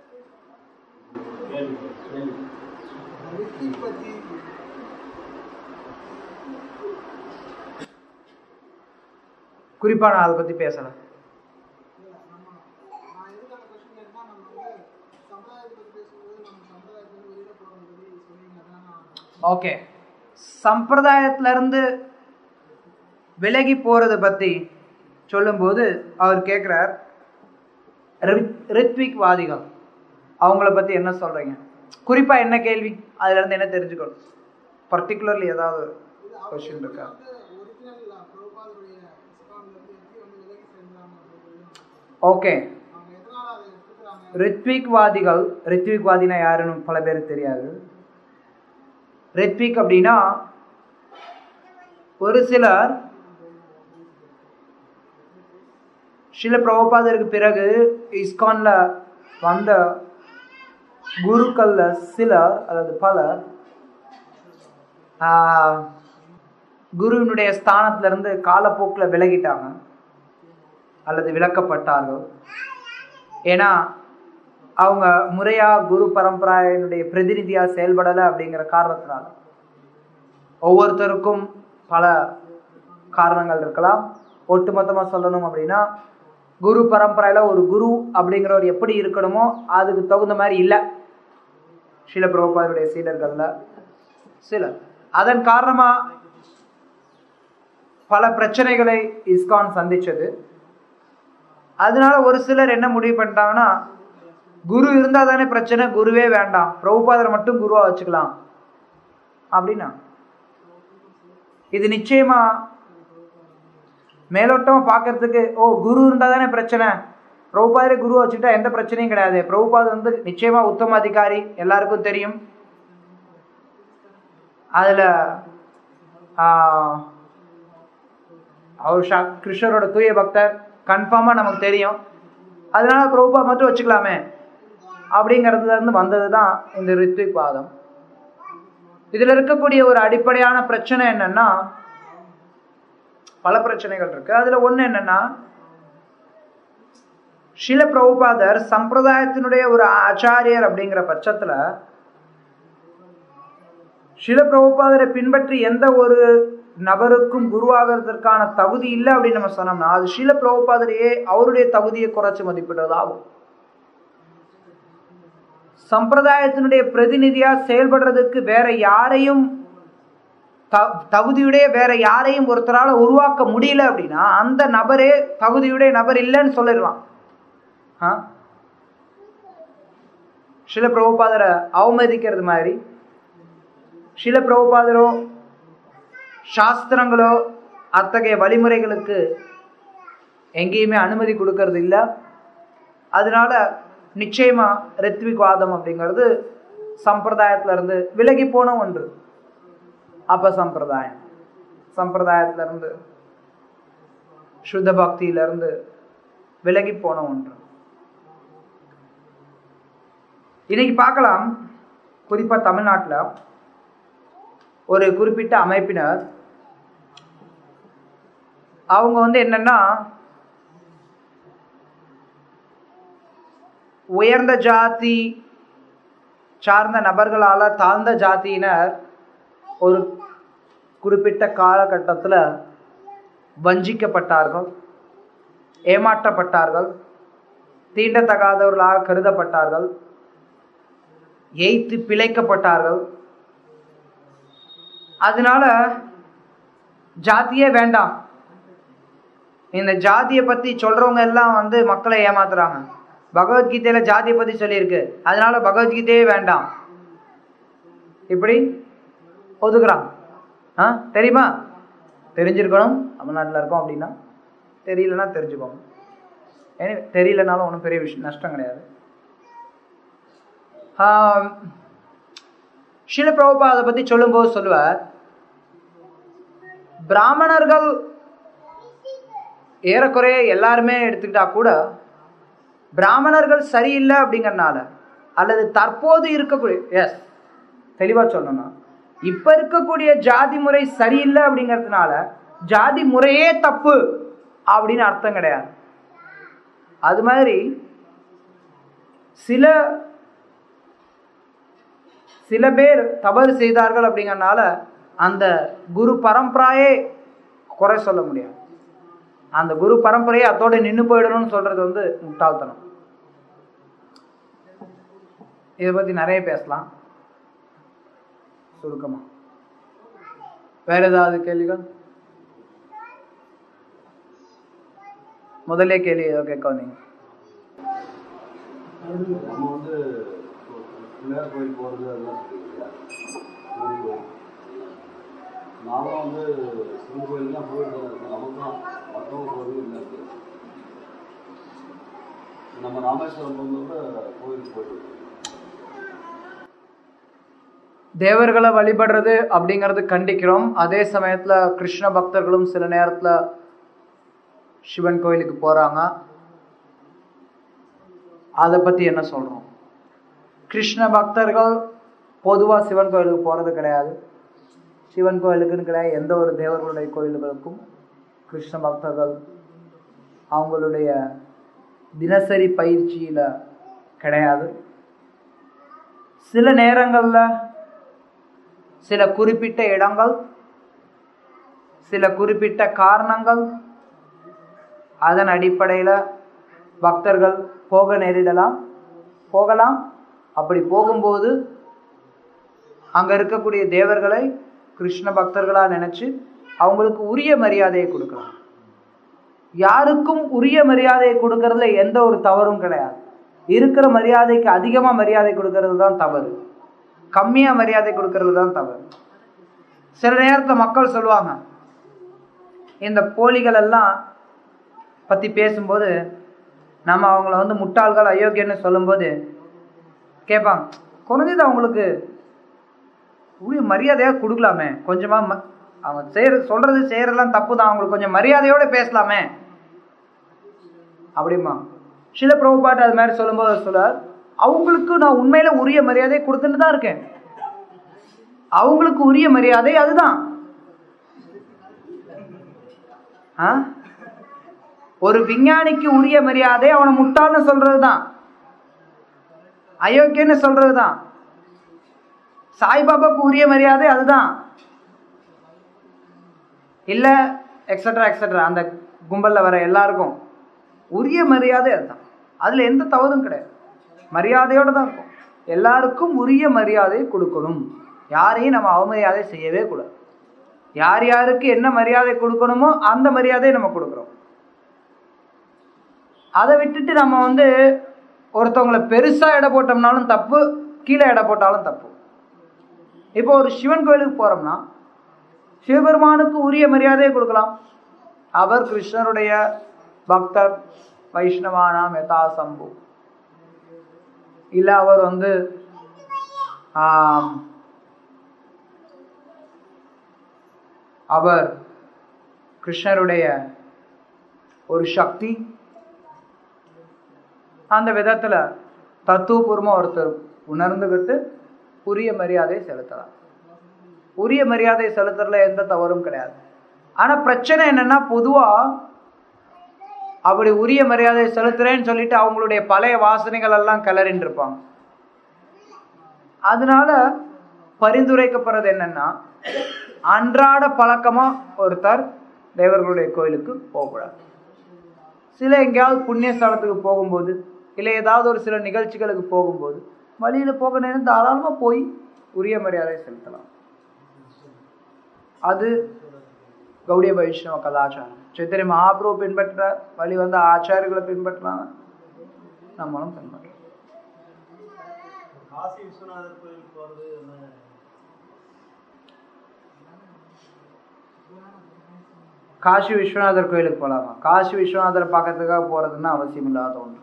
ரிஷி பத்தி குறிப்பாக நான் அதை பற்றி பேசலை இல்ல, நம்ம நான் எதுக்கான கொஸ்டின் கேட்டா நம்ம வந்து சமுதாயத்தை பத்தி பேசும்போது நம்ம சமுதாயத்துல வெளியில போறோம் சொல்லி சொன்னீங்க அதான் நான் ஓகே சம்பிரதாயத்திலிருந்து விலகி போகிறத பற்றி சொல்லும்போது அவர் கேட்குறார் ரித்விக்வாதிகள் அவங்கள பற்றி என்ன சொல்கிறீங்க குறிப்பாக என்ன கேள்வி அதுலேருந்து என்ன தெரிஞ்சுக்கணும் பர்டிகுலர்லி ஏதாவது கொஷின் இருக்கா வந்து ஒரிஜினல் பிரபுபாதருடைய இஸ்லாம்ல இருந்து எப்படி வந்து விலகி சென்றாங்க அப்படின்னு ஓகே அவங்க எதனால அதை எடுத்துக்கிறாங்க ரித்விக்வாதிகள் ரித்விக்வாதினா யாருன்னு பல பேருக்கு தெரியாது ரித்விக் அப்படின்னா ஒரு சிலர் சில பிரபுபாதருக்கு பிறகு இஸ்கான்ல வந்த குருக்கள்ல சிலர் அதாவது பலர் ஆஹ், குருவினுடைய ஸ்தானத்துல இருந்து காலப்போக்கில் விலகிட்டாங்க அல்லது விலக்கப்பட்டார்கள் ஏன்னா அவங்க முறையா குரு பரம்பரையினுடைய பிரதிநிதியா செயல்படலை அப்படிங்கிற காரணத்தினால ஒவ்வொருத்தருக்கும் பல காரணங்கள் இருக்கலாம் ஒட்டுமொத்தமா சொல்லணும் அப்படின்னா குரு பரம்பரையில ஒரு குரு அப்படிங்கிறவர் எப்படி இருக்கணுமோ அதுக்கு தகுந்த மாதிரி இல்லை சில பிரபுபாதருடைய சீடர்கள்ல சிலர் அதன் காரணமா பல பிரச்சனைகளை இஸ்கான் சந்திச்சது அதனால ஒரு சிலர் என்ன முடிவு பண்ணிட்டாங்கன்னா குரு இருந்தா தானே பிரச்சனை குருவே வேண்டாம் பிரபுபாதரை மட்டும் குருவா வச்சுக்கலாம் அப்படின்னா இது நிச்சயமா மேலோட்டமா பார்க்கறதுக்கு ஓ குரு இருந்தா தானே பிரச்சனை பிரபுபாதரை குருவா வச்சுக்கிட்டா எந்த பிரச்சனையும் கிடையாது பிரபுபாதர் வந்து நிச்சயமா உத்தம அதிகாரி எல்லாருக்கும் தெரியும் அதுல ஆஹ், அவர் ஷா கிருஷ்ணரோட தூய பக்தர் கன்ஃபார்மாக நமக்கு தெரியும் அதனால பிரபுபா மட்டும் வச்சுக்கலாமே அப்படிங்கிறதுல இருந்து வந்தது தான் இந்த ரித்விக் வாதம் இதில் இருக்கக்கூடிய ஒரு அடிப்படையான பிரச்சனை என்னன்னா பல பிரச்சனைகள் இருக்கு அதில் ஒன்று என்னன்னா ஷில பிரபுபாதர் சம்பிரதாயத்தினுடைய ஒரு ஆச்சாரியர் அப்படிங்கிற பட்சத்தில் ஷில பிரபுபாதரை பின்பற்றி எந்த ஒரு நபருக்கும் குருவாகிறதுக்கான தகுதி இல்லை அப்படின்னு நம்ம சொன்னோம்னா அது ஷில பிரபுபாதரையே அவருடைய தகுதியை குறைச்சு மதிப்பிடுறதாகும் சம்பிரதாயத்தினுடைய பிரதிநிதியா செயல்படுறதுக்கு வேற யாரையும் த- தகுதியுடைய வேற யாரையும் ஒருத்தரால உருவாக்க முடியல அப்படின்னா அந்த நபரே தகுதியுடைய நபர் இல்லைன்னு சொல்லிடலாம் ஆ? சில பிரபுபாதரை அவமதிக்கிறது மாதிரி சில பிரபுபாதரோ சாஸ்திரங்களோ அத்தகைய வழிமுறைகளுக்கு எங்கேயுமே அனுமதி கொடுக்கறது இல்லை அதனால நிச்சயமா ரித்விக் வாதம் அப்படிங்கிறது சம்பிரதாயத்துல இருந்து விலகி போன ஒன்று அப்ப சம்பிரதாயம் சம்பிரதாயத்துல இருந்து சுத்த பக்தியில இருந்து விலகி போன ஒன்று இன்னைக்கு பார்க்கலாம் குறிப்பா தமிழ்நாட்டுல ஒரு குறிப்பிட்ட அமைப்பினர் அவங்க வந்து என்னன்னா உயர்ந்த ஜாதி சார்ந்த நபர்களால தாழ்ந்த ஜாதியினர் ஒரு குறிப்பிட்ட காலகட்டத்தில் வஞ்சிக்கப்பட்டார்கள் ஏமாற்றப்பட்டார்கள் தீண்டத்தகாதவர்களாக கருதப்பட்டார்கள் எய்த்து பிழைக்கப்பட்டார்கள் அதனால ஜாதியே வேண்டாம் இந்த ஜாதியை பத்தி சொல்றவங்க எல்லாம் வந்து மக்களை ஏமாத்துறாங்க பகவத்கீதையில ஜாதியை பத்தி சொல்லியிருக்கு அதனால பகவத்கீதையே வேண்டாம் இப்படி ஒதுக்குறான் ஆ தெரியுமா தெரிஞ்சிருக்கணும் தமிழ்நாட்டில் இருக்கோம் அப்படின்னா தெரியலன்னா தெரிஞ்சுக்கோங்க ஏன்னா தெரியலனாலும் ஒன்றும் பெரிய விஷயம் நஷ்டம் கிடையாது ஆம், ஷில பிரபுபாதை பற்றி சொல்லும்போது சொல்லுவார் பிராமணர்கள் ஏறக்குறைய எல்லாருமே எடுத்துக்கிட்டா கூட பிராமணர்கள் சரியில்லை அப்படிங்கறனால அல்லது தற்போது இருக்கக்கூடிய எஸ் தெளிவா சொல்லணும்னா இப்ப இருக்கக்கூடிய ஜாதி முறை சரியில்லை அப்படிங்கிறதுனால ஜாதி முறையே தப்பு அப்படின்னு அர்த்தம் கிடையாது அது மாதிரி சில சில பேர் தவறு செய்தார்கள் அப்படிங்கறனால அந்த குரு பரம்பராயே குறை சொல்ல முடியாது அந்த குரு பரம்பரையை அத்தோட நின்று போயிடணும்னு சொல்றது வந்து முட்டாள்தனம் இதை பத்தி நிறைய பேசலாம் சுருக்கமா வேற ஏதாவது கேள்விகள் முதல்ல கேள்வி ஏதோ கேட்க வந்தீங்க நம்ம வந்து பிள்ளையார் கோயில் போகிறது அதெல்லாம் சொல்லுவீங்க சிவன் கோயில் நானும் வந்து சிவன் கோயில் தான் போயிட்டு தான் இருக்கேன் நமக்கும் மற்றவங்க கோயில் இல்லை இருக்கு நம்ம ராமேஸ்வரம் போகும்போது கோயிலுக்கு போயிட்டு இருக்கோம் தேவர்களை வழிபடுறது அப்படிங்கிறது கண்டிக்கிறோம் அதே சமயத்துல கிருஷ்ண பக்தர்களும் சில நேரத்துல சிவன் கோயிலுக்கு போறாங்க அதை பத்தி என்ன சொல்றோம் கிருஷ்ண பக்தர்கள் பொதுவா சிவன் கோயிலுக்கு போறது கிடையாது சிவன் கோயிலுக்குன்னு கிடையாது எந்த ஒரு தேவர்களுடைய கோயில்களுக்கும் கிருஷ்ண பக்தர்கள் அவங்களுடைய தினசரி பயிற்சியில கிடையாது சில நேரங்கள்ல சில குறிப்பிட்ட இடங்கள் சில குறிப்பிட்ட காரணங்கள் அதன் அடிப்படையில் பக்தர்கள் போக நேரிடலாம் போகலாம் அப்படி போகும்போது அங்க இருக்கக்கூடிய தேவர்களை கிருஷ்ண பக்தர்களா நினைச்சு அவங்களுக்கு உரிய மரியாதையை கொடுக்கலாம் யாருக்கும் உரிய மரியாதையை கொடுக்கறதுல எந்த ஒரு தவறும் கிடையாது இருக்கிற மரியாதைக்கு அதிகமா மரியாதை கொடுக்கறது தான் தவறு கம்மியா மரியாதை கொடுக்கறது தான் தவறு சில நேரத்துல மக்கள் சொல்லுவாங்க இந்த போலிகள் எல்லாம் பத்தி பேசும்போது நம்ம அவங்கள வந்து முட்டாள்கள் அயோக்கியன்னு சொல்லும்போது கேட்பாங்க குறைஞ்சது அவங்களுக்கு உரிய மரியாதையா கொடுக்கலாமே கொஞ்சமா ம- அவங்க செய்யறது சொல்றது செய்யறதெல்லாம் தப்பு தான் அவங்களுக்கு கொஞ்சம் மரியாதையோட பேசலாமே அப்படிமா சில பிரபுபாட்டு அது மாதிரி சொல்லும்போது அவர் சொல்றார் அவங்களுக்கு நான் உண்மையில உரிய மரியாதை கொடுத்துட்டு தான் இருக்கேன் அவங்களுக்கு உரிய மரியாதை அதுதான் ஆ? ஒரு விஞ்ஞானிக்கு உரிய மரியாதை அவனை முட்டாள்னு சொல்றதுதான் அயோக்கியன்னு சொல்றதுதான் சாய்பாபாவுக்கு உரிய மரியாதை அதுதான் இல்ல எக்ஸட்ரா எக்ஸட்ரா அந்த கும்பல்ல வர எல்லாருக்கும் உரிய மரியாதை அதுதான் அதுல எந்த தவறும் கிடையாது மரியாதையோட தான் இருக்கும் எல்லாருக்கும் உரிய மரியாதை கொடுக்கணும் யாரையும் நம்ம அவமரியாதை செய்யவே கூடாது யார் யாருக்கு என்ன மரியாதை கொடுக்கணுமோ அந்த மரியாதையை நம்ம கொடுக்குறோம் அதை விட்டுட்டு நம்ம வந்து ஒருத்தவங்களை பெருசா எடை போட்டோம்னாலும் தப்பு கீழே எடை போட்டாலும் தப்பு இப்போ ஒரு சிவன் கோயிலுக்கு போறோம்னா சிவபெருமானுக்கு உரிய மரியாதையை கொடுக்கலாம் அவர் கிருஷ்ணருடைய பக்தர் வைஷ்ணவானாம் யதா சம்பு இல்ல அவர் வந்து ஆம், அவர் கிருஷ்ணருடைய ஒரு சக்தி அந்த விதத்துல தத்துவபூர்வமா ஒருத்தர் உணர்ந்துகிட்டு உரிய மரியாதை செலுத்தலாம் உரிய மரியாதை செலுத்துறதுல எந்த தவறும் கிடையாது ஆனா பிரச்சனை என்னன்னா பொதுவா அப்படி உரிய மரியாதை செலுத்துறேன்னு சொல்லிட்டு அவங்களுடைய பழைய வாசனைகள் எல்லாம் கிளறின்னு இருப்பாங்க அதனால பரிந்துரைக்கப்படுறது என்னன்னா அன்றாட பழக்கமா ஒருத்தர் தேவர்களுடைய கோயிலுக்கு போகக்கூடாது சில எங்கேயாவது புண்ணிய ஸ்தலத்துக்கு போகும்போது இல்லை ஏதாவது ஒரு சில நிகழ்ச்சிகளுக்கு போகும்போது வழியில போக நேரம் தாராளமா போய் உரிய மரியாதை செலுத்தலாம் அது கௌடிய வைஷ்ணவ கலாச்சாரம் சைத்தன்ய மகாபிரபு பின்பற்ற வழி வந்த ஆச்சாரியர்களை பின்பற்றலாம் நம்மளும் பின்பற்றலாம் காசி விஸ்வநாதர் கோயிலுக்கு போகிறது என்ன காசி விஸ்வநாதர் கோயிலுக்கு போகலாமா காசி விஸ்வநாதரை பார்க்கறதுக்காக போறதுன்னா அவசியம் இல்லாத ஒன்று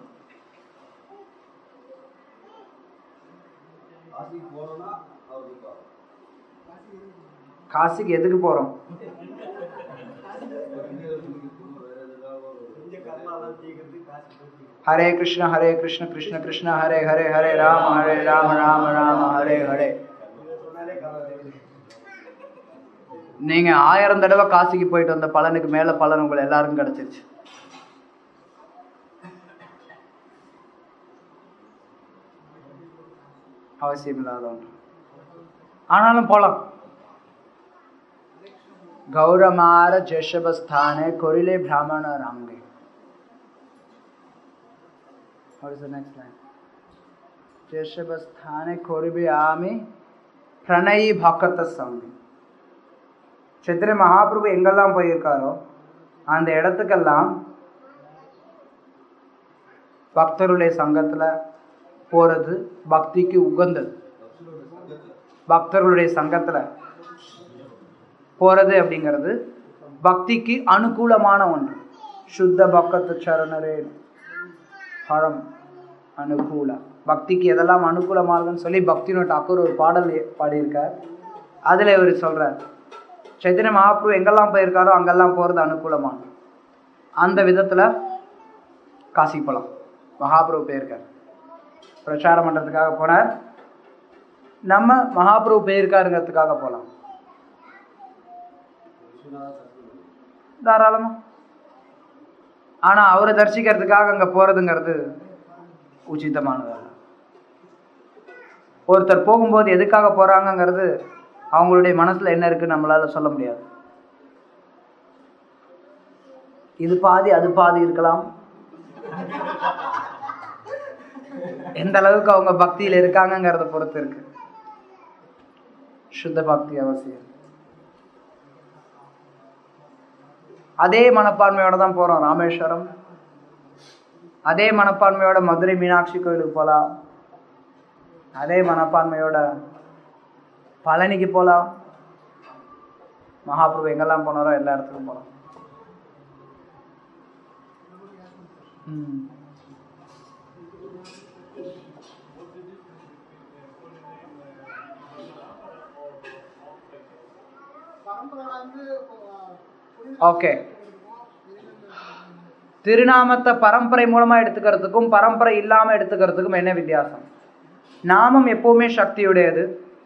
காசிக்கு போகணும்னா அவருக்கு போகணும் காசிக்கு எதுக்கு போறோம் ஹரே கிருஷ்ண ஹரே கிருஷ்ண கிருஷ்ண கிருஷ்ண ஹரே ஹரே ஹரே ராம ஹரே ராம ராம ராம ஹரே ஹரே நீங்க ஆயிரம் தடவை காசிக்கு போயிட்டு வந்த பலனுக்கு மேல பலன் உங்களை எல்லாருக்கும் கிடைச்சிருச்சு அவசியம் இல்லாத ஒன்று ஆனாலும் போலாம் गौरमार जशब स्थाने कोरिले ब्राह्मण रांगे What is the next line? जशब स्थाने कोरिबे आमी பிரணயி பக்கத்த சங்கம் சித்திரை மகாபிரபு எங்கெல்லாம் போயிருக்காரோ அந்த இடத்துக்கெல்லாம் பக்தருடைய சங்கத்துல போறது பக்திக்கு உகந்தது பக்தர்களுடைய சங்கத்துல போறது அப்படிங்கிறது பக்திக்கு அனுகூலமான ஒன்று சுத்த பக்கத்து சரணரே ஹரம் அனுகூல பக்திக்கு எதெல்லாம் அனுகூலமாகுதுன்னு சொல்லி பக்தினோட டாக்கூர் ஒரு பாடல் பாடியிருக்கார் அதுல இவர் சொல்றார் சைத்தன்ய மகாபிரபு எங்கெல்லாம் போயிருக்காரோ அங்கெல்லாம் போறது அனுகூலமானது அந்த விதத்துல காசி போலாம் மகாபிரபு போயிருக்கார் பிரச்சாரம் பண்றதுக்காக போனார் நம்ம மகாபிரபு போயிருக்காருங்கிறதுக்காக போலாம் தாராளமா ஆனா அவரை தரிசிக்கிறதுக்காக அங்க போறதுங்கிறது உச்சிதமானதல்ல ஒருத்தர் போகும்போது எதுக்காக போறாங்கங்கிறது அவங்களுடைய மனசுல என்ன இருக்குன்னு நம்மளால சொல்ல முடியாது இது பாதி அது பாதி இருக்கலாம் எந்த அளவுக்கு அவங்க பக்தியில இருக்காங்கங்கிறத பொறுத்து இருக்கு சுத்த பக்தி அவசியம் அதே மனப்பான்மையோட தான் போறோம் ராமேஸ்வரம் அதே மனப்பான்மையோட மதுரை மீனாட்சி கோயிலுக்கு போகலாம் அதே மனப்பான்மையோட பழனிக்கு போகலாம் மகாபிரபு எங்கெல்லாம் போனாரோ எல்லா இடத்துக்கும் போகலாம் ம் பரம்பரை வந்து இப்போ, ஆஹ், புனித ஓகே திருநாமத்தை பரம்பரை மூலமா எடுத்துக்கிறதுக்கும் பரம்பரை இல்லாம எடுத்துக்கிறதுக்கும் என்ன வித்தியாசம் நாமம் எப்பவுமே சக்தியுடையது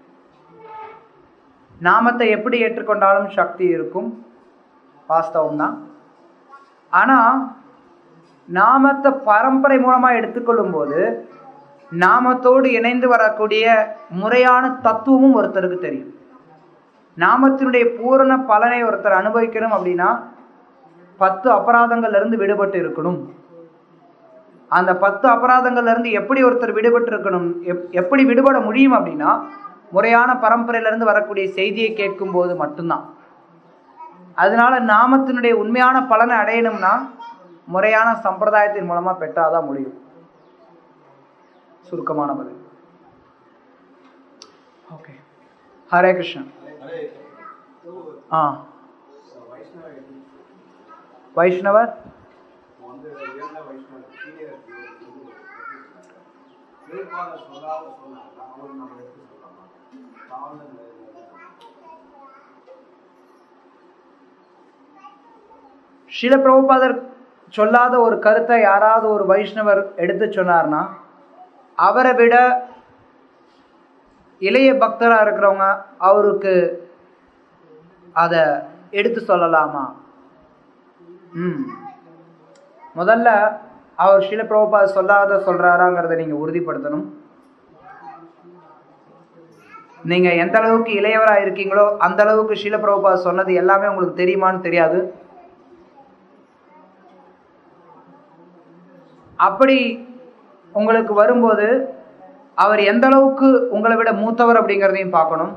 நாமத்தை எப்படி ஏற்றுக்கொண்டாலும் சக்தி இருக்கும் வாஸ்தவம் தான் ஆனா நாமத்தை பரம்பரை மூலமா எடுத்துக்கொள்ளும் போது நாமத்தோடு இணைந்து வரக்கூடிய முறையான தத்துவமும் ஒருத்தருக்கு தெரியும் நாமத்தினுடைய பூரண பலனை ஒருத்தர் அனுபவிக்கணும் அப்படின்னா பத்து அபராதங்கள்ல இருந்து விடுபட்டு இருக்கணும் அந்த பத்து அபராதங்கள்ல இருந்து எப்படி ஒருத்தர் விடுபட்டு இருக்கணும் எப்- எப்படி விடுபட முடியும் அப்படின்னா முறையான பரம்பரையில இருந்து வரக்கூடிய செய்தியை கேட்கும் போது மட்டும்தான் அதனால நாமத்தினுடைய உண்மையான பலனை அடையணும்னா முறையான சம்பிரதாயத்தின் மூலமா பெற்றாதான் முடியும் சுருக்கமான பதில் ஓகே ஹரே கிருஷ்ணன் ஆ வைஷ்ணவர் வந்து உயர்ந்த வைஷ்ணவர் கீழே வேறுபாடு சொல்லாத சொன்னாங்க அவன் நம்ம எடுத்து சொல்லலாமா தாழ்ந்த நிலையில சில பிரபுபாதர் சொல்லாத ஒரு கருத்தை யாராவது ஒரு வைஷ்ணவர் எடுத்து சொன்னார்னா அவரை விட இளைய பக்தராக இருக்கிறவங்க அவருக்கு அதை எடுத்து சொல்லலாமா ம் முதல்ல அவர் சில பிரபுபாத் சொல்லாத சொல்றாராங்கிறத நீங்க உறுதிப்படுத்தணும் நீங்க எந்த அளவுக்கு இளையவரா இருக்கீங்களோ அந்த அளவுக்கு ஷீல பிரபுபாத் சொன்னது எல்லாமே உங்களுக்கு தெரியுமான்னு தெரியாது அப்படி உங்களுக்கு வரும்போது அவர் எந்த அளவுக்கு உங்களை விட மூத்தவர் அப்படிங்கிறதையும் பார்க்கணும்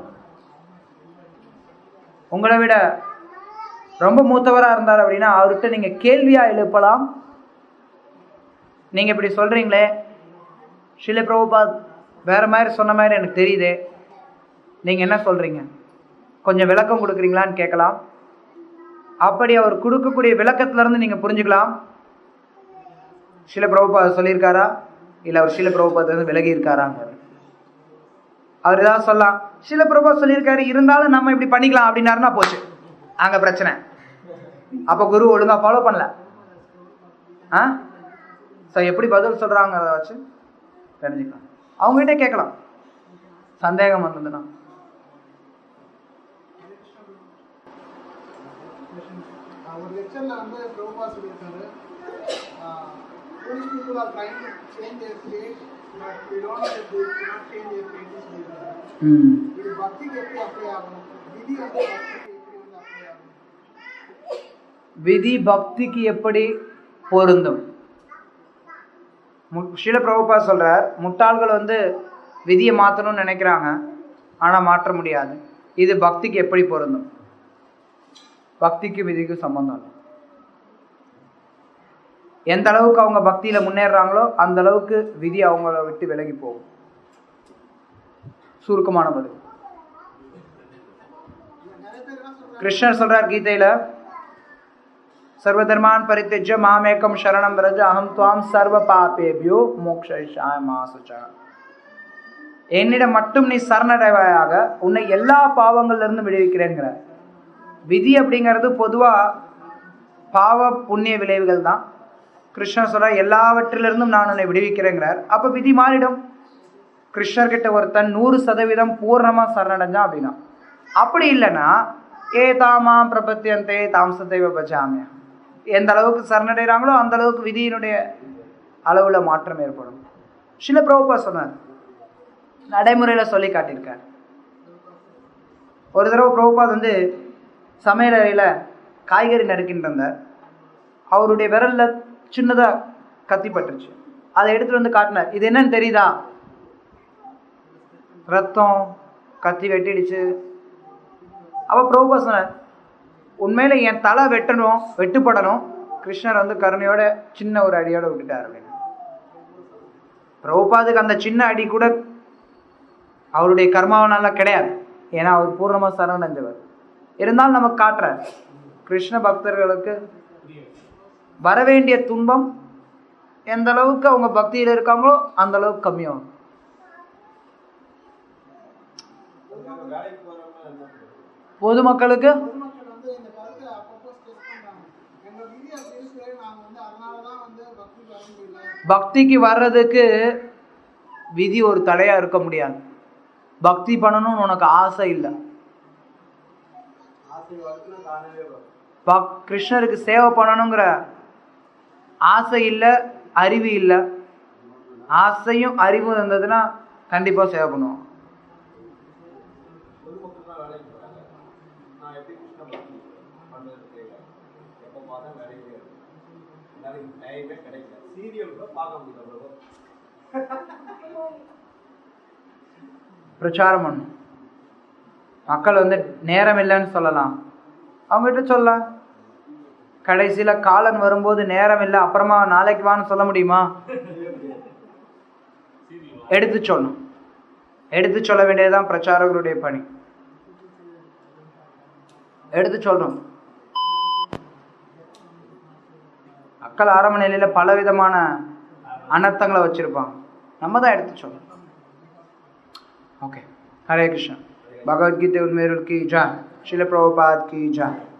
உங்களை விட ரொம்ப மூத்தவரா இருந்தார் அப்படின்னா அவர்கிட்ட நீங்க கேள்வியா எழுப்பலாம் நீங்க இப்படி சொல்றீங்களே ஷில பிரபுபாத் வேற மாதிரி சொன்ன மாதிரி எனக்கு தெரியுதே நீங்க என்ன சொல்றீங்க கொஞ்சம் விளக்கம் கொடுக்குறீங்களான்னு கேட்கலாம் அப்படி அவர் கொடுக்கக்கூடிய விளக்கத்துல இருந்து நீங்க புரிஞ்சுக்கலாம் ஷில பிரபுபாத் சொல்லியிருக்காரா இல்ல அவர் ஷில பிரபுபாத் வந்து விலகி இருக்காராங்க அவர் ஏதாவது சொல்லலாம் ஷில பிரபுபாத் சொல்லியிருக்காரு இருந்தாலும் நம்ம இப்படி பண்ணிக்கலாம் அப்படின்னாருன்னா போச்சு அங்க பிரச்சனை அப்ப குரு ஒழுங்கா ஃபாலோ பண்ணல ஆ ஸோ எப்படி பதில் சொல்றாங்கிறத வச்சு தெரிஞ்சுக்கலாம் அவங்ககிட்ட கேட்கலாம் சந்தேகம் வந்ததுன்னா ஆஹ் ஒரு லெக்சர்ல வந்து பிரபுபா சொல்லியிருக்காரு foolish people are trying to change their fate but we don't know that they cannot change their fate னு சொல்லியிருக்காரு ம் இது பக்திக்கு எப்படி அப்ளை ஆகணும் விதி வந்து பக்திக்கு எப்படி வந்து அப்ளை ஆகணும் விதி பக்திக்கு எப்படி பொருந்தும் மு- ஷீல பிரபுபா சொல்றார் முட்டாள்கள் வந்து விதியை மாற்றணும்னு நினைக்கிறாங்க ஆனால் மாற்ற முடியாது இது பக்திக்கு எப்படி பொருந்தும் பக்திக்கு விதிக்கும் சம்பந்தம் இல்லை எந்த அளவுக்கு அவங்க பக்தியில முன்னேறுறாங்களோ அந்த அளவுக்கு விதி அவங்கள விட்டு விலகி போகும் சுருக்கமான பதில் நிறைய பேர் என்ன சொல்றாங்க கிருஷ்ணர் சொல்றார் கீதையில சர்வதர்மான் பரித்தெஜ்ய மாமேக்கம் சரணம் ரஜ அகம் துவாம் சர்வ பாபேபியோ மோக்ஷாய மாசுச்ச என்னிடம் மட்டும் நீ சரணடைவாயாக உன்னை எல்லா பாவங்கள்ல இருந்து விடுவிக்கிறேங்கிற விதி அப்படிங்கிறது பொதுவா பாவ புண்ணிய விளைவுகள் தான் கிருஷ்ணர் சொல்ற எல்லாவற்றிலிருந்தும் நான் உன்னை விடுவிக்கிறேங்கிறார் அப்ப விதி மாறிடும் கிருஷ்ணர்கிட்ட ஒருத்தன் நூறு சதவீதம் பூர்ணமா சரணடைஞ்சான் அப்படின்னா அப்படி இல்லைன்னா ஏ தாமாம் பிரபத்தியந்தே தாம்சத்தைவ பஜாமியா எந்த அளவுக்கு சரணடைகிறாங்களோ அந்த அளவுக்கு விதியினுடைய அளவுல மாற்றம் ஏற்படும் சில பிரபுபா சொன்னார் நடைமுறையில சொல்லி காட்டியிருக்கார் ஒரு தடவை பிரபுபாத் வந்து சமையல் அறையில காய்கறி நறுக்கின்னு இருந்தார் அவருடைய விரல்ல சின்னதா கத்தி பட்டுருச்சு அதை எடுத்துட்டு வந்து காட்டினார் இது என்னன்னு தெரியுதா ரத்தம் கத்தி வெட்டிடுச்சு அப்ப பிரபுபா சொன்னார் உண்மையில என் தலை வெட்டணும் வெட்டுப்படணும் கிருஷ்ணர் வந்து கருணையோட சின்ன ஒரு அடியோட விட்டுட்டார் அப்படின்னு பிரபுபாதுக்கு அந்த சின்ன அடி கூட அவருடைய கர்மாவனால கிடையாது ஏன்னா அவர் பூர்ணமா சரணடைஞ்சவர் இருந்தாலும் நமக்கு காட்டுறார் கிருஷ்ண பக்தர்களுக்கு வரவேண்டிய துன்பம் எந்த அளவுக்கு அவங்க பக்தியில இருக்காங்களோ அந்த அளவுக்கு கம்மியாகும் வேலைக்கு போறவங்க என்ன பண்ணுறது பொதுமக்களுக்கு பொதுமக்கள் வந்து பக்திக்கு வர்றதுக்கு விதி ஒரு தடையா இருக்க முடியாது பக்தி பண்ணணும்னு உனக்கு ஆசை இல்லை ஆசை வளர்த்துனா தானாகவே வரும் பக் கிருஷ்ணருக்கு சேவை பண்ணணுங்கிற ஆசை இல்லை அறிவு இல்லை ஆசையும் அறிவும் இருந்ததுன்னா கண்டிப்பாக சேவை பண்ணுவோம் பொதுமக்கள்லாம் வேலைக்கு போகிறாங்க நான் எப்படி கிருஷ்ண பக்தி பண்ணுறது தெரியல எப்போ பார்த்தா வேலையே இருக்கு என்னால் டைமே கிடைக்கல சீரியல் கூட பார்க்க முடியல bro. பிரச்சாரம் பண்ணும் மக்கள் வந்து நேரம் இல்லைன்னு சொல்லலாம் அவங்ககிட்ட சொல்லலாம் கடைசியில் காலன் வரும்போது நேரம் இல்லை அப்புறமா நாளைக்கு வான்னு சொல்ல முடியுமா எடுத்து சொல்லணும் எடுத்து சொல்ல வேண்டியதுதான் பிரச்சாரகருடைய பணி எடுத்து சொல்லணும் மக்கள் ஆரம்ப நிலையில பல விதமான அனர்த்தங்களை வச்சிருப்பாங்க நம்ம தான் எடுத்து சொல்லணும் ஓகே हरे कृष्ण भगवद गीता उन्मेरुल की जय शिल प्रभुपाद की जय